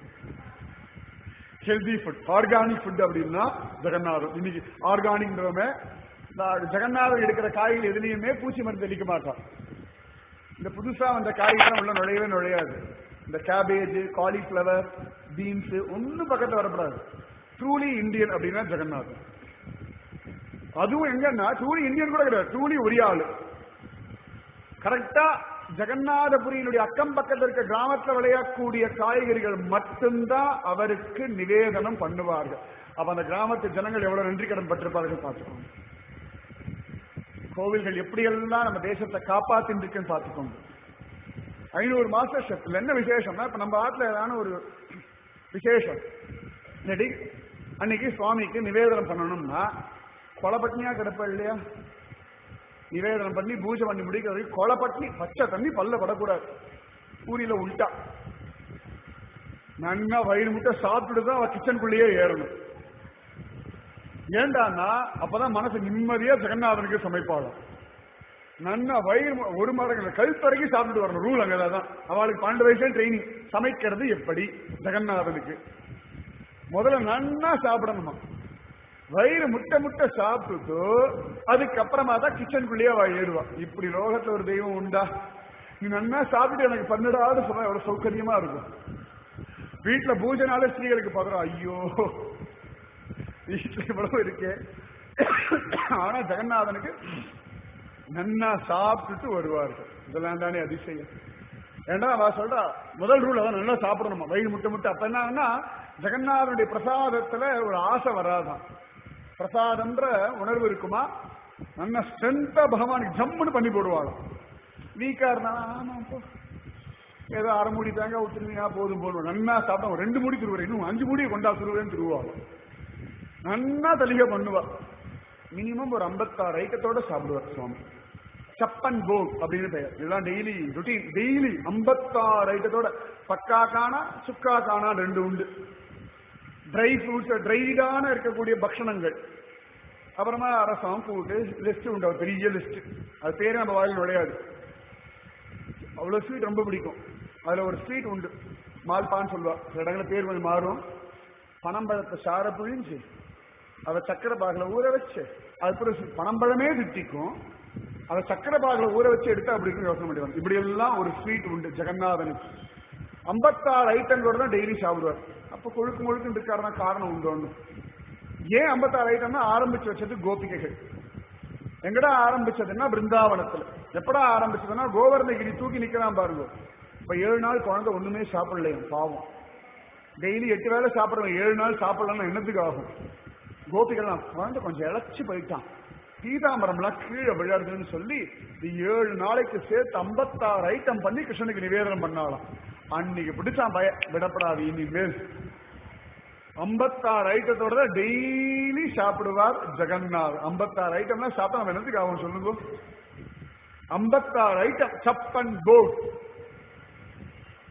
ஹெல்தி ஃபுட் ஆர்கானிக் ஃபுட் அப்படின்னா ஜெகநாதம் இன்னைக்கு ஆர்கானிக்ன்றவமே ஜெகநாதர் எடுக்கிற காய்கள் எதுலையுமே பூச்சி மருந்து தெளிக்க மாட்டான் இந்த புதுசா வந்த காய்கள்லாம் உள்ள நுழையவே நுழையாது இந்த கேபேஜ் காலிஃபிளவர் பீன்ஸ் ஒன்னும் பக்கத்துல வரக்கூடாது ட்ரூலி இந்தியன் அப்படின்னா ஜெகநாதன் அதுவும் எங்கன்னா ட்ரூலி இந்தியன் கூட கிடையாது ட்ரூலி ஒரே ஆளு கரெக்டா ஜெகநாதபுரியினுடைய அக்கம் பக்கத்தில் இருக்க கிராமத்துல விளையக்கூடிய காய்கறிகள் மட்டும்தான் அவருக்கு நிவேதனம் பண்ணுவார்கள் அப்ப அந்த கிராமத்து ஜனங்கள் எவ்வளவு நன்றி கடன் பட்டிருப்பார்கள் பார்த்துக்கோங்க கோவில்கள் எப்படியெல்லாம் நம்ம தேசத்தை காப்பாத்தின்னு இருக்குன்னு பார்த்துக்கோங்க ஐநூறு மாசம் ஷெஃப்ல என்ன விசேஷம்னா இப்ப நம்ம ஆத்துல ஏதான ஒரு விசேஷம் இல்லாட்டி அன்னைக்கு சுவாமிக்கு நிவேதனம் பண்ணணும்னா கொலப்பட்னியா கிடப்ப இல்லையா நிவேதனம் பண்ணி பூஜை பண்ணி முடிக்கிற வரைக்கும் கொலப்பட்னி பச்சை தண்ணி பல்ல படக்கூடாது பூரியில உள்டா நன்னா வயிறு முட்டை சாப்பிட்டுட்டு தான் அவ கிச்சனுக்குள்ளேயே ஏறணும் ஏண்டான்னா அப்பதான் மனசு நிம்மதியா ஜெகநாதனுக்கு சமைப்பாளாம் நன்னா வயிறு மு- ஒரு மரங்கள் கழுத்து வரைக்கும் சாப்பிட்டு வரணும் ரூல் அங்கதான் அவளுக்கு பன்னெண்டு வயசுல ட்ரைனிங் சமைக்கிறது எப்படி ஜெகநாதனுக்கு முதல்ல நன்னா சாப்பிடணுமா வயிறு முட்டை முட்டை சாப்பிட்டுட்டு அதுக்கப்புறமா தான் கிச்சனுக்குள்ளேயே அவ ஏறுவா இப்படி லோகத்துல ஒரு தெய்வம் உண்டா நீ நன்னா சாப்பிட்டு எனக்கு பன்னெண்டாவது சொன்னா எவ்வளவு சௌகரியமா இருக்கும் வீட்டுல பூஜைனால ஸ்திரீகளுக்கு பதறம் ஐயோ வீட்டுல இவ்வளவு இருக்கு ஆனா ஜெகநாதனுக்கு நன்னா சாப்பிட்டுட்டு வருவார்கள் இதெல்லாம் தானே அதிசயம் ஏன்னா அவ சொல்றா முதல் ரூல் அதான் நல்லா சாப்பிடணுமா வயிறு முட்டை முட்டை அப்ப என்னன்னா ஜெகநாதனுடைய பிரசாதத்துல ஒரு ஆசை வராதான் பிரசாதம்ன்ற உணர்வு இருக்குமா நல்ல ஸ்ட்ரென்த்தா பகவானுக்கு ஜம்முன்னு பண்ணி போடுவாளாம் வீக்கா இருந்தா ஆமா போ ஏதோ அரை மூடி தேங்காய் ஊத்துருவீங்க போதும் போதும் நன்னா சாப்பிட்டா ஒரு ரெண்டு மூடி திருவுறேன் இன்னும் அஞ்சு மூடி கொண்டா திருவுறேன்னு திருவாங்க நன்னா தலிகை பண்ணுவா மினிமம் ஒரு ஐம்பத்தாறு ஐக்கத்தோட சாப்பிடுவார் சுவாமி சப்பன் போக் அப்படின்னு பெயர் இதெல்லாம் டெய்லி ருட்டீன் டெய்லி ஐம்பத்தாறு ஐட்டத்தோட பக்கா காணா சுக்கா காணா ரெண்டு உண்டு ட்ரை ஃப்ரூட்ஸ் ட்ரைடான இருக்கக்கூடிய பக்ஷணங்கள் அப்புறமா ரசம் கூட்டு லிஸ்ட் உண்டு ஒரு பெரிய லிஸ்ட் அது பேரே நம்ம வாயில் நுழையாது அவ்வளவு ஸ்வீட் ரொம்ப பிடிக்கும் அதுல ஒரு ஸ்வீட் உண்டு மால்பான்னு சொல்லுவா சில இடங்களில் பேர் கொஞ்சம் மாறும் பனம்பழத்தை சார புழிஞ்சு அதை சக்கரை பாகில ஊற வச்சு அதுக்கப்புறம் பனம்பழமே திட்டிக்கும் அதை சக்கரை பாகில ஊற வச்சு எடுத்து அப்படி இருக்கும் யோசனை பண்ணிடுவாங்க இப்படி எல்லாம் ஒரு ஸ்வீட் உண்டு ஜெகநாதனுக்கு ஐம்பத்தாறு ஐட்டங்களோட தான் டெய்லி சாப்பிடுவார் அப்ப கொழுக்கு முழுக்குன்னு இருக்காருன்னா காரணம் உண்டு ஒண்ணு ஏன் ஐம்பத்தாறு ஐட்டம்னா ஆரம்பிச்சு வச்சது கோபிகைகள் எங்கடா ஆரம்பிச்சதுன்னா பிருந்தாவனத்துல எப்படா ஆரம்பிச்சதுன்னா கோவர்ணகிரி தூக்கி நிக்கிறான் பாருங்க இப்ப ஏழு நாள் குழந்தை ஒண்ணுமே சாப்பிடலையும் பாவம் டெய்லி எட்டு வேளை சாப்பிடுறவன் ஏழு நாள் சாப்பிடலன்னா என்னத்துக்கு ஆகும் கோபிகள்லாம் குழந்தை கொஞ்சம் இழைச்சு போயிட்டான் பீதாம்பரம்லாம் கீழே விழாதுன்னு சொல்லி இது ஏழு நாளைக்கு சேர்த்து ஐம்பத்தாறு ஐட்டம் பண்ணி கிருஷ்ணனுக்கு நிவேதனம் பண்ணாலாம் அன்னைக்கு பிடிச்சான் பய விடப்படாது இனிமேல் ஐம்பத்தாறு ஐட்டத்தோட தான் டெய்லி சாப்பிடுவார் ஜெகநாத் ஐம்பத்தாறு ஐட்டம்லாம் சாப்பிட்டா நம்ம என்னத்துக்கு ஆகும் சொல்லுங்க ஐம்பத்தாறு ஐட்டம் சப்பன் போட்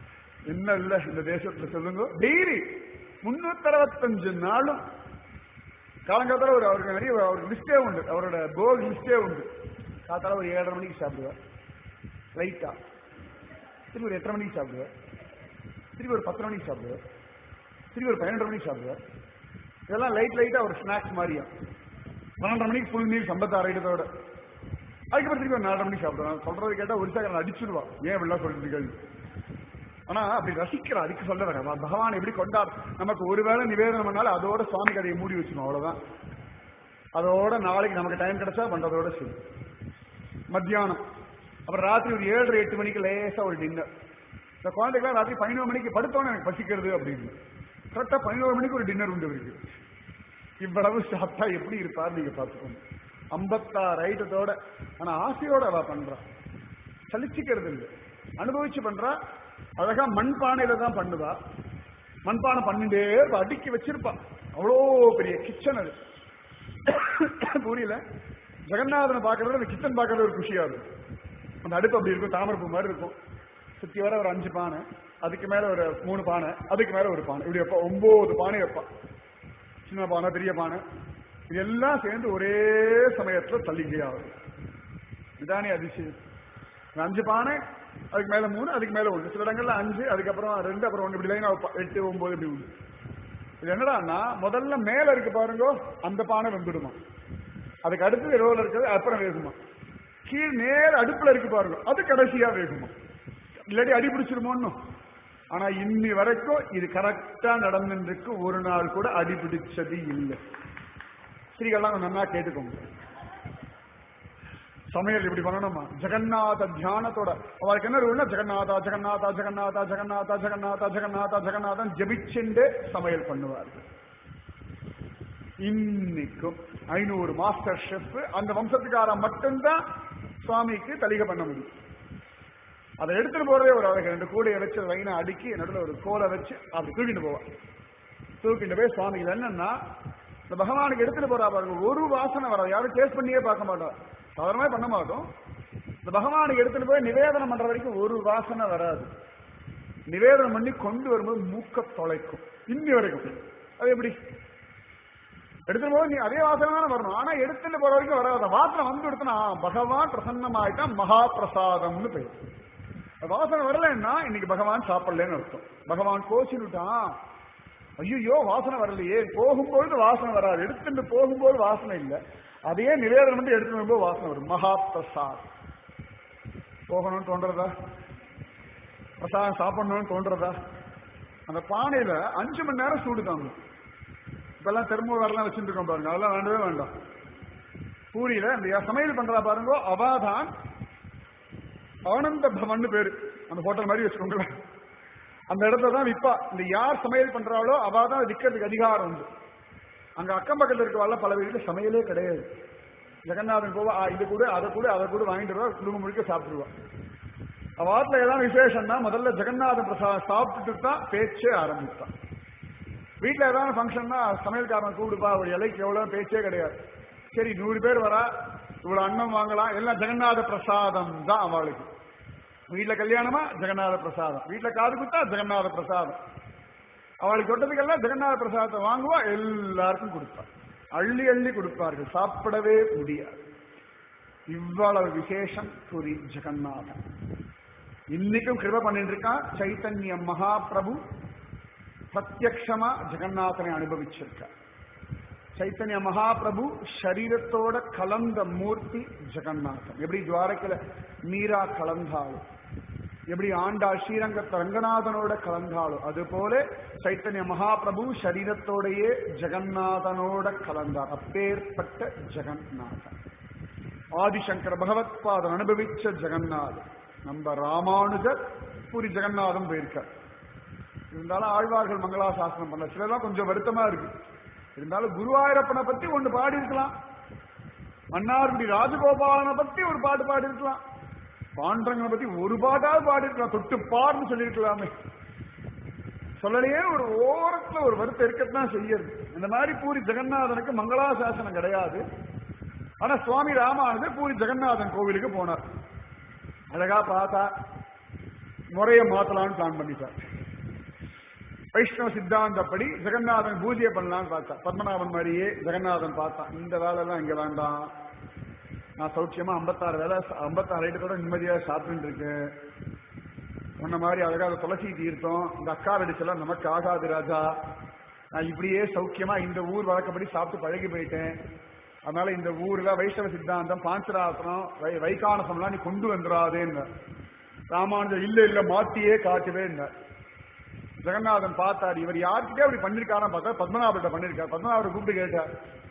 என்ன இல்ல இந்த தேசத்துல சொல்லுங்க டெய்லி முன்னூத்தி அறுபத்தஞ்சு நாளும் காலங்காத்தால ஒரு அவருக்கு நிறைய அவருக்கு லிஸ்டே உண்டு அவரோட போர்டு லிஸ்டே உண்டு காத்தால ஒரு ஏழரை மணிக்கு சாப்பிடுவார் லைட்டா திருப்பி ஒரு எட்டரை மணிக்கு சாப்பிடுவார் திருப்பி ஒரு பத்தரை மணிக்கு சாப்பிடுவார் திருப்பி ஒரு பதினொன்றரை மணிக்கு சாப்பிடுவார் இதெல்லாம் லைட் லைட்டா ஒரு ஸ்நாக்ஸ் மாதிரியா பன்னெண்டரை மணிக்கு ஃபுல் மீல் சம்பத்தாறு ஐட்டத்தோட அதுக்கப்புறம் திருப்பி ஒரு நாலரை மணிக்கு சாப்பிடுவான் சொல்றது கேட்டா ஒரு சாகரன் அடிச்சுடுவா ஏன் இப்படிலாம் சொல்லிட்டு இருக்கீங்க ஆனா அப்படி ரசிக்கிறா அதுக்கு சொல்ல வர பகவான் எப்படி கொண்டாட நமக்கு ஒருவேளை நிவேதனம் பண்ணாலும் அதோட சுவாமி கதையை மூடி வச்சிடும் அவ்வளவுதான் அதோட நாளைக்கு நமக்கு டைம் கிடைச்சா பண்றதோட சரி மத்தியானம் அப்புறம் ராத்திரி ஒரு ஏழரை எட்டு மணிக்கு லேசா ஒரு டின்னர் இந்த குழந்தைக்கெல்லாம் ராத்திரி பதினோரு மணிக்கு படுத்தோன்னு எனக்கு பசிக்கிறது அப்படின்னு கரெக்டா பதினோரு மணிக்கு ஒரு டின்னர் உண்டு இருக்கு இவ்வளவு சாப்பிட்டா எப்படி இருப்பார் நீங்க பாத்துக்கோங்க ஐம்பத்தாறு ஐட்டத்தோட ஆனா ஆசையோட அவ பண்றா சலிச்சுக்கிறது இல்லை அனுபவிச்சு பண்றா அழகா மண்பானையில தான் பண்ணுவா மண்பானை பண்ணிட்டே இருப்பா அடுக்கி வச்சிருப்பா அவ்வளோ பெரிய கிச்சன் அது புரியல ஜெகநாதனை பார்க்கறத அந்த கிச்சன் பார்க்கறது ஒரு குஷியா இருக்கும் அந்த அடுப்பு அப்படி இருக்கும் தாமரப்பூ மாதிரி இருக்கும் சுத்தி வர ஒரு அஞ்சு பானை அதுக்கு மேல ஒரு மூணு பானை அதுக்கு மேல ஒரு பானை இப்படி வைப்பா ஒன்பது பானை வைப்பா சின்ன பானை பெரிய பானை இது எல்லாம் சேர்ந்து ஒரே சமயத்துல தள்ளிக்கையாகும் இதானே அதிசயம் இந்த அஞ்சு பானை அதுக்கு மேல மூணு அதுக்கு மேல ஒண்ணு சில இடங்கள்ல அஞ்சு அதுக்கப்புறம் ரெண்டு அப்புறம் ஒண்ணு இப்படி லைனா எட்டு ஒன்பது இப்படி உண்டு இது என்னடான்னா முதல்ல மேல இருக்கு பாருங்க அந்த பானை வெந்துடுமா அதுக்கு அடுத்து ரோல இருக்கிறது அப்புறம் வேகுமா கீழ் நேர அடுப்புல இருக்கு பாருங்க அது கடைசியா வேகுமா இல்லாட்டி அடி பிடிச்சிருமோன்னு ஆனா இன்னி வரைக்கும் இது கரெக்டா நடந்துருக்கு ஒரு நாள் கூட அடி பிடிச்சது இல்லை ஸ்ரீகள்லாம் நல்லா கேட்டுக்கோங்க சமையல் இப்படி பண்ணணுமா ஜெகநாத தியானத்தோட அவருக்கு என்ன இருக்குன்னா ஜெகநாதா ஜெகநாதா ஜெகநாதா ஜெகநாதா ஜெகநாதா ஜெகநாதா ஜெகநாதன் ஜெபிச்சுண்டு சமையல் பண்ணுவார்கள் இன்னைக்கும் ஐநூறு மாஸ்டர் ஷெஃப் அந்த வம்சத்துக்காரன் மட்டும்தான் சுவாமிக்கு தலிகை பண்ண முடியும் அதை எடுத்துட்டு போறதே ஒரு அழகு ரெண்டு கூடையை வச்சு லைனை அடுக்கி நடுவில் ஒரு கோலை வச்சு அப்படி தூக்கிட்டு போவான் தூக்கிட்டு போய் சுவாமிக்கு என்னன்னா இந்த பகவானுக்கு எடுத்துட்டு போறா பாருங்க ஒரு வாசனை வராது யாரும் டேஸ்ட் பண்ணியே பார்க்க மாட்டோம் சாதாரணமே பண்ண மாட்டோம் இந்த பகவானுக்கு எடுத்துட்டு போய் நிவேதனம் பண்ற வரைக்கும் ஒரு வாசனை வராது நிவேதனம் பண்ணி கொண்டு வரும்போது மூக்க தொலைக்கும் இன்னி வரைக்கும் அது எப்படி எடுத்துட்டு போது நீ அதே வாசனை தானே வரணும் ஆனா எடுத்துட்டு போற வரைக்கும் வராத வாசனை வந்து எடுத்தனா பகவான் பிரசன்னமாயிட்டா மகா பிரசாதம்னு பெயர் வாசனை வரலன்னா இன்னைக்கு பகவான் சாப்பிடலன்னு அர்த்தம் பகவான் கோச்சினுட்டான் ஐயோ வாசனை வரலையே போகும்பொழுது வாசனை வராது எடுத்துட்டு போகும்போது வாசனை இல்லை அதையே நிவேதனம் பண்ணி எடுத்துட்டு வரும்போது வாசனை வரும் மகா பிரசாத் போகணும்னு தோன்றதா பிரசாதம் சாப்பிடணும்னு தோன்றதா அந்த பானையில அஞ்சு மணி நேரம் சூடு தாங்கும் இப்பெல்லாம் தெர்மோவேர்லாம் வச்சுட்டு இருக்கோம் பாருங்க அதெல்லாம் வேண்டவே வேண்டாம் பூரியில இந்த சமையல் பண்றா பாருங்க அவாதான் ஆனந்த பவன் பேரு அந்த ஹோட்டல் மாதிரி வச்சுக்கோங்களேன் அந்த இடத்துல தான் விப்பா இந்த யார் சமையல் பண்றாளோ அவ தான் விற்கிறதுக்கு அதிகாரம் உண்டு அங்க அக்கம் பக்கத்துல இருக்கவாள் பல வீட்டுல சமையலே கிடையாது ஜெகநாதன் போவா "ஆ, இது கூட அதை கூட அதை கூட வாங்கிட்டு வருவா குடும்பம் முழுக்க சாப்பிட்டுருவா அவாத்துல ஏதாவது விசேஷம்னா முதல்ல ஜெகநாதன் பிரசாதம் சாப்பிட்டுட்டு தான் பேச்சே ஆரம்பிப்பான் வீட்டுல ஏதாவது ஃபங்க்ஷன்னா சமையல்காரன் கூப்பிடுப்பா ஒரு இலைக்கு எவ்வளவு பேச்சே கிடையாது சரி நூறு பேர் வரா இவ்வளவு அன்னம் வாங்கலாம் எல்லாம் ஜெகநாத பிரசாதம் தான் அவளுக்கு வீட்டுல கல்யாணமா ஜெகநாத பிரசாதம் வீட்டுல காது குத்தா ஜெகநாத பிரசாதம் அவளுக்கு தொட்டதுக்கெல்லாம் ஜெகநாத பிரசாதத்தை வாங்குவா எல்லாருக்கும் கொடுப்பா அள்ளி அள்ளி கொடுப்பார்கள் சாப்பிடவே முடியாது இவ்வளவு விசேஷம் புரி ஜெகநாதன் இன்னைக்கும் கிருப பண்ணிட்டு இருக்கான் சைத்தன்ய மகாபிரபு பிரத்யக்ஷமா ஜெகநாதனை அனுபவிச்சிருக்கார் சைத்தன்ய மகாபிரபு சரீரத்தோட கலந்த மூர்த்தி ஜெகநாதன் எப்படி துவாரகையில மீரா கலந்தாளோ எப்படி ஆண்டாள் ஸ்ரீரங்கத்த ரங்கநாதனோட கலந்தாளோ அது போல சைத்தன்ய மகாபிரபு சரீரத்தோடையே ஜெகநாதனோட கலந்தார் அப்பேற்பட்ட ஜெகநாதன் ஆதிசங்கர பகவத்பாதன் அனுபவிச்ச ஜெகநாதன் நம்ம ராமானுஜர் பூரி ஜெகநாதன் போயிருக்கார் இருந்தாலும் ஆழ்வார்கள் மங்களாசாசனம் பண்ணல சிலதான் கொஞ்சம் வருத்தமா இருக்கு இருந்தாலும் குருவாயூரப்பனை பத்தி ஒண்ணு பாடி இருக்கலாம் மன்னார்குடி ராஜகோபாலனை பத்தி ஒரு பாட்டு பாடி இருக்கலாம் பாண்டரங்கனை பத்தி ஒரு பாட்டாவது பாடி இருக்கலாம் தொட்டு பார்னு சொல்லியிருக்கலாமே சொல்லலையே ஒரு ஓரத்துல ஒரு வருத்தம் இருக்கத்தான் செய்யறது இந்த மாதிரி பூரி ஜெகநாதனுக்கு மங்களாசாசனம் கிடையாது ஆனா சுவாமி ராமானுஜர் பூரி ஜெகநாதன் கோவிலுக்கு போனார் அழகா பார்த்தா முறைய மாத்தலாம்னு பிளான் பண்ணிட்டார் வைஷ்ணவ சித்தாந்தப்படி ஜெகநாதன் பூஜையை பண்ணலாம்னு பார்த்தா பத்மநாபன் மாதிரியே ஜெகநாதன் பார்த்தான் இந்த வேலைலாம் இங்க வேண்டாம் நான் சௌக்கியமா ஐம்பத்தாறு வேலை ஐம்பத்தாறு ஐட்டத்தோட நிம்மதியா சாப்பிட்டு இருக்கேன் உன்ன மாதிரி அழகாக துளசி தீர்த்தம் இந்த அக்கா அடிச்செல்லாம் நமக்கு ஆகாது ராஜா நான் இப்படியே சௌக்கியமா இந்த ஊர் வழக்கப்படி சாப்பிட்டு பழகி போயிட்டேன் அதனால இந்த ஊர்ல வைஷ்ணவ சித்தாந்தம் பாஞ்சராசனம் வை வைகானசம்லாம் நீ கொண்டு வந்துடாதேன்னு ராமானுஜர் இல்ல இல்ல மாத்தியே காட்டுவே ஜெகநாதன் பார்த்தார் இவர் யார்கிட்டயே அப்படி பண்ணிருக்காரா பார்த்தா பத்மநாபர்கிட்ட பண்ணிருக்கார் பத்மநாபர் கூப்பிட்டு கேட்டார்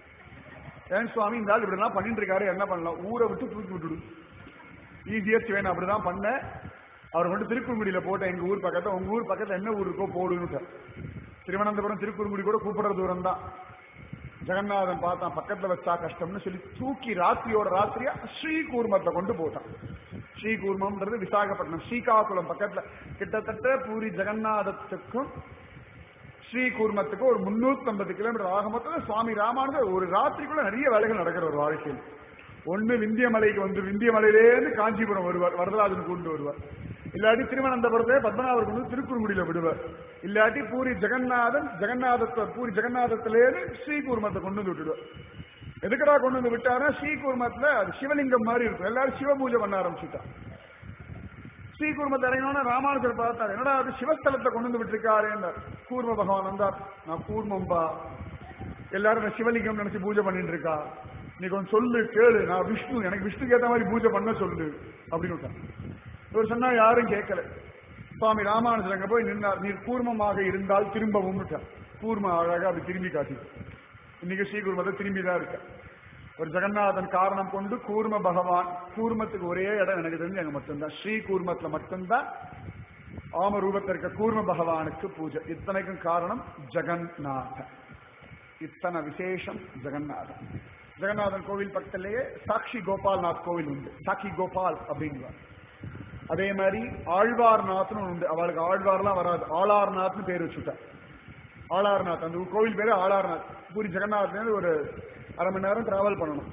ஏன் சுவாமி இந்த ஆள் இப்படி எல்லாம் பண்ணிட்டு இருக்காரு என்ன பண்ணலாம் ஊரை விட்டு தூக்கி விட்டுடு ஈஸியஸ்ட் வேணும் அப்படிதான் பண்ணேன் அவர் மட்டும் திருக்குறுங்குடியில போட்டேன் எங்க ஊர் பக்கத்துல உங்க ஊர் பக்கத்துல என்ன ஊர் இருக்கோ போடுன்னு திருவனந்தபுரம் திருக்குறுங்குடி கூட கூப்பிடுற தூரம் தான் ஜெகநாதன் பார்த்தான் பக்கத்துல வச்சா கஷ்டம்னு சொல்லி தூக்கி ராத்திரியோட ராத்திரியா ஸ்ரீகூர்மத்தை கொண்டு போட்டான் ஸ்ரீகூர்மம்ன்றது விசாகப்பட்டினம் ஸ்ரீகாகுளம் பக்கத்துல கிட்டத்தட்ட பூரி ஜெகநாதத்துக்கும் ஸ்ரீகூர்மத்துக்கும் ஒரு முன்னூத்தி ஐம்பது கிலோமீட்டர் ஆக மொத்தம் சுவாமி ராமானுஜர் ஒரு ராத்திரிக்குள்ள நிறைய வேலைகள் நடக்கிற ஒரு வாழ்க்கையில் ஒண்ணு விந்திய மலைக்கு வந்து விந்திய மலையிலேருந்து காஞ்சிபுரம் வருவார் வரதராஜன் கொண்டு வருவார் இல்லாட்டி திருவனந்தபுரத்தை பத்மநாபர் கொண்டு வந்து திருக்குறுங்குடியில விடுவார் இல்லாட்டி பூரி ஜெகநாதன் ஜெகநாதத்தை பூரி ஜெகநாதத்திலேருந்து ஸ்ரீகூர்மத்தை கொண்டு வந்து விட்டுடுவார் எதுக்கடா கொண்டு வந்து விட்டாரா ஸ்ரீகூர்மத்துல அது சிவலிங்கம் மாதிரி இருக்கும் எல்லாரும் சிவ பூஜை பண்ண ஆரம்பிச்சுட்டா ஸ்ரீகூர்மத்தை இறங்கினோன்னா ராமானுஜர் பார்த்தார் என்னடா அது சிவஸ்தலத்தை கொண்டு வந்து விட்டுருக்காரு கூர்ம பகவான் வந்தார் நான் கூர்மம்பா எல்லாரும் நான் சிவலிங்கம் நினைச்சு பூஜை பண்ணிட்டு இருக்கா நீ கொஞ்சம் சொல்லு கேளு நான் விஷ்ணு எனக்கு விஷ்ணுக்கு ஏத்த மாதிரி பூஜை பண்ண சொல்லு அப்படின்னு விட்டான் இவர் சொன்னா யாரும் கேட்கல சுவாமி ராமானுஜர் அங்க போய் நின்றார் நீர் கூர்மமாக இருந்தால் திரும்பவும் விட்டார் கூர்ம அழகா அப்படி திரும்பி காட்டி இன்னைக்கு ஸ்ரீகூர்மத்தை திரும்பி தான் இருக்க ஒரு ஜெகநாதன் காரணம் கொண்டு கூர்ம பகவான் கூர்மத்துக்கு ஒரே இடம் எனக்கு தெரிஞ்சு அங்க மட்டும்தான் ஸ்ரீ கூர்மத்துல மட்டும்தான் ஆம ரூபத்தில் இருக்க கூர்ம பகவானுக்கு பூஜை இத்தனைக்கும் காரணம் ஜெகநாதன் இத்தனை விசேஷம் ஜெகநாதன் ஜெகநாதன் கோவில் பக்கத்திலேயே சாட்சி கோபால்நாத் கோவில் உண்டு சாக்கி கோபால் அப்படிங்குவார் அதே மாதிரி ஆழ்வார்நாத்னு உண்டு அவளுக்கு ஆழ்வார்லாம் வராது ஆளார்நாத்னு பேர் வச்சுட்டா ஆளார்நாத் அந்த கோவில் பேரு ஆளார்நாத் பூரி ஜெகநாத்லேருந்து ஒரு அரை மணி நேரம் டிராவல் பண்ணணும்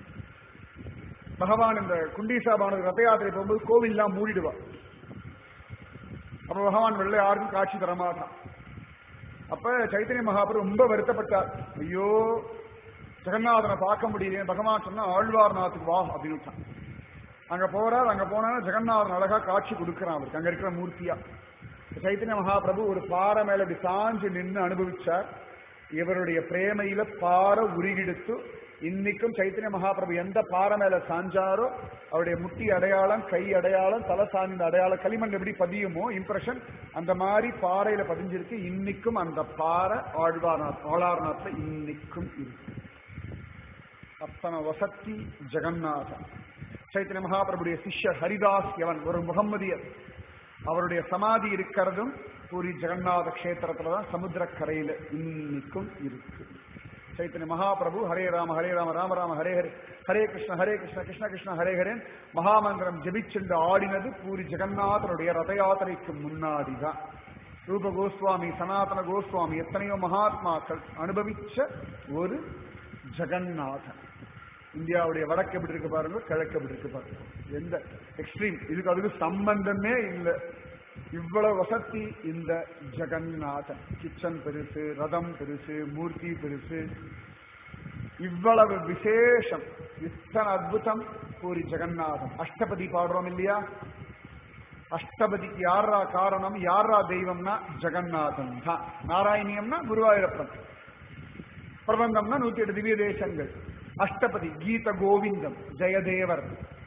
பகவான் இந்த குண்டீசாபானது ரத யாத்திரை போகும்போது கோவில்லாம் மூடிடுவா அப்ப பகவான் வெளில யாருக்கும் காட்சி தரமாட்டான் அப்ப சைத்தன்ய மகாபுரம் ரொம்ப வருத்தப்பட்டார் ஐயோ ஜெகநாதனை பார்க்க முடியலையே பகவான் சொன்னா ஆழ்வார்நாத்துக்கு வா அப்படின்னு விட்டான் அங்க போறார் அங்க போனா ஜெகநாதன் அழகா காட்சி கொடுக்கிறான் அவருக்கு அங்க இருக்கிற மூர்த்தியா சைத்தன்ய மகாபிரபு ஒரு பாறை மேல இப்படி சாஞ்சு நின்று அனுபவிச்சார் இவருடைய பிரேமையில பாறை உருகிடுத்து இன்னைக்கும் சைத்தன்ய மகாபிரபு எந்த பாறை மேல சாஞ்சாரோ அவருடைய முட்டி அடையாளம் கை அடையாளம் தலை சாய்ந்த அடையாளம் களிமண் எப்படி பதியுமோ இம்ப்ரெஷன் அந்த மாதிரி பாறையில பதிஞ்சிருக்கு இன்னைக்கும் அந்த பாறை ஆழ்வார்நாத் ஆளார்நாத்ல இன்னைக்கும் இருக்கு அத்தனை வசத்தி ஜெகநாதன் சைத்தன்ய மகாபிரபுடைய சிஷ்யர் ஹரிதாஸ் எவன் ஒரு முகம்மதியர் அவருடைய சமாதி இருக்கிறதும் பூரி ஜெகநாத கஷேத்திரத்துல தான் சமுத்திரக்கரையில இன்னைக்கும் இருக்கு சைத்தன்ய மகாபிரபு ஹரே ராம ஹரே ராம ராம ராம ஹரே ஹரே ஹரே கிருஷ்ண ஹரே கிருஷ்ண கிருஷ்ண கிருஷ்ண ஹரே ஹரேன் மகாமந்திரம் ஜெபிச்சென்று ஆடினது பூரி ஜெகநாதனுடைய ரத யாத்திரைக்கு முன்னாடிதான் ரூப கோஸ்வாமி சனாதன கோஸ்வாமி எத்தனையோ மகாத்மாக்கள் அனுபவிச்ச ஒரு ஜெகநாதன் இந்தியாவுடைய வடக்கு எப்படி இருக்கு பாருங்க கிழக்கு எப்படி இருக்கு பாருங்க எந்த எக்ஸ்ட்ரீம் இதுக்கு அதுக்கு சம்பந்தமே இல்லை இவ்வளவு வசதி இந்த ஜெகநாதன் கிச்சன் பெருசு ரதம் பெருசு மூர்த்தி பெருசு இவ்வளவு விசேஷம் இத்தனை அத்புதம் பூரி ஜெகநாதன் அஷ்டபதி பாடுறோம் இல்லையா அஷ்டபதிக்கு யாரா காரணம் யாரா தெய்வம்னா ஜெகநாதன் தான் நாராயணியம்னா குருவாயூரப்பன் பிரபந்தம்னா நூத்தி எட்டு திவ்ய தேசங்கள் அஷ்டபதி கீத கோவிந்தம் ஜெயதேவர்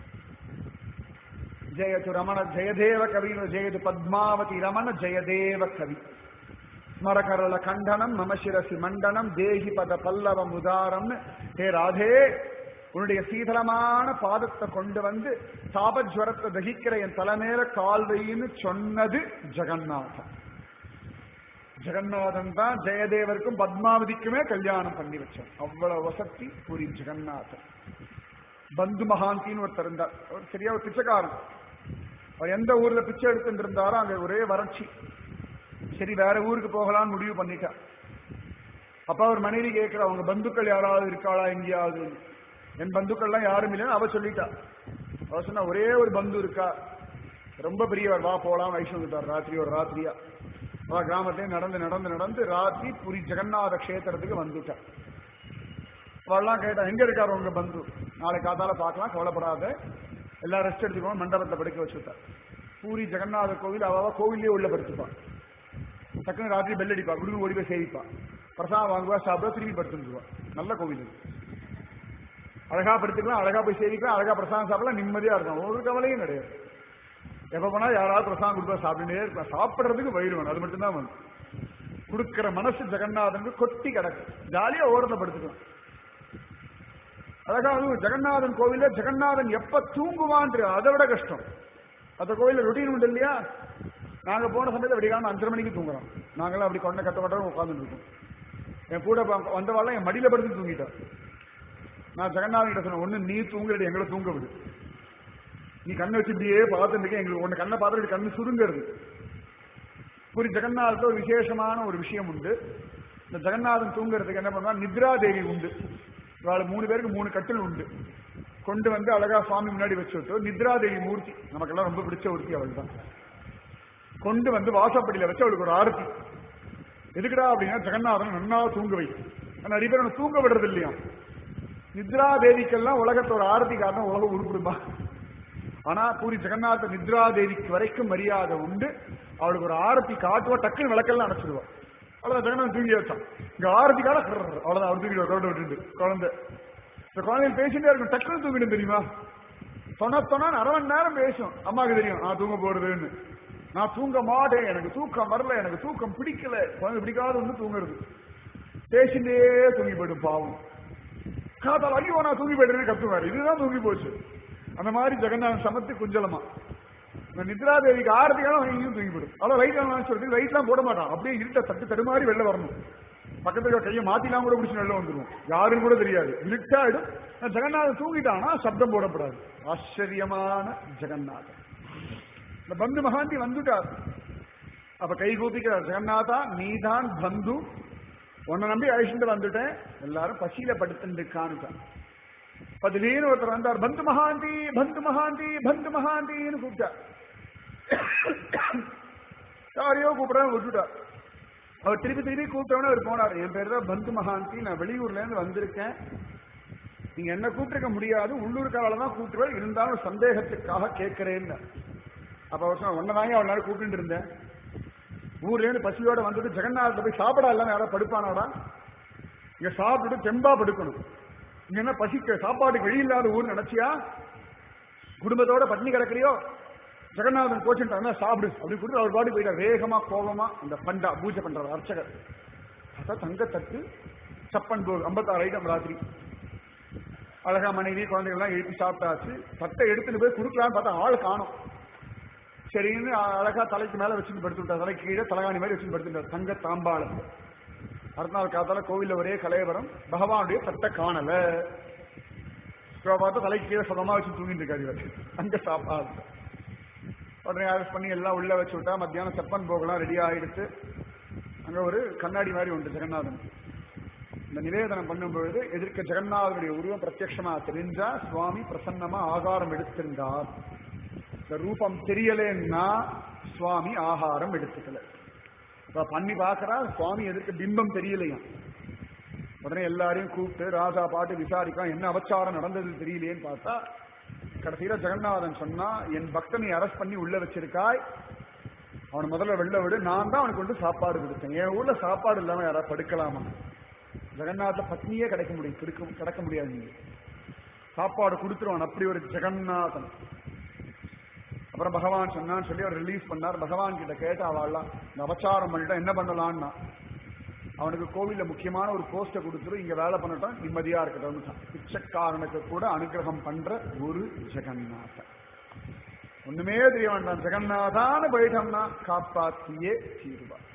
ஜெயது ரமண ஜெயதேவ கவின்னு ஜெயது பத்மாவதி ரமண ஜெயதேவ கவி ஸ்மரகரள கண்டனம் மம சிரசி மண்டனம் தேகி பத பல்லவம் உதாரம்னு ஹே ராதே உன்னுடைய சீதளமான பாதத்தை கொண்டு வந்து தாபஜ்வரத்தை தகிக்கிற என் தலைமையில கால் வைன்னு சொன்னது ஜெகநாதன் ஜெகநாதன் தான் ஜெயதேவருக்கும் பத்மாவதிக்குமே கல்யாணம் பண்ணி வச்சார் அவ்வளவு வசதி பூரி ஜெகநாதன் பந்து மகாந்தின்னு ஒருத்தர் இருந்தார் அவர் சரியா ஒரு பிச்சைக்காரன் அவர் எந்த ஊர்ல பிச்சை எடுத்துட்டு இருந்தாரோ அங்க ஒரே வறட்சி சரி வேற ஊருக்கு போகலாம்னு முடிவு பண்ணிட்டார் அப்ப அவர் மனைவி கேட்கிற அவங்க பந்துக்கள் யாராவது இருக்காளா எங்கேயாவது என் பந்துக்கள்லாம் யாரும் இல்லைன்னு அவ சொல்லிட்டா அவ சொன்னா ஒரே ஒரு பந்து இருக்கா ரொம்ப பெரியவர் வா போலாம் வைஷ்ணவ ராத்திரி ஒரு ராத்திரியா அவ கிராமத்திலே நடந்து நடந்து நடந்து ராத்திரி புரி ஜெகநாத கஷேத்திரத்துக்கு வந்துட்டா அவள்லாம் கேட்டா எங்க இருக்காரு உங்க பந்து நாளை காத்தால பார்க்கலாம் கவலைப்படாத எல்லாம் ரெஸ்ட் எடுத்துக்கணும் மண்டபத்தை படுக்க வச்சுட்டா பூரி ஜெகநாத கோவில் அவ அவ கோவிலே உள்ள படுத்துப்பான் டக்குனு ராத்திரி பெல் அடிப்பா குடுக்கு ஓடி போய் சேவிப்பா பிரசாதம் வாங்குவா சாப்பிடுவா திரும்பி படுத்துருவா நல்ல கோவில் இது அழகா படுத்துக்கலாம் அழகா போய் சேவிக்கலாம் அழகா பிரசாதம் சாப்பிடலாம் நிம்மதியா இருக்கும் ஒரு கவலையும் கிடையாது எப்ப போனா யாராவது பிரசாதம் கொடுத்தா சாப்பிட்டுட்டே இருப்பேன் சாப்பிடுறதுக்கு வயிறு வேணும் அது மட்டும்தான் வேணும் கொடுக்கிற மனசு ஜெகநாதனுக்கு கொட்டி கிடக்கு ஜாலியா ஓரத்தை படுத்துக்கலாம் அழகா வந்து ஜெகநாதன் கோவில்ல ஜெகநாதன் எப்ப தூங்குவான் தெரியாது அதை விட கஷ்டம் அந்த கோவில்ல ரொட்டீன் உண்டு இல்லையா நாங்க போன சமயத்துல விடிகாலம் அஞ்சரை மணிக்கு தூங்குறோம் நாங்களாம் அப்படி கொண்ட கட்ட கட்ட உட்காந்துட்டு இருக்கோம் என் கூட ப- வந்தவாள்லாம் என் மடியில படுத்து தூங்கிட்டான் நான் ஜெகநாதன் கிட்ட சொன்னேன் ஒண்ணு நீ தூங்குறது எங்களை தூங்க விடு நீ கண்ணை வச்சு இப்படியே பார்த்துட்டு இருக்க எங்களுக்கு ஒண்ணு கண்ணை பார்த்துட்டு இப்படி கண்ணு சுருங்கிறது புரி ஜெகநாதத்துல ஒரு விசேஷமான ஒரு விஷயம் உண்டு இந்த ஜெகநாதன் தூங்குறதுக்கு என்ன பண்ணுவா நித்ரா தேவி உண்டு இவாள் மூணு பேருக்கு மூணு கட்டில் உண்டு கொண்டு வந்து அழகா சுவாமி முன்னாடி வச்சு விட்டு நித்ரா தேவி மூர்த்தி நமக்கெல்லாம் ரொம்ப பிடிச்ச ஒருத்தி அவள் தான் கொண்டு வந்து வாசப்படியில வச்சு அவளுக்கு ஒரு ஆரத்தி எதுக்குடா அப்படின்னா ஜெகநாதன் நன்னா தூங்க வை ஆனா நிறைய பேர் அவனை தூங்க விடுறது இல்லையா நித்ரா தேவிக்கெல்லாம் உலகத்தோட ஆரத்தி காரணம் உலகம் உருப்பிடுமா ஆனா பூரி ஜெகநாத நித்ரா தேவிக்கு வரைக்கும் மரியாதை உண்டு அவளுக்கு ஒரு ஆரத்தி காட்டுவா டக்குன்னு விளக்கெல்லாம் அணைச்சிடுவா அவ்வளவுதான் ஜெகநாதன் தூங்கி வச்சான் இங்க ஆரத்தி கால அவ்வளவுதான் அவர் தூக்கிடுவா குழந்தை விட்டுட்டு குழந்தை இந்த குழந்தைகள் பேசிட்டே இருக்கும் டக்குன்னு தூங்கிடும் தெரியுமா தொண தொணன்னு அரை மணி நேரம் பேசும் அம்மாவுக்கு தெரியும் நான் தூங்க போறதுன்னு நான் தூங்க மாட்டேன் எனக்கு தூக்கம் வரல எனக்கு தூக்கம் பிடிக்கல குழந்தை பிடிக்காத வந்து தூங்குறது பேசிட்டே தூங்கி போயிடும் பாவம் காத்தால் ஐயோ நான் தூங்கி போயிட்டேன்னு கத்துவாரு இதுதான் தூங்கி போச்சு அந்த மாதிரி ஜெகநாதன் சமத்து குஞ்சலமா இந்த நித்ரா தேவிக்கு ஆரத்திக்கான இங்கேயும் தூங்கி போயிடும் அவ்வளோ லைட் எல்லாம் சொல்றது லைட்லாம் போட மாட்டான் அப்படியே இருட்ட தட்டு தடுமாறி வெளில வரணும் பக்கத்துல இருக்க கையை மாத்திலாம் கூட பிடிச்சி வெளில வந்துடும் யாருன்னு கூட தெரியாது இருட்டாயிடும் நான் ஜெகநாதன் தூங்கிட்டானா சப்தம் போடப்படாது ஆச்சரியமான ஜெகநாதன் இந்த பந்து மகாந்தி வந்துட்டார் அப்ப கை கூப்பிக்கிறார் ஜெகநாதா நீதான் பந்து உன்னை நம்பி அழைச்சிட்டு வந்துட்டேன் எல்லாரும் பசியில படுத்துட்டு காணுட்டான் அப்ப திடீர்னு ஒருத்தர் வந்தார் பந்து மகாந்தி பந்து மகாந்தி பந்து மகாந்தின்னு கூப்பிட்டார் யாரையோ கூப்பிடாம விட்டுட்டார் அவர் திருப்பி திருப்பி கூப்பிட்டவன அவர் போனார் என் பேர் தான் பந்து மகாந்தி நான் வெளியூர்ல இருந்து வந்திருக்கேன் நீங்க என்ன கூப்பிட்டுருக்க முடியாது உள்ளூர்கால தான் கூப்பிட்டுருவார் இருந்தாலும் சந்தேகத்துக்காக கேட்கிறேன்னு அப்ப அவர் சொன்ன ஒன்ன தாங்க அவள் நேரம் கூப்பிட்டு இருந்தேன் ஊர்ல இருந்து பசியோட வந்துட்டு ஜெகநாதத்தை போய் சாப்பிடா இல்லாம யாராவது படுப்பானாடா இங்க சாப்பிட்டுட்டு தெம்பா படுக்கணும் இங்க என்ன பசிக்க சாப்பாட்டுக்கு வழி இல்லாத ஊர் நினைச்சியா குடும்பத்தோட பட்னி கிடக்குறியோ ஜெகநாதன் கோச்சுட்டாங்க சாப்பிடு அப்படி கொடுத்து அவர் பாடி போயிட்டார் வேகமா கோபமா அந்த பண்டா பூஜை பண்றார் அர்ச்சகர் அதான் தங்கத்தட்டு சப்பன் போகு ஐம்பத்தாறு ஐட்டம் ராத்திரி அழகா மனைவி குழந்தைகள்லாம் எழுப்பி சாப்பிட்டாச்சு தட்டை எடுத்துட்டு போய் கொடுக்கலான்னு பார்த்தா ஆள் காணும் சரின்னு அழகா தலைக்கு மேல வச்சுட்டு படுத்து விட்டார் தலைக்கு கீழே தலகாணி மாதிரி வச்சுட்டு படுத்துட்டார் தங்க தாம்பாளம் அடுத்த நாள் காத்தால கோவில்ல ஒரே கலையபரம் பகவானுடைய தட்டை காணல இவ பார்த்தா தலைக்கு கீழே சுகமா வச்சு தூங்கிட்டு இருக்காரு இவர் அங்க சாப்பாடு உடனே அரெஸ்ட் பண்ணி எல்லாம் உள்ள வச்சு விட்டா மத்தியானம் செப்பன் போகலாம் ரெடி ஆயிடுச்சு அங்க ஒரு கண்ணாடி மாதிரி உண்டு ஜெகநாதன் இந்த நிவேதனம் பண்ணும் பொழுது எதிர்க்க ஜெகநாதனுடைய உருவம் பிரத்யட்சமா தெரிஞ்சா சுவாமி பிரசன்னமா ஆகாரம் எடுத்திருந்தார் இந்த ரூபம் தெரியலன்னா சுவாமி ஆகாரம் எடுத்துக்கல இப்ப பண்ணி பாக்குறா சுவாமி எதிர்க்க பிம்பம் தெரியலையா உடனே எல்லாரையும் கூப்பிட்டு ராஜா பாட்டு விசாரிக்கா என்ன அபச்சாரம் நடந்தது தெரியலையேன்னு பார்த்தா கடைசியில ஜெகநாதன் சொன்னா என் பக்தனை அரெஸ்ட் பண்ணி உள்ள வச்சிருக்காய் அவன் முதல்ல வெளில விடு நான் தான் அவனுக்கு வந்து சாப்பாடு கொடுத்தேன் என் ஊர்ல சாப்பாடு இல்லாம யாராவது படுக்கலாமா ஜெகநாத பத்னியே கிடைக்க முடியும் கிடைக்க கிடைக்க முடியாது நீங்க சாப்பாடு கொடுத்துருவான் அப்படி ஒரு ஜெகநாதன் அப்புறம் பகவான் சொன்னான்னு சொல்லி அவர் ரிலீஸ் பண்ணார் பகவான் கிட்ட கேட்டு அவள்லாம் இந்த அபச்சாரம் பண்ணிட்டா என்ன பண்ணலான்னா அவனுக்கு கோவில்ல முக்கியமான ஒரு போஸ்ட கொடுத்துரு இங்க வேலை பண்ணட்டும் நிம்மதியா இருக்கட்டும் பிச்சைக்காரனுக்கு கூட அனுகிரகம் பண்ற ஒரு ஜெகநாதன் ஒண்ணுமே தெரிய வேண்டாம் ஜெகநாதான்னு போயிட்டோம்னா காப்பாத்தியே தீருவார்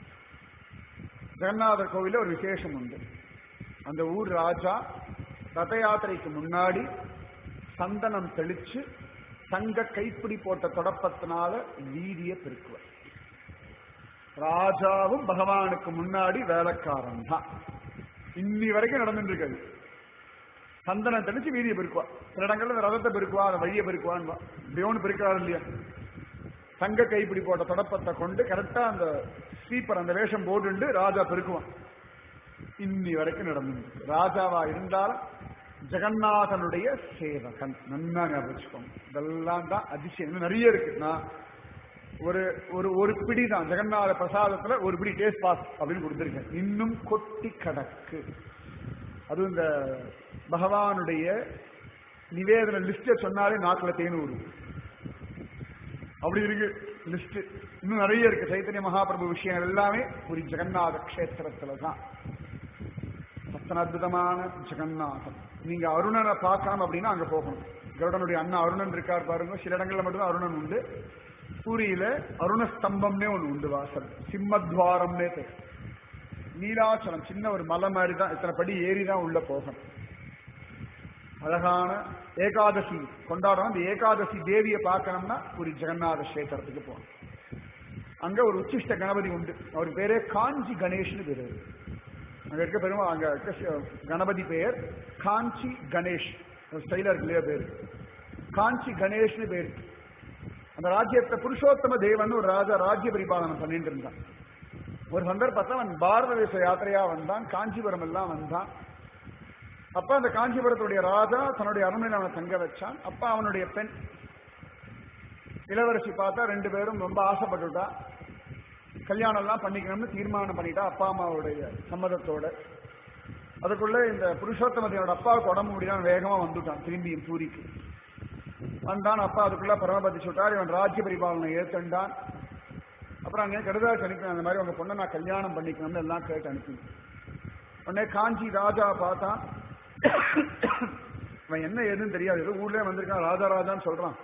ஜெகநாதர் கோவில்ல ஒரு விசேஷம் உண்டு அந்த ஊர் ராஜா ரத யாத்திரைக்கு முன்னாடி சந்தனம் தெளிச்சு தங்க கைப்பிடி போட்ட தொடப்பத்தினால வீதிய பெருக்குவார் ராஜாவும் பகவானுக்கு முன்னாடி வேலைக்காரன் தான் இன்னி வரைக்கும் நடந்துட்டு இருக்காது சந்தனம் தெளிச்சு வீதியை பெருக்குவா சில இடங்கள்ல இந்த ரதத்தை பெருக்குவா அந்த வழியை பெருக்குவான்னு இப்படி ஒன்று பெருக்கிறாரு இல்லையா தங்க கைப்பிடி போட்ட தொடப்பத்தை கொண்டு கரெக்டா அந்த ஸ்வீப்பர் அந்த வேஷம் போட்டுண்டு ராஜா பெருக்குவான் இன்னி வரைக்கும் நடந்து ராஜாவா இருந்தாலும் ஜெகநாதனுடைய சேவகன் நன்னா ஞாபகம் வச்சுக்கோங்க இதெல்லாம் தான் அதிசயம் இன்னும் நிறைய இருக்கு நான் ஒரு ஒரு ஒரு பிடி தான் ஜெகநாத பிரசாதத்துல ஒரு பிடி டேஸ்ட் பாஸ் அப்படின்னு கொடுத்துருக்கேன் இன்னும் கொட்டி கடக்கு அதுவும் இந்த பகவானுடைய நிவேதன லிஸ்ட சொன்னாலே நாக்குல தேன் ஊறும் அப்படி இருக்கு லிஸ்ட் இன்னும் நிறைய இருக்கு சைத்தன்ய மகாபிரபு விஷயங்கள் எல்லாமே ஒரு ஜெகநாத கஷேத்திரத்துல தான் அத்தனை அற்புதமான ஜெகநாதன் நீங்க அருணனை பார்க்கலாம் அப்படின்னா அங்க போகணும் கருடனுடைய அண்ணா அருணன் இருக்கார் பாருங்க சில இடங்கள்ல மட்டும்தான் அருணன் உண்டு பூரியில அருணஸ்தம்பம்னே ஒண்ணு உண்டு வாசல் சிம்மத்வாரம்னே பேர் நீலாச்சலம் சின்ன ஒரு மலை மாதிரி தான் இத்தனை படி ஏறி தான் உள்ள போகணும் அழகான ஏகாதசி கொண்டாடுறோம் அந்த ஏகாதசி தேவியை பார்க்கணும்னா ஒரு ஜெகநாத கஷேத்திரத்துக்கு போகணும் அங்க ஒரு உச்சிஷ்ட கணபதி உண்டு அவர் பேரே காஞ்சி கணேஷ்னு பேரு அங்க இருக்க பெருமா அங்க இருக்க சி- கணபதி பெயர் காஞ்சி கணேஷ் ஒரு ஸ்டைலா இருக்கு இல்லையா பேரு காஞ்சி கணேஷ்னு பேரு அந்த ராஜ்யத்தை புருஷோத்தம தேவன் ஒரு ராஜா ராஜ்ய பரிபாலனம் பண்ணிட்டு இருந்தான் ஒரு சந்தர்ப்பத்தில் அவன் பாரத தேச யாத்திரையா வந்தான் காஞ்சிபுரம் எல்லாம் வந்தான் அப்ப அந்த காஞ்சிபுரத்துடைய ராஜா தன்னுடைய அரண்மனையில் அவனை தங்க வச்சான் அப்ப அவனுடைய பெண் இளவரசி பார்த்தா ரெண்டு பேரும் ரொம்ப ஆசைப்பட்டுட்டா கல்யாணம் எல்லாம் பண்ணிக்கணும்னு தீர்மானம் பண்ணிட்டா அப்பா அம்மாவுடைய சம்மதத்தோட அதுக்குள்ள இந்த புருஷோத்தமத்தையோட அப்பாவுக்கு உடம்பு முடியாம வேகமா வந்துட்டான் திரும்பியும் பூரிக்கு வந்தான் அப்பா அதுக்குள்ள பரமபதி சுட்டார் இவன் ராஜ்ய பரிபாலனை ஏத்துண்டான் அப்புறம் அங்கே கடுதாச்சு அனுப்பினேன் அந்த மாதிரி உங்க பொண்ணை நான் கல்யாணம் பண்ணிக்கணும்னு எல்லாம் கேட்டு அனுப்பினேன் உடனே காஞ்சி ராஜா பார்த்தான் இவன் என்ன ஏதுன்னு தெரியாது ஏதோ ஊர்லயே வந்திருக்கான் ராஜா ராஜான்னு சொல்றான்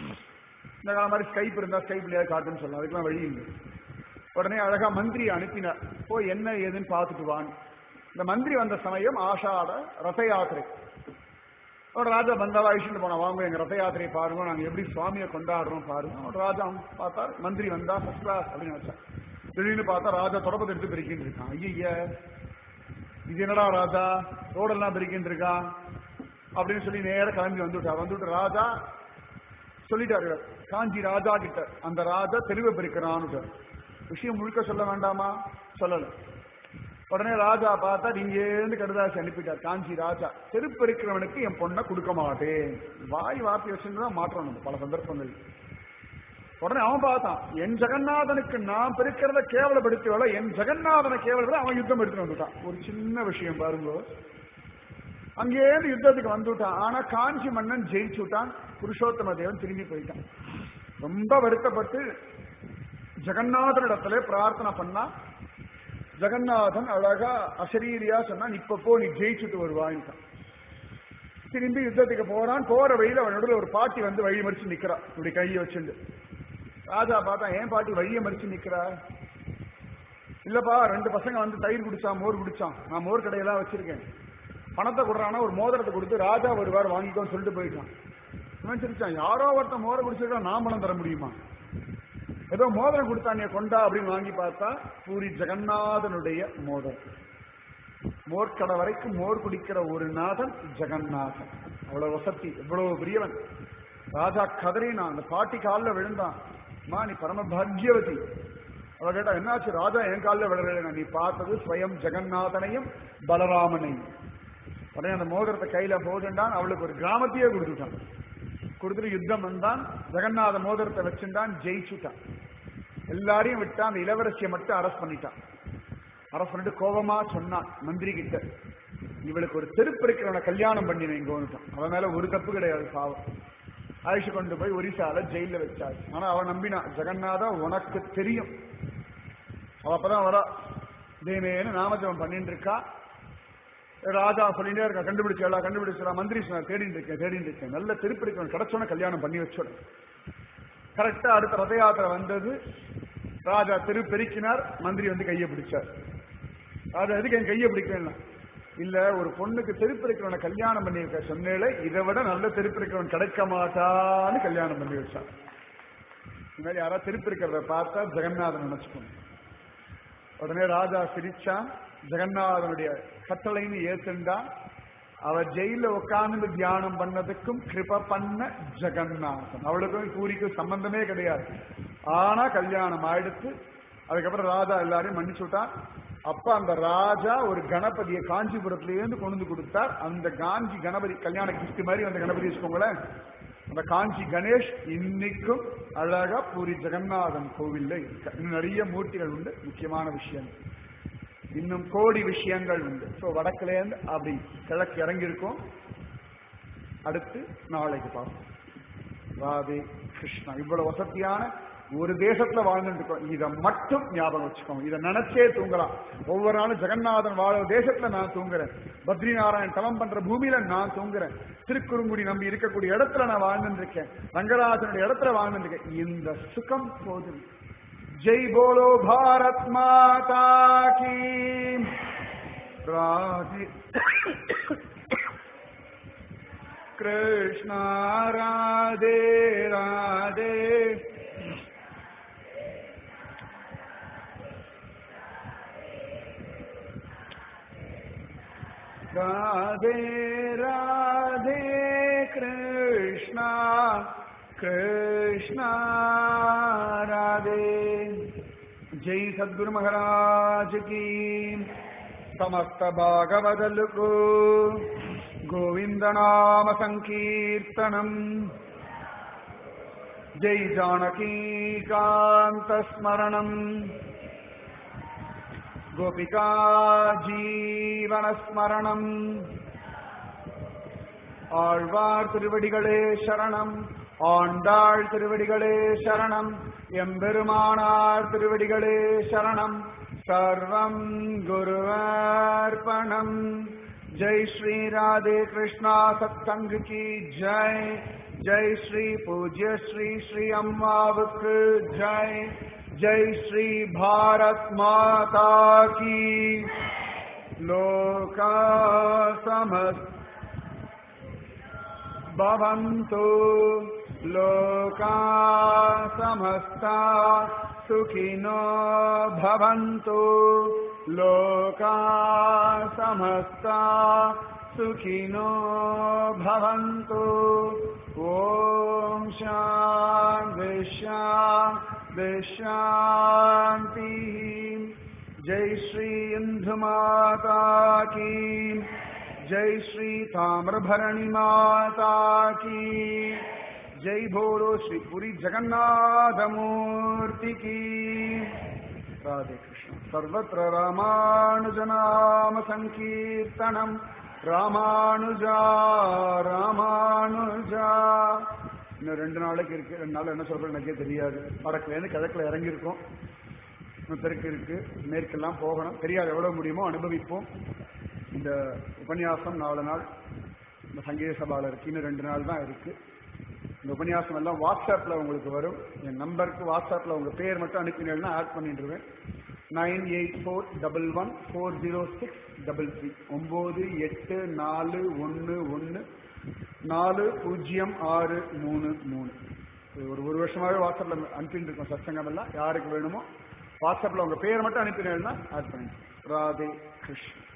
இந்த காலம் மாதிரி ஸ்கைப் இருந்தா ஸ்கைப்லயே காட்டுன்னு சொல்லலாம் அதுக்கெல்லாம் வழி இல்லை உடனே அழகா மந்திரி அனுப்பினார் போய் என்ன ஏதுன்னு பார்த்துட்டு வான்னு இந்த மந்திரி வந்த சமயம் ஆஷாட ரத யாத்திரை ஒரு ராஜா பந்தாவா அழிச்சுட்டு போனா வாங்க எங்க ரத யாத்திரையை பாருங்க நாங்க எப்படி சுவாமியை கொண்டாடுறோம் பாருங்க ஒரு ராஜா பார்த்தார் மந்திரி வந்தா ஃபர்ஸ்ட் கிளாஸ் அப்படின்னு நினைச்சார் திடீர்னு பார்த்தா ராஜா தொடப்பத்தை எடுத்து பிரிக்கின்னு இருக்கான் ஐய இது என்னடா ராஜா ரோடெல்லாம் பிரிக்கின்னு இருக்கான் அப்படின்னு சொல்லி நேர கிளம்பி வந்துட்டா வந்துட்டு ராஜா சொல்லிட்டாரு காஞ்சி ராஜா கிட்ட அந்த ராஜா தெளிவை பிரிக்கிறான்னு விஷயம் முழுக்க சொல்ல வேண்டாமா சொல்லல உடனே ராஜா பார்த்தா நீங்க இருந்து கடுதாசி அனுப்பிட்டார் காஞ்சி ராஜா செருப்பு இருக்கிறவனுக்கு என் பொண்ணை கொடுக்க மாட்டேன் வாய் வார்த்தை வச்சுதான் மாற்றணும் நம்ம பல சந்தர்ப்பங்கள் உடனே அவன் பார்த்தான் என் ஜெகநாதனுக்கு நான் பெருக்கிறத கேவலப்படுத்தி என் ஜெகநாதனை கேவலப்பட அவன் யுத்தம் எடுத்துட்டு வந்துட்டான் ஒரு சின்ன விஷயம் பாருங்க அங்கேயிருந்து யுத்தத்துக்கு வந்துட்டான் ஆனா காஞ்சி மன்னன் ஜெயிச்சு விட்டான் புருஷோத்தம தேவன் திரும்பி போயிட்டான் ரொம்ப வருத்தப்பட்டு ஜெகநாதனிடத்துல பிரார்த்தனை பண்ணா ஜெகநாதன் அழகா அசரீரியா சொன்னான் இப்ப போ நீ ஜெயிச்சுட்டு வருவான்ட்டான் திரும்பி யுத்தத்துக்கு போறான் போற வழியில அவன் நடுவுல ஒரு பாட்டி வந்து வழி மறிச்சு நிக்கிறா இப்படி கையை வச்சுண்டு ராஜா பார்த்தா ஏன் பாட்டி வழியை மறிச்சு நிக்கிறா இல்லப்பா ரெண்டு பசங்க வந்து தயிர் குடிச்சான் மோர் குடிச்சான் நான் மோர் கடையெல்லாம் வச்சிருக்கேன் பணத்தை கொடுறானா ஒரு மோதிரத்தை கொடுத்து ராஜா வருவார் வாங்கிக்கோன்னு சொல்லிட்டு போயிட்டான் இவன் சிரிச்சான் யாரோ ஒருத்தன் மோரை குடிச்சிருக்கா நான் பணம் தர முடியுமா ஏதோ மோதிரம் கொடுத்தானே கொண்டா அப்படின்னு வாங்கி பார்த்தா பூரி ஜெகநாதனுடைய மோதிரம் மோர்க்கடை வரைக்கும் மோர் குடிக்கிற ஒரு நாதன் ஜெகநாதன் அவ்வளவு வசதி எவ்வளவு பெரியவன் ராஜா கதறினான் அந்த பாட்டி காலில் விழுந்தான் மா நீ பரம பாக்யவதி அவ கேட்டா என்னாச்சு ராஜா என் காலில் விழுறேன் நீ பார்த்தது ஸ்வயம் ஜெகநாதனையும் பலராமனையும் உடனே அந்த மோதிரத்தை கையில போதுண்டான் அவளுக்கு ஒரு கிராமத்தையே கொடுத்துட்டான் கொடுத்துட்டு யுத்தம் வந்தான் ஜெகநாத மோதிரத்தை வச்சுட்டான் ஜெயிச்சுட்டான் எல்லாரையும் விட்டா அந்த இளவரசியை மட்டும் அரெஸ்ட் பண்ணிட்டான் அரெஸ்ட் பண்ணிட்டு கோபமா சொன்னான் மந்திரி கிட்ட இவளுக்கு ஒரு செருப்பு இருக்கிறவனை கல்யாணம் பண்ணி வைங்கோன்னுட்டான் அவன் மேல ஒரு தப்பு கிடையாது பாவம் ஆயுஷ் கொண்டு போய் ஒரிசால ஜெயில வச்சாச்சு ஆனா அவன் நம்பினா ஜெகநாதா உனக்கு தெரியும் அவ அப்பதான் வரா தேமேன்னு நாமஜபம் பண்ணிட்டு இருக்கா ராஜா சொல்லிட்டே இருக்கா கண்டுபிடிச்சா கண்டுபிடிச்சா மந்திரி சொன்னார் தேடிட்டு இருக்கேன் தேடிட்டு இருக்கேன் நல்ல திருப்பி இருக்கவன் கிடைச்சோன்னு கல்யாணம் பண்ணி வச்சோட கரெக்டா அடுத்த ரத யாத்திரை வந்தது ராஜா தெரு பெருக்கினார் மந்திரி வந்து கையை பிடிச்சார் ராஜா எதுக்கு என் கையை பிடிக்கல இல்ல ஒரு பொண்ணுக்கு தெருப்பு இருக்கிறவனை கல்யாணம் பண்ணி வைக்க சொன்னேல இதை விட நல்ல தெருப்பு இருக்கிறவன் கிடைக்க மாட்டான்னு கல்யாணம் பண்ணி வச்சான் இந்த மாதிரி யாராவது திருப்பி இருக்கிறத பார்த்தா ஜெகநாதன் நினைச்சுக்கணும் உடனே ராஜா சிரிச்சான் ஜெகநாதனுடைய கட்டளைன்னு ஏத்துண்டா அவ ஜெயில உட்கார்ந்து தியானம் பண்ணதுக்கும் கிருப பண்ண ஜெகநாதன் அவளுக்கும் பூரிக்கும் சம்பந்தமே கிடையாது ஆனா கல்யாணம் ஆயிடுத்து அதுக்கப்புறம் ராஜா எல்லாரையும் மன்னிச்சு விட்டார் அப்ப அந்த ராஜா ஒரு கணபதியை காஞ்சிபுரத்துல இருந்து கொண்டு வந்து கொடுத்தார் அந்த காஞ்சி கணபதி கல்யாண கிஸ்ட் மாதிரி அந்த கணபதி வச்சுக்கோங்களேன் அந்த காஞ்சி கணேஷ் இன்னைக்கும் அழகா பூரி ஜெகநாதன் கோவில்ல இருக்கு இன்னும் நிறைய மூர்த்திகள் உண்டு முக்கியமான விஷயம் இன்னும் கோடி விஷயங்கள் உண்டு ஸோ வடக்குல இருந்து அப்படி கிழக்கு இறங்கி இருக்கோம் அடுத்து நாளைக்கு பார்ப்போம் ராதே கிருஷ்ணா இவ்வளவு வசதியான ஒரு தேசத்துல வாழ்ந்துட்டு இருக்கோம் இதை மட்டும் ஞாபகம் வச்சுக்கோங்க இதை நினைச்சே தூங்கலாம் ஒவ்வொரு நாளும் ஜெகநாதன் வாழ தேசத்துல நான் தூங்குறேன் பத்ரி நாராயண் தலம் பண்ற பூமியில நான் தூங்குறேன் திருக்குறுங்குடி நம்பி இருக்கக்கூடிய இடத்துல நான் வாழ்ந்துட்டு இருக்கேன் ரங்கராஜனுடைய இடத்துல வாழ்ந்துட்டு இருக்கேன் இந்த சுகம் போதும் ஜெய் போலோ பாரத் மாதா கி ராதே कृष्ण राधे राधे राधे राधे कृष्ण कृष्ण राधे जय सद्गुरु महाराज की समस्त भागवदल को गोविंद नाम संकीर्तनम जय जानकी कांत स्मरणम गोपिका जीवन स्मरणम ஆழ்வார் திருவடிகளே சரணம் ஆண்டாள் திருவடிகளே சரணம் எம்பெருமானார் திருவடிகளே சரணம் சர்வம் குருவார்ப்பணம் जय श्री राधे कृष्णा सत्संग की जय जय श्री पूज्य श्री श्री अम्मावक जय जय श्री भारत माता की लोका समस्त भवन्तु लोका समस्ता सुखिनो भवन्तु लोका समस्ता सुखिनो भवन्तु ॐ शान्ति शान्ति शान्तिः जय श्री इन्दुमाता की जय श्री ताम्रभरणि माता की जय भोलो श्री पुरी जगन्नाथ मूर्ति की राधे कृष्ण सर्वत्र रामानुजनाम सङ्कीर्तनम् ராமானுஜா ராமானுஜா இன்னும் ரெண்டு நாளைக்கு இருக்கு ரெண்டு நாள் என்ன சொல்றது எனக்கே தெரியாது வடக்குலேருந்து கிழக்குல இறங்கி இருக்கோம் இன்னும் தெற்கு இருக்கு மேற்கெல்லாம் போகணும் தெரியாது எவ்வளவு முடியுமோ அனுபவிப்போம் இந்த உபன்யாசம் நாலு நாள் இந்த சங்கீத சபால இருக்கு இன்னும் ரெண்டு நாள் தான் இருக்கு இந்த உபன்யாசம் எல்லாம் வாட்ஸ்அப்ல உங்களுக்கு வரும் என் நம்பருக்கு வாட்ஸ்அப்ல உங்க பேர் மட்டும் அனுப்பினீங்கன்னா ஆட் பண்ணிடுவேன் nine eight four double one four zero six double three ஒன்பது எட்டு நாலு ஒன்று ஒன்று நாலு பூஜ்ஜியம் ஆறு மூணு மூணு இது ஒரு ஒரு வருஷமாவே வாட்ஸ்அப்ல அனுப்பிட்டு இருக்கோம் சத்சங்கம் எல்லாம் யாருக்கு வேணுமோ வாட்ஸ்அப்ல உங்க பேர் மட்டும் அனுப்பினீங்கன்னா ஆட் பண்ணி ராதே கிருஷ்ணன்